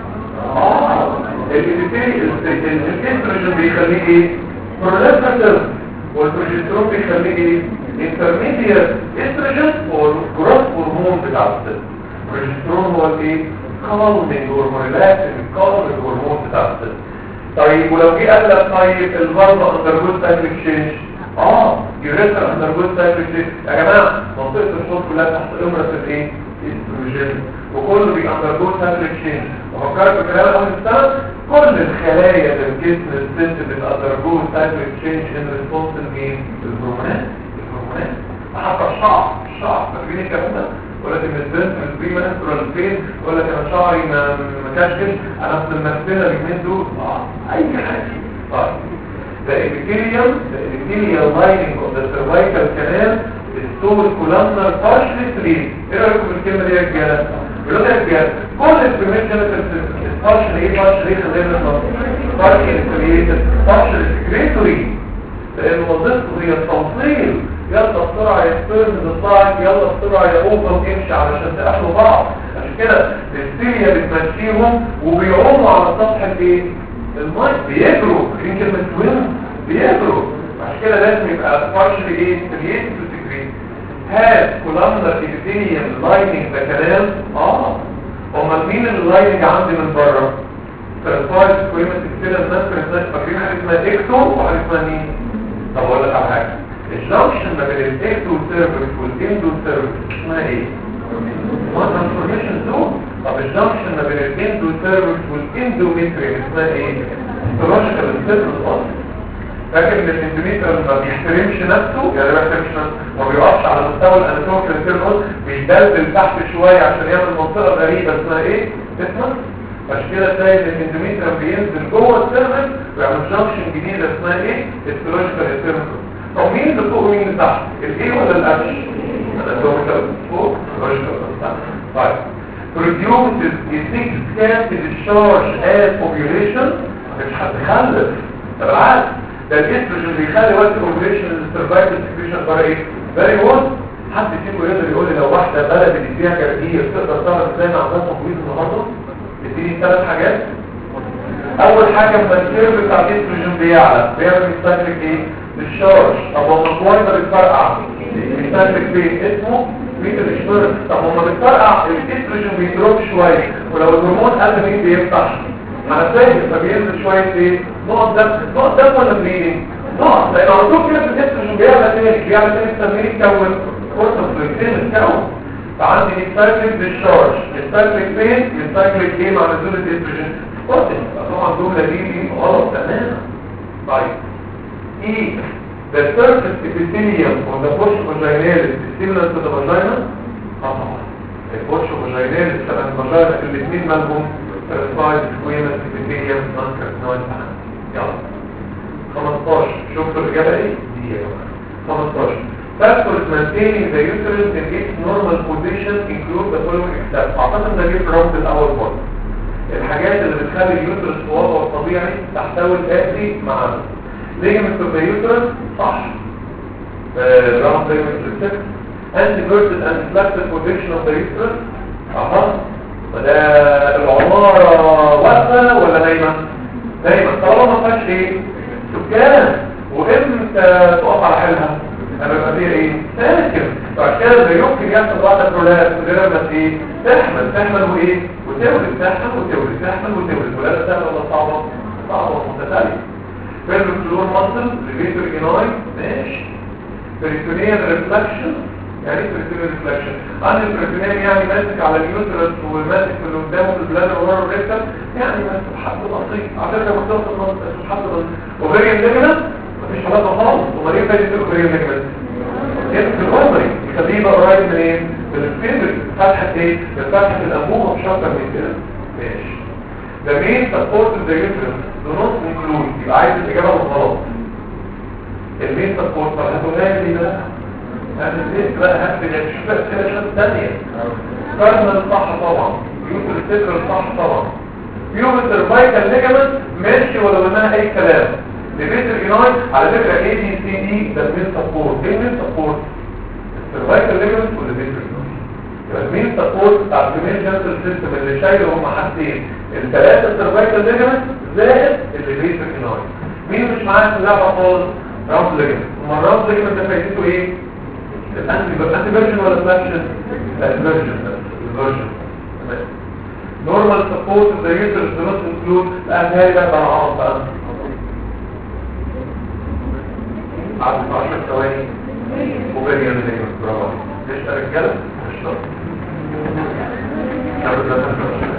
اه الاستروجين بيخليه ايه بروليفراتيف البروجسترون بيخليه ايه انترميديت استروجين هو الجروث هرمون بتاع الست البروجسترون هو الايه كالمينج هرمون ريلاكسنج كالمينج هرمون بتاع الست طيب ولو جه قال لك طيب الفالفا اندرجوز سايكل اكسشينج اه يوريثرا اندرجوز سايكل اكسشينج يا جماعه منطقه الشوط كلها تحت امره الايه الاستروجين وكله بي اندرجوز سايكل اكسشينج وفكرت في كلام اول السنه كل الخلايا في الجسم الست بتاندرجوز سايكل اكسشينج ان ريسبونس لمين الهرمونات الهرمونات حتى الشعر الشعر فاكرين الكلام ده ولا ان البنت من البري منسترال فين ولا كان شعري ما ما كانش انا اصل الممثله اليومين دول اه اي حاجه طيب the epithelium the epithelial lining of the cervical canal is so columnar partially sleeve ايه رايكم في الكلمه دي يا رجاله بيقولوا يا رجاله كل البريميشن partially ايه partially ايه خلينا نقول partially created partially secretory لان وظيفته هي التوصيل يلا بسرعة يا سبيرم تطلعك يلا بسرعة يا اوفر امشي علشان تقابلوا بعض عشان كده السيريا بتمشيهم وبيعوموا على سطح الايه الماء بيجروا فاكرين كلمة سويم بيجروا عشان كده لازم يبقى partially ايه created to secrete هاد columnar epithelium lining ده كلام اه امال مين اللايننج عندي من بره فالفايز كويمة السيريا الناس فاكرين حاجة اسمها اكتو وحاجة اسمها مين طب اقول لك على حاجة الجنكشن ما بين الاكتو سيرفيس والاندو سيرفيس اسمها ايه؟ ما ترانسفورميشن زون طب الجنكشن ما بين الاندو سيرفيس والاندوميتريوم اسمها ايه؟ هيستولوجيكال سيرفيس اصلا فاكر ان الاندوميتريوم ما بيحترمش نفسه يعني ما بيحترمش نفسه ما بيقفش على مستوى الاناتوميكال سيرفيس بيدلدل تحت شويه عشان يعمل منطقه غريبه اسمها ايه؟ اسمها عشان كده تلاقي ان الاندوميتريوم بينزل جوه السيرفيس ويعمل جنكشن جديده اسمها ايه؟ هيستولوجيكال سيرفيس طب مين اللي فوق ومين اللي تحت الايه ولا القش الاناتوميكال فوق الاناتوميكال طيب produces a six scan discharge as ovulation مش هتخلف ده بالعكس ده الاستروجين بيخلي وقت الاوفيوليشن السرفايفل سكريشن بره ايه فيري وورد حد فيكم يقدر يقول لي لو واحده بلد بتديها كارتيه تقدر تعرف ازاي ما عندها تقويض النهارده تديني ثلاث حاجات اول حاجه لما الكيرف بتاع الاستروجين بيعلى بيعمل مستهلك ايه الشارج طب هو الكوين ده بيتفرقع بيستهلك فين اسمه ميتر اشترك طب هما بيتفرقع الاستروجين بيدروب شويه ولو الهرمون قل مين بيفتح هنتفاهم فبينزل شويه ايه نقط دم نقط دم ولا بليدنج نقط لان على طول كده في الاستروجين بيعلى تاني بيعلى تاني التمرين يتكون كورتوفلوكسين يتكون فعندي يستهلك بالشارج يستهلك فين يستهلك ايه مع نزول الاستروجين كورتين طبعا الجمله دي غلط تماما طيب ايه the surface epithelium of the push vaginalis is similar to the vagina طبعا البوش vaginalis شبه الفاجينا الاثنين مالهم certified squamous epithelium non-carcinoid يلا 15 شفتوا الاجابه ايه دي يا جماعه 15 Factors maintaining the uterus in its normal position include the following steps. اعتقد ده جه راوند الاول برضه. الحاجات اللي بتخلي اليوترس في وضعه الطبيعي تحتوي الاتي معانا. ligament of the uterus صح round ligament of the sex anteverted and flexible position of the uterus اها وده العمارة واقفة ولا نايمة نايمة طالما ما فيهاش ايه سكان وامتى تقف على حيلها انا بقى فيها ايه ساكن فعشان كده ده يمكن يحصل واحدة برولات غير لما ايه تحمل تحمل وايه وتولد تحمل وتولد تحمل وتولد ولا سهلة ولا صعبة صعبة ومتتالية فيرفلور مصل ريفيتور جناي ماشي بريتونيال ريفلكشن يعني بريتونيال ريفلكشن عن البريتونيال يعني ماسك على اليوترس وماسك في اللي قدامه في البلاد ورا الريكتم يعني ماسك حد بسيط على فكره مختص المنطقه حد بسيط وفيريان ليجمنت مفيش علاقه خالص امال ايه فايده الفيريان ليجمنت يمسك الاوفري يخليه يبقى قريب من ايه؟ من الفيبر فتحه ايه؟ من فتحه الانبوبه مش اكتر من كده ماشي The main support of the uterus do not include يبقى عايز الإجابة بالغلط المين سبورت طب هتقولها لي بقى هتديك بقى هكتب شوف بقى الأسئلة الثانية كارنال صح طبعا يوتر السيدر صح طبعا يوم السيرفايكال ليجمنت ماشي ولا منها أي كلام لبيت الجناي على فكرة اي دي سي دي ده المين سبورت ايه المين سبورت السيرفايكال ليجمنت ولا بيت الجناي يبقى المين سبورت بتاع الجميل جنسل سيستم اللي شايله هم حاجتين الثلاثة سيرفايكال ليجمنت زائد اللي بيت الجناي مين مش معايا في اللعبة خالص راوند ليجمنت ثم الراوند ليجمنت ده فايدته ايه الانتي الانتي فيرجن ولا فلاكشن لا الفيرجن الفيرجن نورمال سبورت ذا يوزر does not include الانهاي بقى بقى عرض بقى عدد 10 ثواني وبريان ليجمنت برافو عليك ليش يا رجاله مش شرط